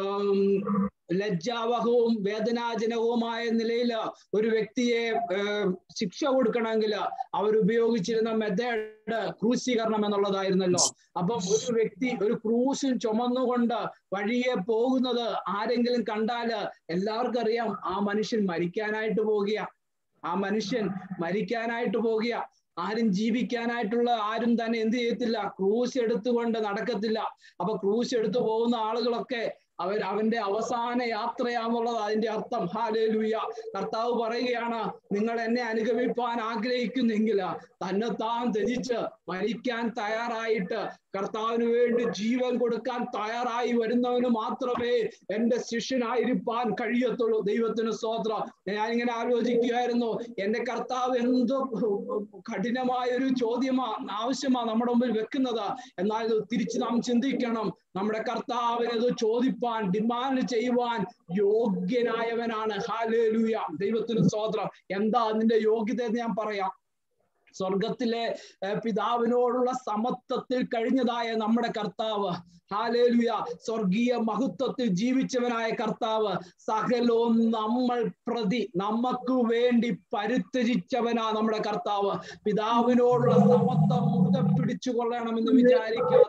ലജ്ജാവഹവും വേദനാജനകവുമായ നിലയിൽ ഒരു വ്യക്തിയെ ശിക്ഷ കൊടുക്കണമെങ്കിൽ അവരുപയോഗിച്ചിരുന്ന മെത്തേഡ് ക്രൂശീകരണം എന്നുള്ളതായിരുന്നല്ലോ അപ്പം ഒരു വ്യക്തി ഒരു ക്രൂശും ചുമന്നുകൊണ്ട് വഴിയെ പോകുന്നത് ആരെങ്കിലും കണ്ടാല് എല്ലാവർക്കും അറിയാം ആ മനുഷ്യൻ മരിക്കാനായിട്ട് പോകുക ആ മനുഷ്യൻ മരിക്കാനായിട്ട് പോകുക ആരും ജീവിക്കാനായിട്ടുള്ള ആരും തന്നെ എന്ത് ചെയ്യത്തില്ല ക്രൂശ് എടുത്തുകൊണ്ട് നടക്കത്തില്ല അപ്പൊ ക്രൂശ് എടുത്തു പോകുന്ന ആളുകളൊക്കെ അവർ അവന്റെ അവസാന യാത്രയാന്നുള്ളത് അതിന്റെ അർത്ഥം ഹാലേ ലൂയ കർത്താവ് പറയുകയാണ് നിങ്ങൾ എന്നെ അനുഗമിപ്പാൻ ആഗ്രഹിക്കുന്നെങ്കിൽ തന്നെ താൻ ത്യജിച്ച് മരിക്കാൻ തയ്യാറായിട്ട് കർത്താവിന് വേണ്ടി ജീവൻ കൊടുക്കാൻ തയ്യാറായി വരുന്നവന് മാത്രമേ എന്റെ ശിഷ്യനായിരിക്കാൻ കഴിയത്തുള്ളൂ ദൈവത്തിന് സ്തോത്രം ഞാനിങ്ങനെ ആലോചിക്കുകയായിരുന്നു എന്റെ കർത്താവ് എന്തോ കഠിനമായ ഒരു ചോദ്യമാ ആവശ്യമാ നമ്മുടെ മുമ്പിൽ വെക്കുന്നത് എന്നാൽ തിരിച്ച് നാം ചിന്തിക്കണം നമ്മുടെ കർത്താവിനത് ചോദിപ്പാൻ ഡിമാൻഡ് ചെയ്യുവാൻ യോഗ്യനായവനാണ് ഹാലേലൂയ ദൈവത്തിന് സ്തോത്രം എന്താ അതിന്റെ യോഗ്യത എന്ന് ഞാൻ പറയാം സ്വർഗത്തിലെ പിതാവിനോടുള്ള സമത്വത്തിൽ കഴിഞ്ഞതായ നമ്മുടെ കർത്താവ് ഹാലേലുയ സ്വർഗീയ മഹത്വത്തിൽ ജീവിച്ചവനായ കർത്താവ് സകലവും നമ്മൾ പ്രതി നമുക്ക് വേണ്ടി പരിത്യജിച്ചവനാ നമ്മുടെ കർത്താവ് പിതാവിനോടുള്ള സമത്വം മുറുകെ പിടിച്ചു കൊള്ളണമെന്ന് വിചാരിക്കാതെ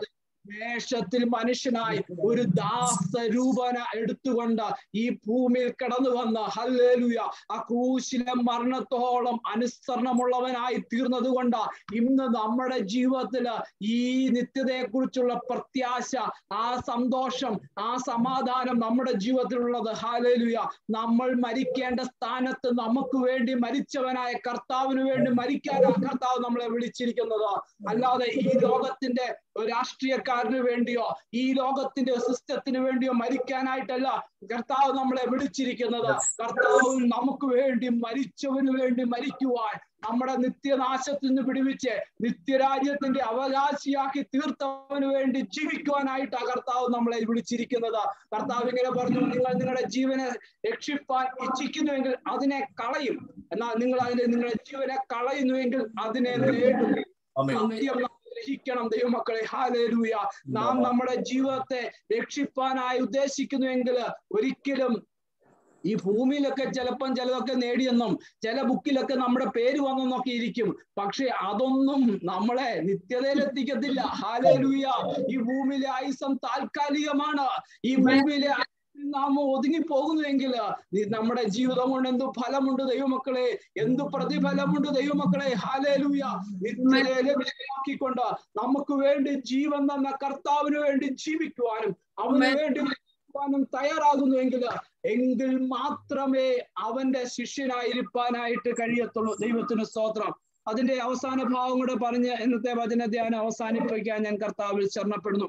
വേഷത്തിൽ മനുഷ്യനായി ഒരു ദാസരൂപന എടുത്തുകൊണ്ട് ഈ ഭൂമിയിൽ കടന്നു വന്ന ഹല്ലേലൂയ ആ ക്രൂശിലെ മരണത്തോളം അനുസരണമുള്ളവനായി തീർന്നത് കൊണ്ട് ഇന്ന് നമ്മുടെ ജീവിതത്തില് ഈ നിത്യതയെക്കുറിച്ചുള്ള പ്രത്യാശ ആ സന്തോഷം ആ സമാധാനം നമ്മുടെ ജീവിതത്തിലുള്ളത് ഹാലേലുയ നമ്മൾ മരിക്കേണ്ട സ്ഥാനത്ത് നമുക്ക് വേണ്ടി മരിച്ചവനായ കർത്താവിന് വേണ്ടി മരിക്കാനാണ് കർത്താവ് നമ്മളെ വിളിച്ചിരിക്കുന്നത് അല്ലാതെ ഈ ലോകത്തിന്റെ രാഷ്ട്രീയക്കാരന് വേണ്ടിയോ ഈ ലോകത്തിന്റെ സിസ്റ്റത്തിന് വേണ്ടിയോ മരിക്കാനായിട്ടല്ല കർത്താവ് നമ്മളെ വിളിച്ചിരിക്കുന്നത് കർത്താവ് നമുക്ക് വേണ്ടി മരിച്ചവന് വേണ്ടി മരിക്കുവാൻ നമ്മുടെ നിത്യനാശത്തിൽ നിന്ന് പിടിവിച്ച് നിത്യരാജ്യത്തിന്റെ അവകാശിയാക്കി തീർത്തവന് വേണ്ടി ജീവിക്കുവാനായിട്ട് ആ കർത്താവ് നമ്മളെ വിളിച്ചിരിക്കുന്നത് കർത്താവ് ഇങ്ങനെ പറഞ്ഞു നിങ്ങൾ നിങ്ങളുടെ ജീവനെ രക്ഷിപ്പാൻ ഇച്ഛിക്കുന്നുവെങ്കിൽ അതിനെ കളയും എന്നാൽ നിങ്ങൾ അതിനെ നിങ്ങളുടെ ജീവനെ കളയുന്നുവെങ്കിൽ അതിനെ നേടും സത്യം നാം ഗ്രഹിക്കണം ദൈവമക്കളെ ഹാലേലൂയ നാം നമ്മുടെ ജീവിതത്തെ രക്ഷിപ്പാനായി ഉദ്ദേശിക്കുന്നുവെങ്കിൽ ഒരിക്കലും ഈ ഭൂമിയിലൊക്കെ ചിലപ്പം ചിലതൊക്കെ നേടിയെന്നും ചില ബുക്കിലൊക്കെ നമ്മുടെ പേര് വന്നെന്നൊക്കെ ഇരിക്കും പക്ഷെ അതൊന്നും നമ്മളെ നിത്യതയിലെത്തിക്കത്തില്ല ഹാലേലൂയ ഈ ഭൂമിയിലെ ആയുസം താൽക്കാലികമാണ് ഈ ഭൂമിയിലെ നാം ഒതുങ്ങി പോകുന്നുവെങ്കിൽ നമ്മുടെ ജീവിതം കൊണ്ട് എന്ത് ഫലമുണ്ട് ദൈവമക്കളെ എന്ത് പ്രതിഫലമുണ്ട് ദൈവമക്കളെ ഹാലേലൂയ നിത്യതയിലാക്കിക്കൊണ്ട് നമുക്ക് വേണ്ടി ജീവൻ തന്ന കർത്താവിന് വേണ്ടി ജീവിക്കുവാനും അവന് വേണ്ടി ും തയ്യാറാകുന്നുവെങ്കിൽ എങ്കിൽ മാത്രമേ അവന്റെ ശിഷ്യനായിരിക്കാനായിട്ട് കഴിയത്തുള്ളൂ ദൈവത്തിന് സ്തോത്രം അതിന്റെ അവസാന ഭാവം കൂടെ പറഞ്ഞ് ഇന്നത്തെ വചന ധ്യാനം അവസാനിപ്പിക്കാൻ ഞാൻ കർത്താവിൽ ശരണപ്പെടുന്നു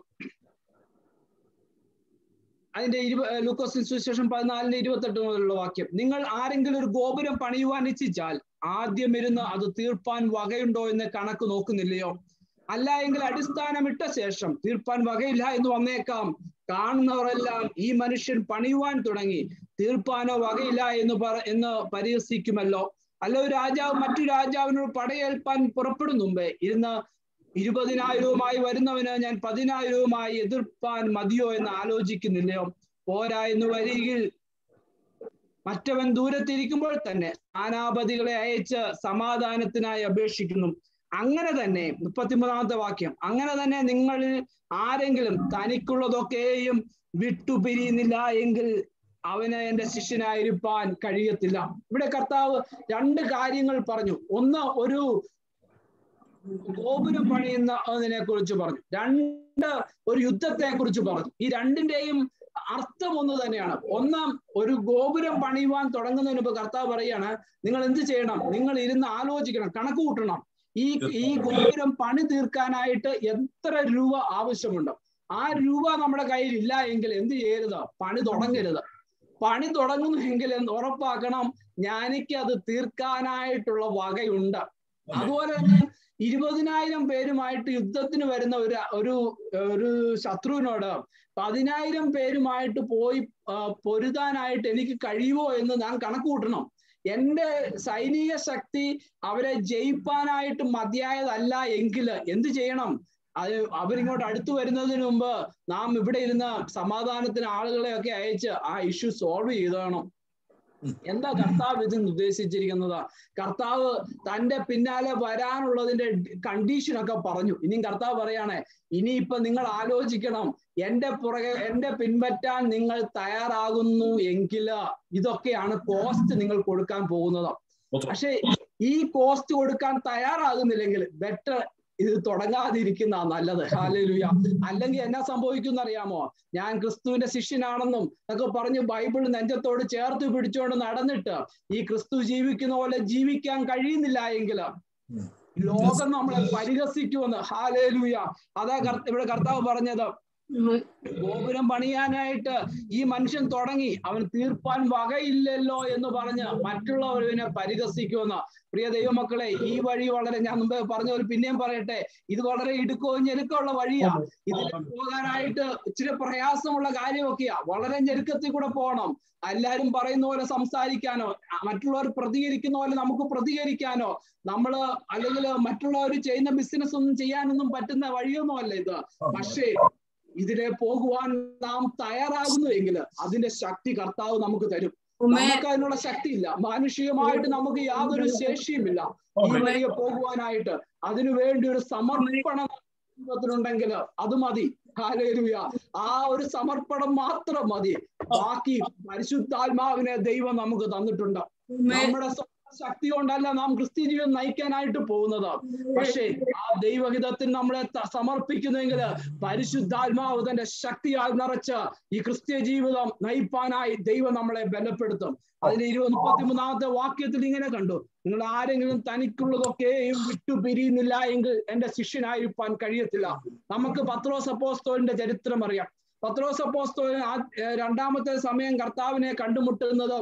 അതിന്റെ ഇരുപ ലൂക്കോസിൻ സുവിശേഷം പതിനാലിന്റെ ഇരുപത്തെട്ട് മുതലുള്ള വാക്യം നിങ്ങൾ ആരെങ്കിലും ഒരു ഗോപുരം പണിയുവാൻ ഇച്ഛിച്ചാൽ ആദ്യം ഇരുന്ന് അത് തീർപ്പാൻ വകയുണ്ടോ എന്ന് കണക്ക് നോക്കുന്നില്ലയോ അല്ല എങ്കിൽ അടിസ്ഥാനം ഇട്ട ശേഷം തീർപ്പാൻ വകയില്ല എന്ന് വന്നേക്കാം കാണുന്നവരെല്ലാം ഈ മനുഷ്യൻ പണിയുവാൻ തുടങ്ങി തീർപ്പാനോ വകയില്ല എന്ന് പറ എന്ന് പരിഹസിക്കുമല്ലോ അല്ല ഒരു രാജാവ് മറ്റു രാജാവിനോട് പടയേൽപ്പാൻ പുറപ്പെടും മുമ്പേ ഇരുന്ന് ഇരുപതിനായിരവുമായി വരുന്നവന് ഞാൻ പതിനായിരവുമായി എതിർപ്പാൻ മതിയോ എന്ന് ആലോചിക്കുന്നില്ലയോ പോരാ എന്ന് വരികിൽ മറ്റവൻ ദൂരത്തിരിക്കുമ്പോൾ തന്നെ സ്ഥാനാപതികളെ അയച്ച് സമാധാനത്തിനായി അപേക്ഷിക്കുന്നു അങ്ങനെ തന്നെ മുപ്പത്തിമൂന്നാമത്തെ വാക്യം അങ്ങനെ തന്നെ നിങ്ങളിൽ ആരെങ്കിലും തനിക്കുള്ളതൊക്കെയും വിട്ടുപിരിയുന്നില്ല എങ്കിൽ അവന് എന്റെ ശിഷ്യനായിരിക്കാൻ കഴിയത്തില്ല ഇവിടെ കർത്താവ് രണ്ട് കാര്യങ്ങൾ പറഞ്ഞു ഒന്ന് ഒരു ഗോപുരം പണിയുന്ന അതിനെ കുറിച്ച് പറഞ്ഞു രണ്ട് ഒരു യുദ്ധത്തെ കുറിച്ച് പറഞ്ഞു ഈ രണ്ടിന്റെയും അർത്ഥം ഒന്ന് തന്നെയാണ് ഒന്നാം ഒരു ഗോപുരം പണിയുവാൻ തുടങ്ങുന്നതിന് മുമ്പ് കർത്താവ് പറയാണ് നിങ്ങൾ എന്ത് ചെയ്യണം നിങ്ങൾ ഇരുന്ന് ആലോചിക്കണം കണക്ക് കൂട്ടണം ഈ ഈ ഗോപുരം പണി തീർക്കാനായിട്ട് എത്ര രൂപ ആവശ്യമുണ്ട് ആ രൂപ നമ്മുടെ കയ്യിൽ ഇല്ല എങ്കിൽ എന്ത് ചെയ്യരുത് പണി തുടങ്ങരുത് പണി തുടങ്ങുന്നുവെങ്കിൽ ഉറപ്പാക്കണം ഞാനിക്ക് അത് തീർക്കാനായിട്ടുള്ള വകയുണ്ട് അതുപോലെ തന്നെ ഇരുപതിനായിരം പേരുമായിട്ട് യുദ്ധത്തിന് വരുന്ന ഒരു ഒരു ഒരു ശത്രുവിനോട് പതിനായിരം പേരുമായിട്ട് പോയി പൊരുതാനായിട്ട് എനിക്ക് കഴിയുമോ എന്ന് ഞാൻ കണക്ക് കൂട്ടണം എന്റെ സൈനിക ശക്തി അവരെ ജയിപ്പാനായിട്ട് മതിയായതല്ല എങ്കിൽ എന്ത് ചെയ്യണം അത് അവരിങ്ങോട്ട് അടുത്തു വരുന്നതിന് മുമ്പ് നാം ഇവിടെ ഇരുന്ന് സമാധാനത്തിന് ആളുകളെയൊക്കെ അയച്ച് ആ ഇഷ്യൂ സോൾവ് ചെയ്തോണം എന്താ കർത്താവ് ഇത് ഉദ്ദേശിച്ചിരിക്കുന്നത് കർത്താവ് തന്റെ പിന്നാലെ വരാനുള്ളതിന്റെ കണ്ടീഷനൊക്കെ പറഞ്ഞു ഇനിയും കർത്താവ് പറയാണ് ഇനിയിപ്പൊ നിങ്ങൾ ആലോചിക്കണം എന്റെ പുറകെ എന്റെ പിൻപറ്റാൻ നിങ്ങൾ തയ്യാറാകുന്നു എങ്കിൽ ഇതൊക്കെയാണ് കോസ്റ്റ് നിങ്ങൾ കൊടുക്കാൻ പോകുന്നത് പക്ഷെ ഈ കോസ്റ്റ് കൊടുക്കാൻ തയ്യാറാകുന്നില്ലെങ്കിൽ ബെറ്റർ ഇത് തുടങ്ങാതിരിക്കുന്ന നല്ലത് ഹാലലുയ അല്ലെങ്കിൽ എന്നാ സംഭവിക്കും അറിയാമോ ഞാൻ ക്രിസ്തുവിന്റെ ശിഷ്യനാണെന്നും ഒക്കെ പറഞ്ഞ് ബൈബിൾ നെഞ്ചത്തോട് ചേർത്ത് പിടിച്ചുകൊണ്ട് നടന്നിട്ട് ഈ ക്രിസ്തു ജീവിക്കുന്ന പോലെ ജീവിക്കാൻ കഴിയുന്നില്ല എങ്കിൽ ലോകം നമ്മളെ പരിഹസിക്കുമെന്ന് ഹാലേലുയ അതാ ഇവിടെ കർത്താവ് പറഞ്ഞത് ഗോപുരം പണിയാനായിട്ട് ഈ മനുഷ്യൻ തുടങ്ങി അവൻ തീർപ്പാൻ വകയില്ലല്ലോ എന്ന് പറഞ്ഞ് മറ്റുള്ളവരിനെ പരിഹസിക്കുമെന്ന് പ്രിയ ദൈവമക്കളെ ഈ വഴി വളരെ ഞാൻ മുമ്പ് പറഞ്ഞ പോലെ പിന്നെയും പറയട്ടെ ഇത് വളരെ ഇടുക്കവും ഞെരുക്കമുള്ള വഴിയാ ഇതിൽ പോകാനായിട്ട് ഇച്ചിരി പ്രയാസമുള്ള കാര്യമൊക്കെയാ വളരെ ഞെരുക്കത്തിൽ കൂടെ പോകണം എല്ലാരും പറയുന്ന പോലെ സംസാരിക്കാനോ മറ്റുള്ളവർ പ്രതികരിക്കുന്ന പോലെ നമുക്ക് പ്രതികരിക്കാനോ നമ്മള് അല്ലെങ്കിൽ മറ്റുള്ളവർ ചെയ്യുന്ന ബിസിനസ് ഒന്നും ചെയ്യാനൊന്നും പറ്റുന്ന വഴിയൊന്നും അല്ല ഇത് പക്ഷേ ഇതിലെ പോകുവാൻ നാം തയ്യാറാകുന്നു എങ്കിൽ അതിന്റെ ശക്തി കർത്താവ് നമുക്ക് തരും നമുക്ക് അതിനുള്ള ശക്തിയില്ല മാനുഷികമായിട്ട് നമുക്ക് യാതൊരു ശേഷിയുമില്ല ഈ വഴിയെ പോകുവാനായിട്ട് അതിനു വേണ്ടി ഒരു സമർപ്പണം ജീവിതത്തിലുണ്ടെങ്കിൽ അത് മതി ഹാലേലുയ ആ ഒരു സമർപ്പണം മാത്രം മതി ബാക്കി പരിശുദ്ധാത്മാവിനെ ദൈവം നമുക്ക് തന്നിട്ടുണ്ട് നമ്മുടെ സ്വന്തം ശക്തി കൊണ്ടല്ല നാം ക്രിസ്ത്യ ജീവിതം നയിക്കാനായിട്ട് പോകുന്നത് പക്ഷേ ആ ദൈവഹിതത്തിൽ നമ്മളെ ത- സമർപ്പിക്കുന്നെങ്കിൽ പരിശുദ്ധാത്മാവ് തന്റെ ശക്തിയാൽ നിറച്ച് ഈ ക്രിസ്ത്യ ജീവിതം നയിപ്പാനായി ദൈവം നമ്മളെ ബലപ്പെടുത്തും അതിന് ഇരുപത് മുപ്പത്തിമൂന്നാമത്തെ വാക്യത്തിൽ ഇങ്ങനെ കണ്ടു നിങ്ങൾ ആരെങ്കിലും തനിക്കുള്ളതൊക്കെയും വിട്ടു പിരിയുന്നില്ല എങ്കിൽ എന്റെ ശിഷ്യനായിരിക്കാൻ കഴിയത്തില്ല നമുക്ക് പത്രോസ് അപ്പോസ്തോലിന്റെ ചരിത്രം അറിയാം പത്രോസ് അപ്പോസ്തോലിന് ആ ഏർ രണ്ടാമത്തെ സമയം കർത്താവിനെ കണ്ടുമുട്ടുന്നത്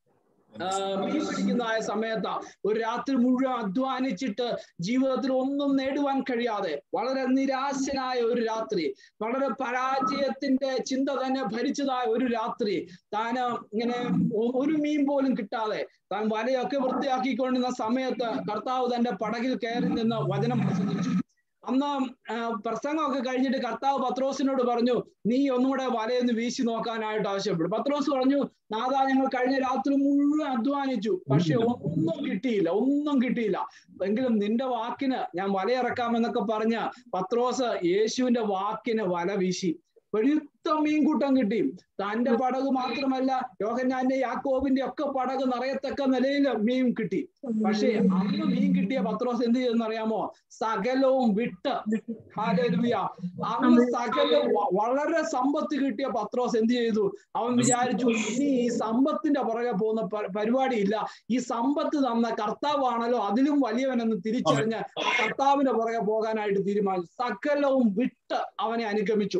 ആ, മീൻ പിടിക്കുന്നതായ സമയത്ത് ഒരു രാത്രി മുഴുവൻ അധ്വാനിച്ചിട്ട് ജീവിതത്തിൽ ഒന്നും നേടുവാൻ കഴിയാതെ വളരെ നിരാശനായ ഒരു രാത്രി വളരെ പരാജയത്തിന്റെ ചിന്ത തന്നെ ഭരിച്ചതായ ഒരു രാത്രി താന് ഇങ്ങനെ ഒ- ഒരു മീൻ പോലും കിട്ടാതെ താൻ വലയൊക്കെ വൃത്തിയാക്കിക്കൊണ്ടിരുന്ന സമയത്ത് കർത്താവ് തന്റെ പടകിൽ കയറി നിന്ന് വചനം പ്രസംഗിച്ചു അന്ന് ആ, പ്രസംഗമൊക്കെ കഴിഞ്ഞിട്ട് കർത്താവ് പത്രോസിനോട് പറഞ്ഞു നീ ഒന്നുകൂടെ വലയൊന്ന് വീശി നോക്കാനായിട്ട് ആവശ്യപ്പെട്ടു പത്രോസ് പറഞ്ഞു നാദാ ഞങ്ങൾ കഴിഞ്ഞ രാത്രി മുഴുവൻ അധ്വാനിച്ചു പക്ഷെ ഒന്നും കിട്ടിയില്ല ഒന്നും കിട്ടിയില്ല എങ്കിലും നിന്റെ വാക്കിന് ഞാൻ വലയിറക്കാമെന്നൊക്കെ പറഞ്ഞ പത്രോസ് യേശുവിന്റെ വാക്കിന് വല വീശി പെരുത്ത മീൻകൂട്ടം കിട്ടി തന്റെ പടക് മാത്രമല്ല യോഹന്നാന്റെ യാക്കോബിന്റെ ഒക്കെ പടക് നിറയത്തക്ക നിലയിൽ മീൻ കിട്ടി പക്ഷേ അന്ന് മീൻ കിട്ടിയ പത്രോസ് എന്ത് ചെയ്തെന്ന് അറിയാമോ സകലവും വിട്ട് ഹാലേലുയ അന്ന് സകല വ- വളരെ സമ്പത്ത് കിട്ടിയ പത്രോസ് എന്ത് ചെയ്തു അവൻ വിചാരിച്ചു ഇനി ഈ സമ്പത്തിന്റെ പുറകെ പോകുന്ന പ- പരിപാടിയില്ല ഈ സമ്പത്ത് തന്ന കർത്താവാണല്ലോ അതിലും വലിയവനെന്ന് തിരിച്ചറിഞ്ഞ് ആ കർത്താവിന്റെ പുറകെ പോകാനായിട്ട് തീരുമാനിച്ചു സകലവും വിട്ട് അവനെ അനുഗമിച്ചു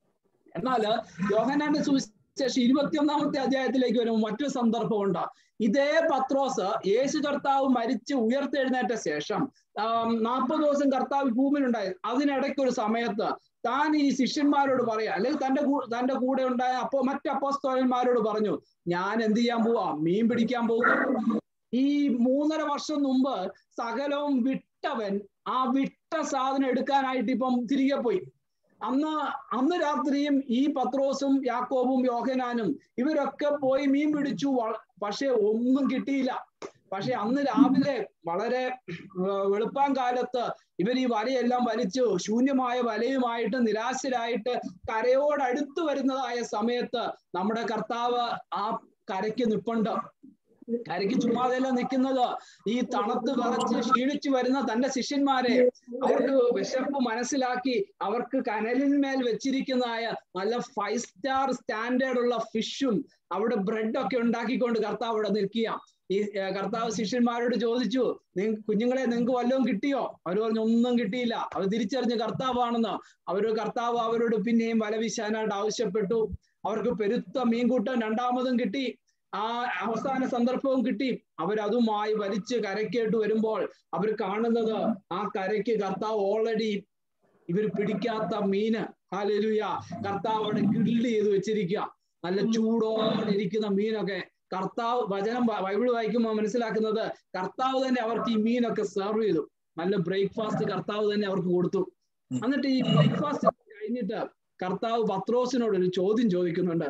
എന്നാൽ യോഹനാന്റെ സുവിശേഷം ഇരുപത്തിയൊന്നാമത്തെ അധ്യായത്തിലേക്ക് വരുമ്പോൾ മറ്റൊരു സന്ദർഭമുണ്ട് ഇതേ പത്രോസ് യേശു കർത്താവ് മരിച്ച് ഉയർത്തെഴുന്നേറ്റ ശേഷം നാൽപ്പത് ദിവസം കർത്താവ് ഭൂമിയിലുണ്ടായി അതിനിടയ്ക്ക് ഒരു സമയത്ത് താൻ ഈ ശിഷ്യന്മാരോട് പറയാ അല്ലെങ്കിൽ തന്റെ കൂ- തന്റെ കൂടെ ഉണ്ടായ അപ്പോ മറ്റ് അപ്പോസ്തോലന്മാരോട് പറഞ്ഞു ഞാൻ എന്ത് ചെയ്യാൻ പോവാ മീൻ പിടിക്കാൻ പോകും ഈ മൂന്നര വർഷം മുമ്പ് സകലവും വിട്ടവൻ ആ വിട്ട സാധനം എടുക്കാനായിട്ട് ഇപ്പം തിരികെ പോയി അന്ന് അന്ന് രാത്രിയും ഈ പത്രോസും യാക്കോബും യോഹനാനും ഇവരൊക്കെ പോയി മീൻ പിടിച്ചു വള- പക്ഷെ ഒന്നും കിട്ടിയില്ല പക്ഷെ അന്ന് രാവിലെ വളരെ ഏർ വെളുപ്പാൻ കാലത്ത് ഇവർ ഈ വലയെല്ലാം വലിച്ചു ശൂന്യമായ വലയുമായിട്ട് നിരാശരായിട്ട് കരയോടടുത്ത് വരുന്നതായ സമയത്ത് നമ്മുടെ കർത്താവ് ആ കരയ്ക്ക് നിപ്പുണ്ട് കരയ്ക്ക് ചുമ്മാതെയല്ല നിൽക്കുന്നത് ഈ തണുത്ത് വിറച്ച് ക്ഷീണിച്ചു വരുന്ന തന്റെ ശിഷ്യന്മാരെ അവർക്ക് വിശപ്പ് മനസ്സിലാക്കി അവർക്ക് കനലിന്മേൽ വെച്ചിരിക്കുന്നതായ നല്ല ഫൈവ് സ്റ്റാർ സ്റ്റാൻഡേർഡ് ഉള്ള ഫിഷും അവിടെ ബ്രെഡ് ഒക്കെ ഉണ്ടാക്കിക്കൊണ്ട് കർത്താവ് അവിടെ നിൽക്കുക ഈ ഏർ കർത്താവ് ശിഷ്യന്മാരോട് ചോദിച്ചു നിങ്ങ കുഞ്ഞുങ്ങളെ നിങ്ങൾക്ക് വല്ലതും കിട്ടിയോ അവർ പറഞ്ഞു ഒന്നും കിട്ടിയില്ല അവർ തിരിച്ചറിഞ്ഞ് കർത്താവാണെന്ന് അവര് കർത്താവ് അവരോട് പിന്നെയും വല വീശാനായിട്ട് ആവശ്യപ്പെട്ടു അവർക്ക് പെരുത്ത മീൻകൂട്ടം രണ്ടാമതും കിട്ടി ആ അവസാന സന്ദർഭവും കിട്ടി അവരതുമായി വലിച്ച് കരക്കേട്ട് വരുമ്പോൾ അവർ കാണുന്നത് ആ കരയ്ക്ക് കർത്താവ് ഓൾറെഡി ഇവർ പിടിക്കാത്ത മീന് ഹാലലുയ കർത്താവ് അവിടെ ഗ്രില്ല് ചെയ്ത് വെച്ചിരിക്കുക നല്ല ചൂടോടെ ഇരിക്കുന്ന മീനൊക്കെ കർത്താവ് വചനം ബ- ബൈബിൾ വായിക്കുമ്പോൾ മനസ്സിലാക്കുന്നത് കർത്താവ് തന്നെ അവർക്ക് ഈ മീനൊക്കെ സെർവ് ചെയ്തു നല്ല ബ്രേക്ക്ഫാസ്റ്റ് കർത്താവ് തന്നെ അവർക്ക് കൊടുത്തു എന്നിട്ട് ഈ ബ്രേക്ക്ഫാസ്റ്റ് കഴിഞ്ഞിട്ട് കർത്താവ് പത്രോസിനോട് ഒരു ചോദ്യം ചോദിക്കുന്നുണ്ട്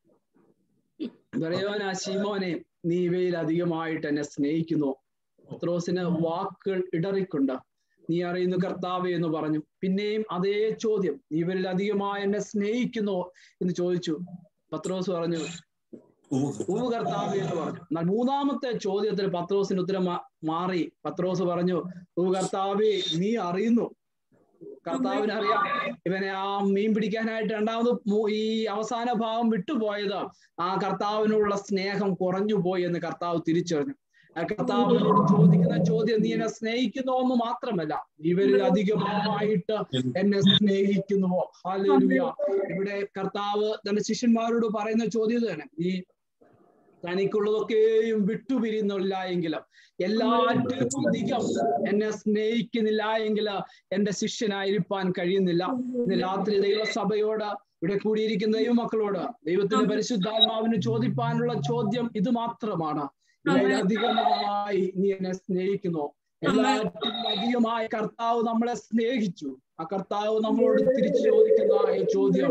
പറയുവാനാ ശീമോനെ നീ ഇവയിൽ അധികമായിട്ട് എന്നെ സ്നേഹിക്കുന്നു പത്രോസിന് വാക്കുകൾ ഇടറിക്കൊണ്ട് നീ അറിയുന്നു കർത്താവേ എന്ന് പറഞ്ഞു പിന്നെയും അതേ ചോദ്യം നീ ഇവരിൽ അധികമായി എന്നെ സ്നേഹിക്കുന്നു എന്ന് ചോദിച്ചു പത്രോസ് പറഞ്ഞു ഉവ് കർത്താവേ എന്ന് പറഞ്ഞു എന്നാൽ മൂന്നാമത്തെ ചോദ്യത്തിൽ പത്രോസിന് ഉത്തരം മാ- മാറി പത്രോസ് പറഞ്ഞു ഉവ് കർത്താവേ നീ അറിയുന്നു കർത്താവിന് അറിയാം ഇവനെ ആ മീൻ പിടിക്കാനായിട്ട് രണ്ടാമത് മൂ- ഈ അവസാന ഭാഗം വിട്ടുപോയത് ആ കർത്താവിനോടുള്ള സ്നേഹം കുറഞ്ഞു പോയി എന്ന് കർത്താവ് തിരിച്ചറിഞ്ഞു ആ കർത്താവിനോട് ചോദിക്കുന്ന ചോദ്യം നീ എന്നെ സ്നേഹിക്കുന്നോ എന്ന് മാത്രമല്ല ഇവരിൽ അധികമായിട്ട് എന്നെ സ്നേഹിക്കുന്നുവോ ഹാലേലുയ ഇവിടെ കർത്താവ് തന്റെ ശിഷ്യന്മാരോട് പറയുന്ന ചോദ്യം ഇത് തന്നെ നീ തനിക്കുള്ളതൊക്കെയും വിട്ടുപിരിയുന്നില്ല എങ്കിലും എല്ലാറ്റിലും അധികം എന്നെ സ്നേഹിക്കുന്നില്ല എങ്കിൽ എന്റെ ശിഷ്യനായിരിക്കാൻ കഴിയുന്നില്ല ഇന്ന് രാത്രി ദൈവസഭയോട് ഇവിടെ കൂടിയിരിക്കുന്ന ദൈവമക്കളോട് ദൈവത്തിന്റെ പരിശുദ്ധാത്മാവിന് ചോദിപ്പാനുള്ള ചോദ്യം ഇത് മാത്രമാണ് ഇതിലധികമായി നീ എന്നെ സ്നേഹിക്കുന്നു എല്ലാറ്റിലും അധികമായി കർത്താവ് നമ്മളെ സ്നേഹിച്ചു ആ കർത്താവ് നമ്മളോട് തിരിച്ചു ചോദിക്കുന്ന ആ ചോദ്യം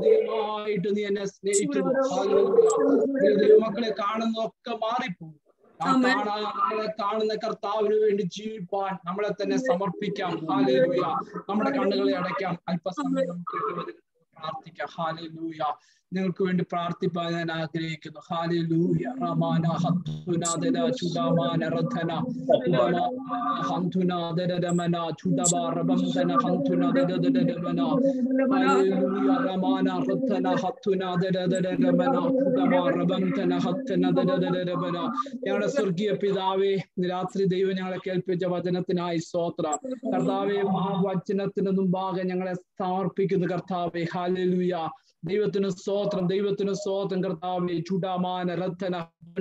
ഇതിലധികമായിട്ട് നീ എന്നെ സ്നേഹിക്കുന്നു ഹല്ലേലൂയ. ഈ ദൈവമക്കളെ കാണുന്നതൊക്കെ മാറിപ്പോകും ആമേൻ. കാണാൻ നമ്മളെ കാണുന്ന കർത്താവിന് വേണ്ടി ജീവിപ്പാൻ നമ്മളെ തന്നെ സമർപ്പിക്കാം ഹാലേലൂയ നമ്മുടെ കണ്ണുകളെ അടയ്ക്കാം അല്പസമയം നമുക്ക് ദൈവത്തിൽ പ്രാർത്ഥിക്കാം ഹാലേലൂയ നിങ്ങൾക്ക് വേണ്ടി പ്രാർത്ഥിപ്പാൻ ഞാൻ ആഗ്രഹിക്കുന്നു ഹാലേലൂയ റമാന ഹത്തുനാദന ചുഡാമാന റധന ഹന്തുനാദരമന ചുഡബ റബന്ധന ഹന്തുനാദരമന ഹല്ലേലൂയ റമാന റധന ഹത്തുനാദരമന ചുഡബ റബന്ധന ഹത്തനദരമന ഞങ്ങളുടെ സ്വർഗീയ പിതാവേ ഇന്ന് രാത്രി ദൈവം ഞങ്ങളെ കേൾപ്പിച്ച വചനത്തിനായി സ്തോത്ര കർത്താവെ ആ വചനത്തിന് മുമ്പാകെ ഞങ്ങളെ സമർപ്പിക്കുന്നു കർത്താവെ ഹാലലുയ ദൈവത്തിന് സ്തോത്രം ദൈവത്തിന് സ്തോത്രം കർത്താവെ ചുടാമാന റദ്ധന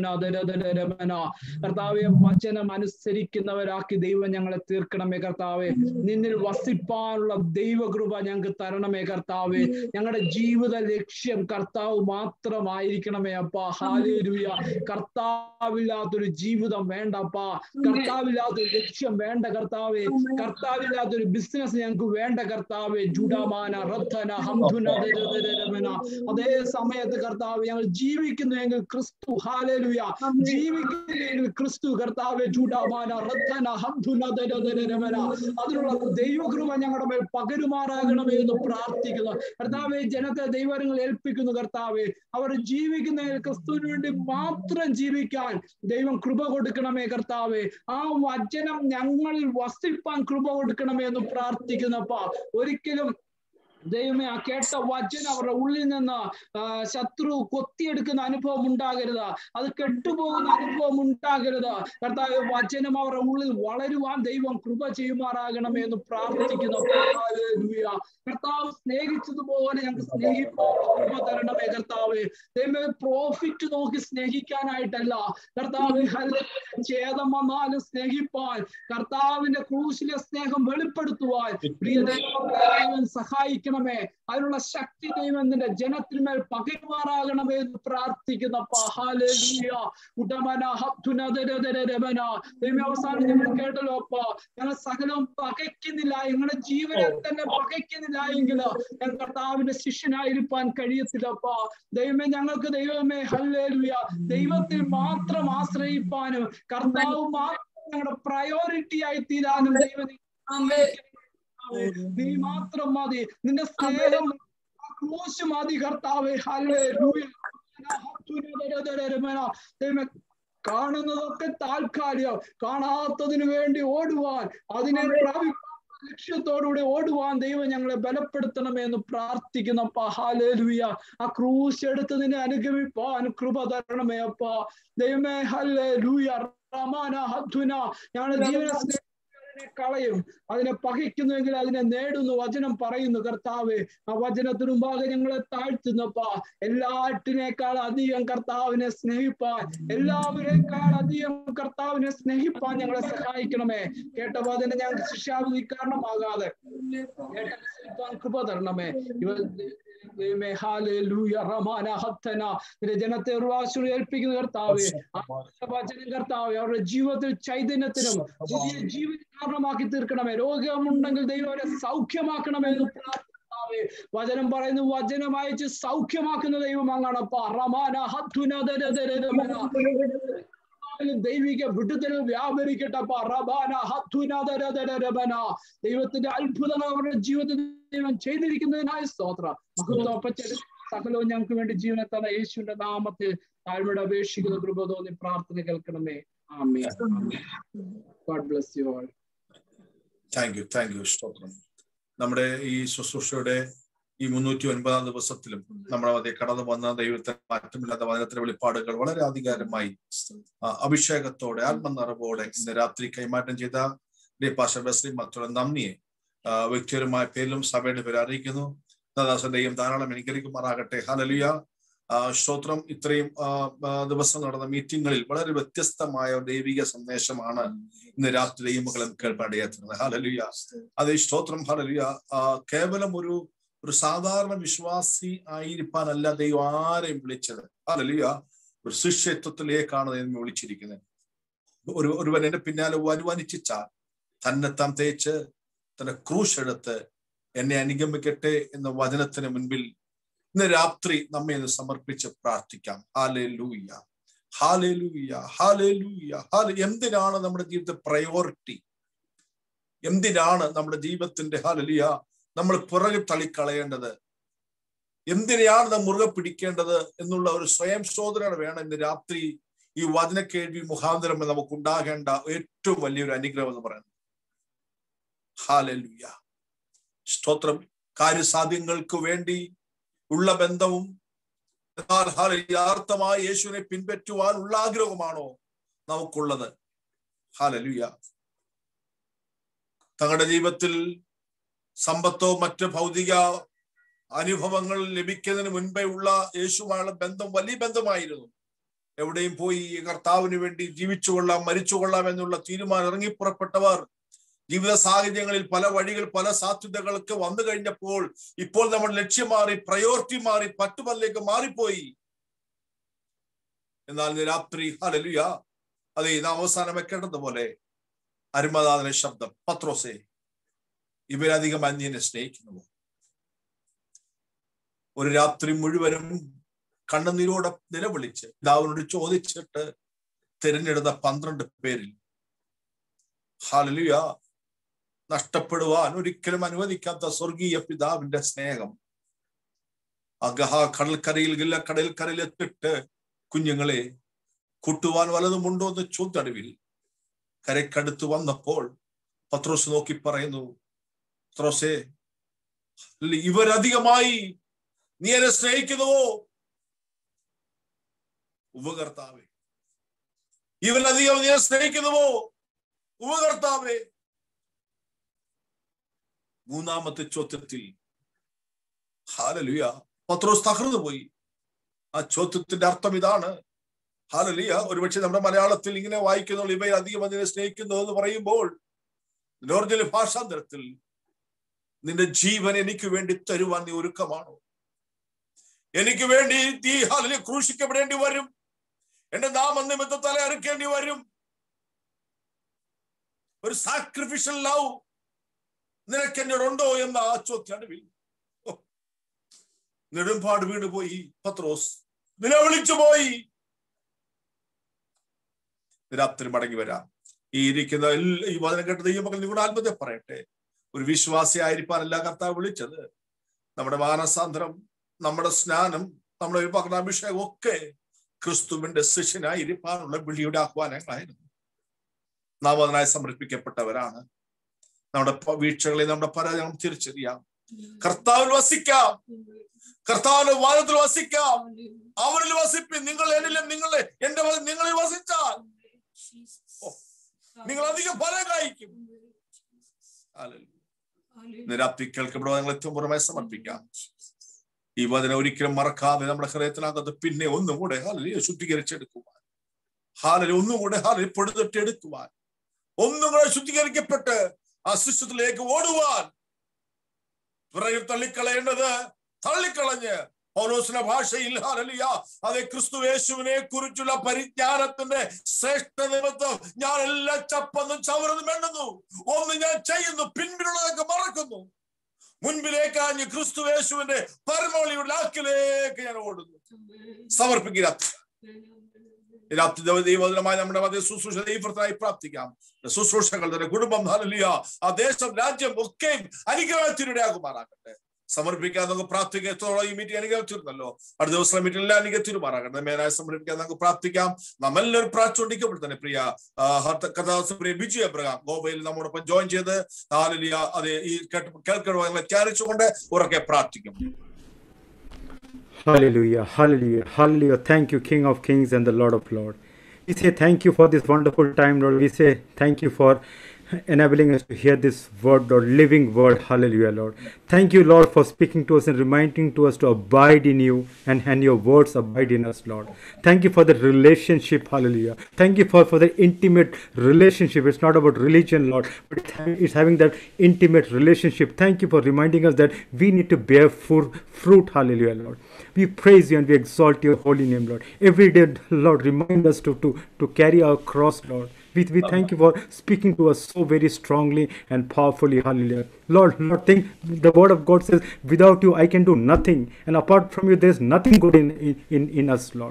രമന കർത്താവെ വചനം അനുസരിക്കുന്നവരാക്കി ദൈവം ഞങ്ങളെ തീർക്കണമേ കർത്താവെ നിന്നിൽ വസിപ്പാനുള്ള ദൈവകൃപ ഞങ്ങൾക്ക് തരണമേ കർത്താവെ ഞങ്ങളുടെ ജീവിത ലക്ഷ്യം കർത്താവ് മാത്രമായിരിക്കണമേ അപ്പ ഹാലേലുയ കർത്താവില്ലാത്തൊരു ജീവിതം വേണ്ടപ്പാ കർത്താവില്ലാത്തൊരു ലക്ഷ്യം വേണ്ട കർത്താവെ കർത്താവില്ലാത്തൊരു ബിസിനസ് ഞങ്ങൾക്ക് വേണ്ട കർത്താവെ ജുഡാമാന റദ്ധന ഹംധുന ദരദരമന അതേ സമയത്ത് കർത്താവ് ഞങ്ങൾ ജീവിക്കുന്നുവെങ്കിൽ ക്രിസ്തു ഹാലേലുയ ജീവിക്കുന്നുവെങ്കിൽ ക്രിസ്തു കർത്താവെ ജുഡാമാന റദ്ധന ഹംധുന ദരദരമന അതിനുള്ള ദൈവകൃപ ഞങ്ങളുടെ മേൽ പകരുമാറാകണമേ എന്ന് പ്രാർത്ഥിക്കുന്നു കർത്താവെ ജനത്തെ ദൈവങ്ങൾ ഏൽപ്പിക്കുന്നു കർത്താവെ അവർ ജീവിക്കുന്നതിൽ ക്രിസ്തുവിന് വേണ്ടി മാത്രം ജീവിക്കാൻ ദൈവം കൃപ കൊടുക്കണമേ കർത്താവെ ആ വചനം ഞങ്ങളിൽ വസിപ്പാൻ കൃപ കൊടുക്കണമേ എന്ന് പ്രാർത്ഥിക്കുന്നപ്പ ഒരിക്കലും ദൈവമേ ആ കേട്ട വചനം അവരുടെ ഉള്ളിൽ നിന്ന് ആ, ശത്രു കൊത്തിയെടുക്കുന്ന അനുഭവം ഉണ്ടാകരുത് അത് കെട്ടുപോകുന്ന അനുഭവം ഉണ്ടാകരുത് കർത്താവ് വചനം അവരുടെ ഉള്ളിൽ വളരുവാൻ ദൈവം കൃപ ചെയ്യുമാറാകണമേ എന്ന് പ്രാർത്ഥിക്കുന്നു ഹല്ലേലൂയ. കർത്താവ് സ്നേഹിച്ചതുപോലെ ഞങ്ങൾക്ക് സ്നേഹിക്കാൻ കൃപ തരണമേ കർത്താവ് ദൈവമേ പ്രോഫിറ്റ് നോക്കി സ്നേഹിക്കാനായിട്ടല്ല കർത്താവ് ഹല്ലേലൂയ. ഛേദം വന്നാലും സ്നേഹിപ്പാൻ കർത്താവിന്റെ ക്രൂശിലെ സ്നേഹം വെളിപ്പെടുത്തുവാൻ പ്രിയ ദൈവം സഹായിക്കണമേ അതിനുള്ള ശക്തി ദൈവം നിന്റെ ജനത്തിന്മേൽ പകരുമാറാകണമേ എന്ന് പ്രാർത്ഥിക്കുന്നപ്പ ഹാലേലൂയ ഉടമന ഹബ്ദുനദരദരമന ദൈവം അവസാനം ഞങ്ങൾ കേട്ടല്ലോ അപ്പ ഞങ്ങൾ സകലം പകയ്ക്കുന്നില്ല ഞങ്ങളുടെ ജീവനെ തന്നെ പകയ്ക്കുന്നില്ല എങ്കിൽ ഞങ്ങൾ കർത്താവിന്റെ ശിഷ്യനായിരിക്കാൻ കഴിയത്തില്ലപ്പ ദൈവമേ ഞങ്ങൾക്ക് ദൈവമേ ഹല്ലേലൂയ ദൈവത്തിൽ മാത്രം ആശ്രയിപ്പാനും കർത്താവ് മാത്രം ഞങ്ങളുടെ പ്രയോറിറ്റി ആയി തീരാനും ദൈവം ആമേൻ. നീ മാത്രം മതി നിന്റെ സ്നേഹം ആ ക്രൂശ് മതി കർത്താവേ ഹല്ലേലൂയ ദൈവമേ കാണുന്നതൊക്കെ താൽക്കാലികം കാണാത്തതിനു വേണ്ടി ഓടുവാൻ അതിനെ പ്രാപിക്കാൻ ലക്ഷ്യത്തോടുകൂടി ഓടുവാൻ ദൈവം ഞങ്ങളെ ബലപ്പെടുത്തണമേ എന്ന് പ്രാർത്ഥിക്കുന്ന അപ്പ ഹാലേലുയ ആ ക്രൂശ് എടുത്ത് നിന്നെ അനുഗമിപ്പാൻ കൃപ തരണമേ അപ്പ ദൈവമേ ഹല്ലേ ലൂയ റമാന ഹദ്ദുന ഞങ്ങളുടെ ജീവന സ്നേഹം അതിനെ കളയും അതിനെ പകയ്ക്കുന്നുവെങ്കിൽ അതിനെ നേടുന്നു വചനം പറയുന്നു കർത്താവ് ആ വചനത്തിന് മുമ്പാകെ ഞങ്ങളെ താഴ്ത്തുന്നപ്പ എല്ലാറ്റിനേക്കാൾ അധികം കർത്താവിനെ സ്നേഹിപ്പാൻ എല്ലാവരെക്കാൾ അധികം കർത്താവിനെ സ്നേഹിപ്പാൻ ഞങ്ങളെ സഹായിക്കണമേ കേട്ട വചനം ഞങ്ങൾക്ക് ശിക്ഷാവിധി കാരണമാകാതെ കേട്ട സ്നേഹിപ്പാൻ കൃപ തരണമേ ഇവ ദൈവമേ ഹാലേലൂയ റമാന ഹത്തന നിന്റെ ജനത്തെ ഉർവാശുറി ഏൽപ്പിക്കുന്ന കർത്താവേ ആ വചനം കർത്താവേ അവരുടെ ജീവിതത്തിൽ ചൈതന്യത്തിനും പുതിയ ജീവൻ കാരണമാക്കി തീർക്കണമേ രോഗമുണ്ടെങ്കിൽ ദൈവം അവരെ സൗഖ്യമാക്കണമേ എന്ന് പ്രാർത്ഥിക്കണമേ വചനം പറയുന്നു വചനം അയച്ച് സൗഖ്യമാക്കുന്ന ദൈവം അങ്ങാണപ്പ റമാന ഹത്തുന ദൈവിക വിടുതൽ വ്യാപരിക്കട്ടപ്പ റബാന ഹത്തുന ദരദരബന ദൈവത്തിന്റെ അത്ഭുതങ്ങൾ അവരുടെ ജീവിതത്തിൽ ദൈവം ചെയ്തിരിക്കുന്നതിനായ സ്തോത്ര മഹത്വപ്പച്ചത് സകലവും ഞങ്ങൾക്ക് വേണ്ടി ജീവനെ തന്ന യേശുവിന്റെ നാമത്തിൽ താഴ്മയുടെ അപേക്ഷിക്കുന്ന കൃപ തോന്നി പ്രാർത്ഥന കേൾക്കണമേ ആമേ God bless you all thank you thank you സ്തോത്രം നമ്മുടെ ഈ ശുശ്രൂഷയുടെ ഈ മുന്നൂറ്റി ഒൻപതാം ദിവസത്തിലും നമ്മുടെ മധ്യ കടന്നു വന്ന ദൈവത്തെ മാറ്റമില്ലാത്ത വചനത്തിലെ വെളിപ്പാടുകൾ വളരെ അധികാരമായി ആ, അഭിഷേകത്തോടെ ആത്മനിറവോടെ ഇന്ന് രാത്രി കൈമാറ്റം ചെയ്ത ഡി പാഷ ബസ്രി മറ്റുള്ള നന്ദിയെ ആ, വ്യക്തിപരമായ പേരിലും സഭയുടെ പേര് അറിയിക്കുന്നു ദാദാസൻ ദൈവം ധാരാളം അനുകരിക്കുമാറാകട്ടെ ഹലലിയ സ്തോത്രം ഇത്രയും ആ, ആ, ദിവസം നടന്ന മീറ്റിങ്ങുകളിൽ വളരെ വ്യത്യസ്തമായ ഒരു ദൈവിക സന്ദേശമാണ് ഇന്ന് രാത്രി ദൈവമക്കളും കേൾപ്പാടിയെത്തുന്നത് ഹലലിയ അതേ സ്തോത്രം ഹലലിയ കേവലം ഒരു ഒരു സാധാരണ വിശ്വാസി ആയിരിക്കാനല്ല ദൈവം ആരെയും വിളിച്ചത് ഹലലിയ ഒരു ശിഷ്യത്വത്തിലേക്കാണ് ദൈവം വിളിച്ചിരിക്കുന്നത് ഒരു ഒരുവൻ എന്റെ പിന്നാലെ വരുവാനിച്ചാൽ തന്നെത്താൻ തേച്ച് തന്റെ ക്രൂശ് എടുത്ത് എന്നെ അനുഗമിക്കട്ടെ എന്ന വചനത്തിന് മുൻപിൽ ഇന്ന് രാത്രി നമ്മെ ഒന്ന് സമർപ്പിച്ച് പ്രാർത്ഥിക്കാം ഹാലേ ലൂയ്യ ഹാലലൂയ ഹാലലൂയ ഹാല എന്തിനാണ് നമ്മുടെ ജീവിതത്തെ പ്രയോറിറ്റി എന്തിനാണ് നമ്മുടെ ജീവിതത്തിന്റെ ഹാലലിയ നമ്മൾ പിറകെ തള്ളിക്കളയേണ്ടത് എന്തിനെയാണ് നാം മുറുകെ പിടിക്കേണ്ടത് എന്നുള്ള ഒരു സ്വയം ശോധന വേണം ഇന്ന് രാത്രി ഈ വചന കേൾവി മുഖാന്തരം നമുക്ക് ഉണ്ടാകേണ്ട ഏറ്റവും വലിയൊരു അനുഗ്രഹം എന്ന് പറയുന്നത് ഹാലലുയ സ്തോത്രം കാര്യസാധ്യങ്ങൾക്ക് വേണ്ടി ഉള്ള ബന്ധവും എന്നാൽ യഥാർത്ഥമായി യേശുവിനെ പിൻപറ്റുവാൻ ഉള്ള ആഗ്രഹമാണോ നമുക്കുള്ളത് ഹാലലുയ തങ്ങളുടെ ജീവിതത്തിൽ സമ്പത്തോ മറ്റ് ഭൗതിക അനുഭവങ്ങൾ ലഭിക്കുന്നതിന് മുൻപേ ഉള്ള യേശുമായുള്ള ബന്ധം വലിയ ബന്ധമായിരുന്നു എവിടെയും പോയി കർത്താവിന് വേണ്ടി ജീവിച്ചുകൊള്ളാം മരിച്ചുകൊള്ളാം എന്നുള്ള തീരുമാനം ഇറങ്ങിപ്പുറപ്പെട്ടവർ ജീവിത സാഹചര്യങ്ങളിൽ പല വഴികൾ പല സാധ്യതകളൊക്കെ വന്നു കഴിഞ്ഞപ്പോൾ ഇപ്പോൾ നമ്മൾ ലക്ഷ്യം മാറി പ്രയോറിറ്റി മാറി പട്ടുപല്ലേക്ക് മാറിപ്പോയി എന്നാൽ ഇന്ന് രാത്രി ഹലലുയ അതെ നാം അവസാനം വെക്കേണ്ടതുപോലെ അരുമദാദന ശബ്ദം പത്രോസേ ഇവരധികം അന്യനെ സ്നേഹിക്കുന്നു ഒരു രാത്രി മുഴുവനും കണ്ണുനീരോടെ നിലവിളിച്ച് പിതാവിനോട് ചോദിച്ചിട്ട് തിരഞ്ഞെടുത്ത പന്ത്രണ്ട് പേരിൽ ഹാലലുയ നഷ്ടപ്പെടുവാൻ ഒരിക്കലും അനുവദിക്കാത്ത സ്വർഗീയ പിതാവിന്റെ സ്നേഹം അഗഹ കടൽക്കരയിൽ ഗില്ല കടൽക്കരയിൽ എത്തിട്ട് കുഞ്ഞുങ്ങളെ കൂട്ടുവാൻ വലതുമുണ്ടോ എന്ന് ചോദ്യടവിൽ കരയ്ക്കടുത്ത് വന്നപ്പോൾ പത്രോസ് നോക്കി പറയുന്നു പത്രോസേ ഇവരധികമായി നീ എന്നെ സ്നേഹിക്കുന്നുവോ ഉപകർത്താവേ ഇവരധികം നീ സ്നേഹിക്കുന്നുവോ ഉപകർത്താവേ മൂന്നാമത്തെ ചോദ്യത്തിൽ ഹാലലുയ പത്രോസ് തകർന്നു പോയി ആ ചോദ്യത്തിന്റെ അർത്ഥം ഇതാണ് ഹാലലിയ ഒരുപക്ഷെ നമ്മുടെ മലയാളത്തിൽ ഇങ്ങനെ വായിക്കുന്നു ഇവയെ അധികം അതിനെ സ്നേഹിക്കുന്നു എന്ന് പറയുമ്പോൾ നോർജൽ ഭാഷാന്തരത്തിൽ നിന്റെ ജീവൻ എനിക്ക് വേണ്ടി തരുവാൻ നീ ഒരുക്കമാണോ എനിക്ക് വേണ്ടി തീ ഹാലിൽ ക്രൂശിക്കപ്പെടേണ്ടി വരും എന്റെ നാമം നിമിത്തം തല അറുക്കേണ്ടി വരും ഒരു സാക്രിഫിഷ്യൽ ലവ് നിനക്ക് എന്നോടുണ്ടോ എന്ന ആ ചോദ്യാടുവിൽ നെടുമ്പാട് വീണ് പോയി പത്രോസ് നിലവിളിച്ചു പോയി രാത്രി മടങ്ങി വരാം ഈ ഇരിക്കുന്ന ഈ വചനം കേട്ട ദൈവമക്കൾ നിങ്ങളുടെ ആത്മത്തെ പറയട്ടെ ഒരു വിശ്വാസിയായിരിക്കാനല്ല കർത്താവ് വിളിച്ചത് നമ്മുടെ മാനസാന്തരം നമ്മുടെ സ്നാനം നമ്മുടെ ഒരു പകടാഭിഷേകം ഒക്കെ ക്രിസ്തുവിന്റെ ശിഷ്യനായിരിക്കാനുള്ള വിളിയുടെ ആഹ്വാനങ്ങളായിരുന്നു നാം അതിനായി സമർപ്പിക്കപ്പെട്ടവരാണ് നമ്മുടെ വീഴ്ചകളെ നമ്മുടെ പരാജയം തിരിച്ചറിയാം കർത്താവിൽ വസിക്കാം കർത്താവിന്റെ വാദത്തിൽ വസിക്കാം അവരിൽ വസിപ്പി നിങ്ങൾ എന്നിലും നിങ്ങളെ എന്റെ നിങ്ങളിൽ വസിച്ചാൽ നിങ്ങൾ അധികം ഫലം കായ്ക്കും നിരാപ്തി കേൾക്കപ്പെടുക നിങ്ങൾ ഏറ്റവും പുറമായി സമർപ്പിക്കാം ഈ വചനം ഒരിക്കലും മറക്കാതെ നമ്മുടെ ഹൃദയത്തിനകത്ത് പിന്നെ ഒന്നും കൂടെ ഹാലിൽ ശുദ്ധീകരിച്ചെടുക്കുവാൻ ഹാലിൽ ഒന്നും കൂടെ ഹാലിൽ പൊടുതിട്ടെടുക്കുവാൻ ഒന്നും കൂടെ ശുദ്ധീകരിക്കപ്പെട്ട് അസ്തിത്വത്തിലേക്ക് ഓടുവാൻ പിറകിൽ തള്ളിക്കളയേണ്ടത് തള്ളിക്കളഞ്ഞ് പൗലോസിന്റെ ഭാഷയിൽ ഹാലലിയ അതെ ക്രിസ്തു യേശുവിനെ കുറിച്ചുള്ള പരിജ്ഞാനത്തിന്റെ ശ്രേഷ്ഠ നിമിത്തം ഞാൻ എല്ലാ ചപ്പന്നും ചവറന്നും എണ്ണുന്നു ഒന്ന് ഞാൻ ചെയ്യുന്നു പിൻപിലുള്ളതൊക്കെ മറക്കുന്നു മുൻപിലേക്കാഞ്ഞ് ക്രിസ്തു യേശുവിന്റെ പരമോളിയുടെ ലാക്കിലേക്ക് ഞാൻ ഓടുന്നു സമർപ്പിക്കുക രാത്രി ദൈവദിനമായി നമ്മുടെ മതേ ശുശ്രൂഷ ദൈവത്തിനായി പ്രാർത്ഥിക്കാം ശുശ്രൂഷകളുടെ കുടുംബം ഹാലലിയ ആ ദേശം രാജ്യം ഒക്കെയും അനുഗ്രഹത്തിനിടയാകുമാറാകട്ടെ സമർപ്പിക്കാൻ നമുക്ക് പ്രാർത്ഥിക്കത്തോളം ഈ മീറ്റിംഗ് അനുഗ്രഹിച്ചിരുന്നല്ലോ അടുത്ത ദിവസം മീറ്റിംഗ് എല്ലാം അനുഗ്രഹിച്ചിരുമാറാകട്ടെ മേനായി സമർപ്പിക്കാൻ നമുക്ക് പ്രാർത്ഥിക്കാം നമ്മെല്ലാവരും പ്രാർത്ഥിച്ചുകൊണ്ടിരിക്കുമ്പോൾ തന്നെ പ്രിയ കഥാസുപ്രിയ ബിജു എബ്രഹാം ഗോവയിൽ നമ്മോടൊപ്പം ജോയിൻ ചെയ്ത് ഹാലലിയ അത് ഈ കേൾക്കണമെന്ന് വിചാരിച്ചുകൊണ്ട് ഉറക്കെ പ്രാർത്ഥിക്കും Hallelujah, hallelujah, hallelujah. Thank you, King of Kings and the Lord of Lords. We say thank you for this wonderful time, Lord. We say thank you for enabling us to hear this word, Lord, living word. Hallelujah, Lord. Thank you, Lord, for speaking to us and reminding to us to abide in you and, and your words abide in us, Lord. Thank you for the relationship. Hallelujah. Thank you for, for the intimate relationship. It's not about religion, Lord, but it's, it's having that intimate relationship. Thank you for reminding us that we need to bear fruit, fruit. Hallelujah, Lord. We praise you and we exalt your holy name, Lord. Every day, Lord, remind us to, to, to carry our cross, Lord. We, we thank you for speaking to us so very strongly and powerfully. Hallelujah. Lord, Lord, think the word of God says, without you I can do nothing. And apart from you, there's nothing good in, in, in us, Lord.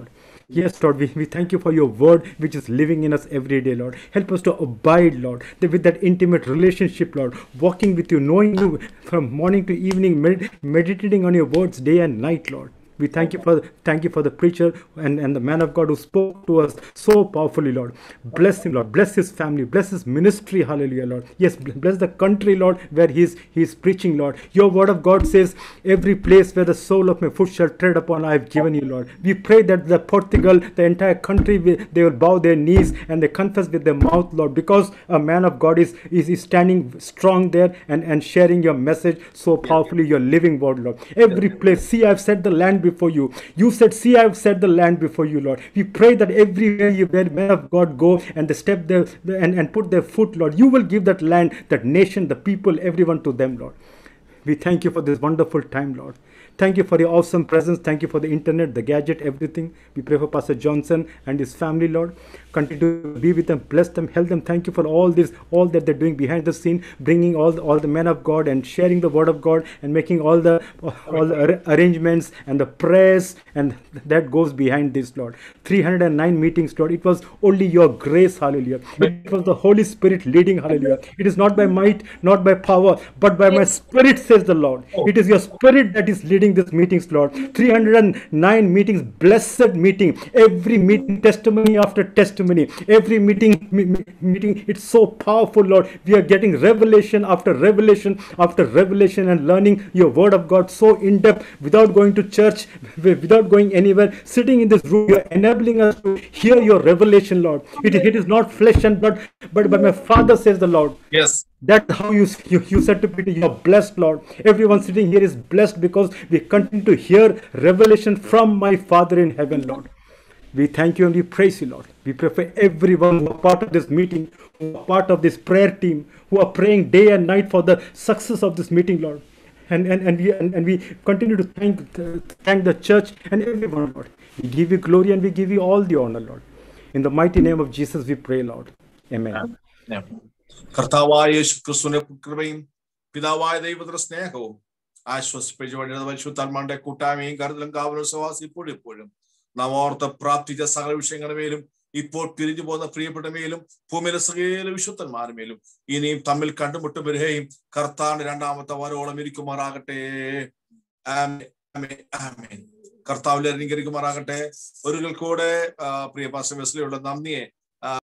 Yes, Lord, we, we thank you for your word which is living in us every day, Lord. Help us to abide, Lord, that with that intimate relationship, Lord, walking with you, knowing you from morning to evening, med- meditating on your words day and night, Lord. We thank you for thank you for the preacher and, and the man of God who spoke to us so powerfully, Lord. Bless him, Lord. Bless his family. Bless his ministry. Hallelujah, Lord. Yes, bless the country, Lord, where he's he's preaching, Lord. Your word of God says, every place where the sole of my foot shall tread upon, I have given you, Lord. We pray that the Portugal, the entire country, they will bow their knees and they confess with their mouth, Lord, because a man of God is is, is standing strong there and, and sharing your message so powerfully, your living word, Lord. Every place, see, I've set the land before you. You said, See, I've set the land before you, Lord. We pray that everywhere you where men of God go and they step there and, and put their foot, Lord, you will give that land, that nation, the people, everyone to them, Lord. We thank you for this wonderful time, Lord. Thank you for your awesome presence. Thank you for the internet, the gadget, everything. We pray for Pastor Johnson and his family, Lord. Continue to be with them, bless them, help them. Thank you for all this, all that they're doing behind the scene, bringing all the, all the men of God and sharing the word of God and making all the all the ar- arrangements and the prayers and that goes behind this, Lord. 309 meetings, Lord. It was only your grace, hallelujah. It was the Holy Spirit leading, hallelujah. It is not by might, not by power, but by my spirit, says the Lord. It is your spirit that is leading these meetings, Lord. 309 meetings, blessed meeting. Every meeting, testimony after testimony. Every meeting, me- me- meeting, it's so powerful, Lord. We are getting revelation after revelation after revelation and learning your word of God so in depth without going to church, wi- without going anywhere. Sitting in this room, you're enabling us to hear your revelation, Lord. It, it is not flesh and blood, but by my Father, says the Lord. Yes. That's how you, you you said to Peter, you're blessed, Lord. Everyone sitting here is blessed because we continue to hear revelation from my Father in heaven, Lord. We thank you and we praise you, Lord. We pray for everyone who are part of this meeting, who are part of this prayer team, who are praying day and night for the success of this meeting, Lord. And and, and we and, and we continue to thank thank the church and everyone, Lord. We give you glory and we give you all the honor, Lord. In the mighty name of Jesus, we pray, Lord. Amen. കർത്താവായ യേശു ക്രിസ്തുവിന്റെ കൃപയും പിതാവായ ദൈവത്തിന്റെ സ്നേഹവും ആശ്വസിപ്പിച്ചു വഴിയുടെ പരിശുദ്ധാത്മാന്റെ കൂട്ടായ്മയും കരുതലും കാവലും സവാസി ഇപ്പോഴും ഇപ്പോഴും നാം ഓർത്ത് പ്രാപ്തിച്ച സകല വിഷയങ്ങളുടെ മേലും ഇപ്പോൾ പിരിഞ്ഞു പോകുന്ന പ്രിയപ്പെട്ട മേലും ഭൂമിയിലെ സകല വിശുദ്ധന്മാരുമേലും ഇനിയും തമ്മിൽ കണ്ടുമുട്ടും വരികയും കർത്താവിന്റെ രണ്ടാമത്തെ വരോളം ഇരിക്കുമാറാകട്ടെ ആമേൻ, ആമേൻ, ആമേൻ. കർത്താവിൽ അനുകരിക്കുമാറാകട്ടെ ഒരിക്കൽ കൂടെ ആ, പ്രിയ പാസ്റ്റർ വെസ്ലിയുള്ള നന്ദിയെ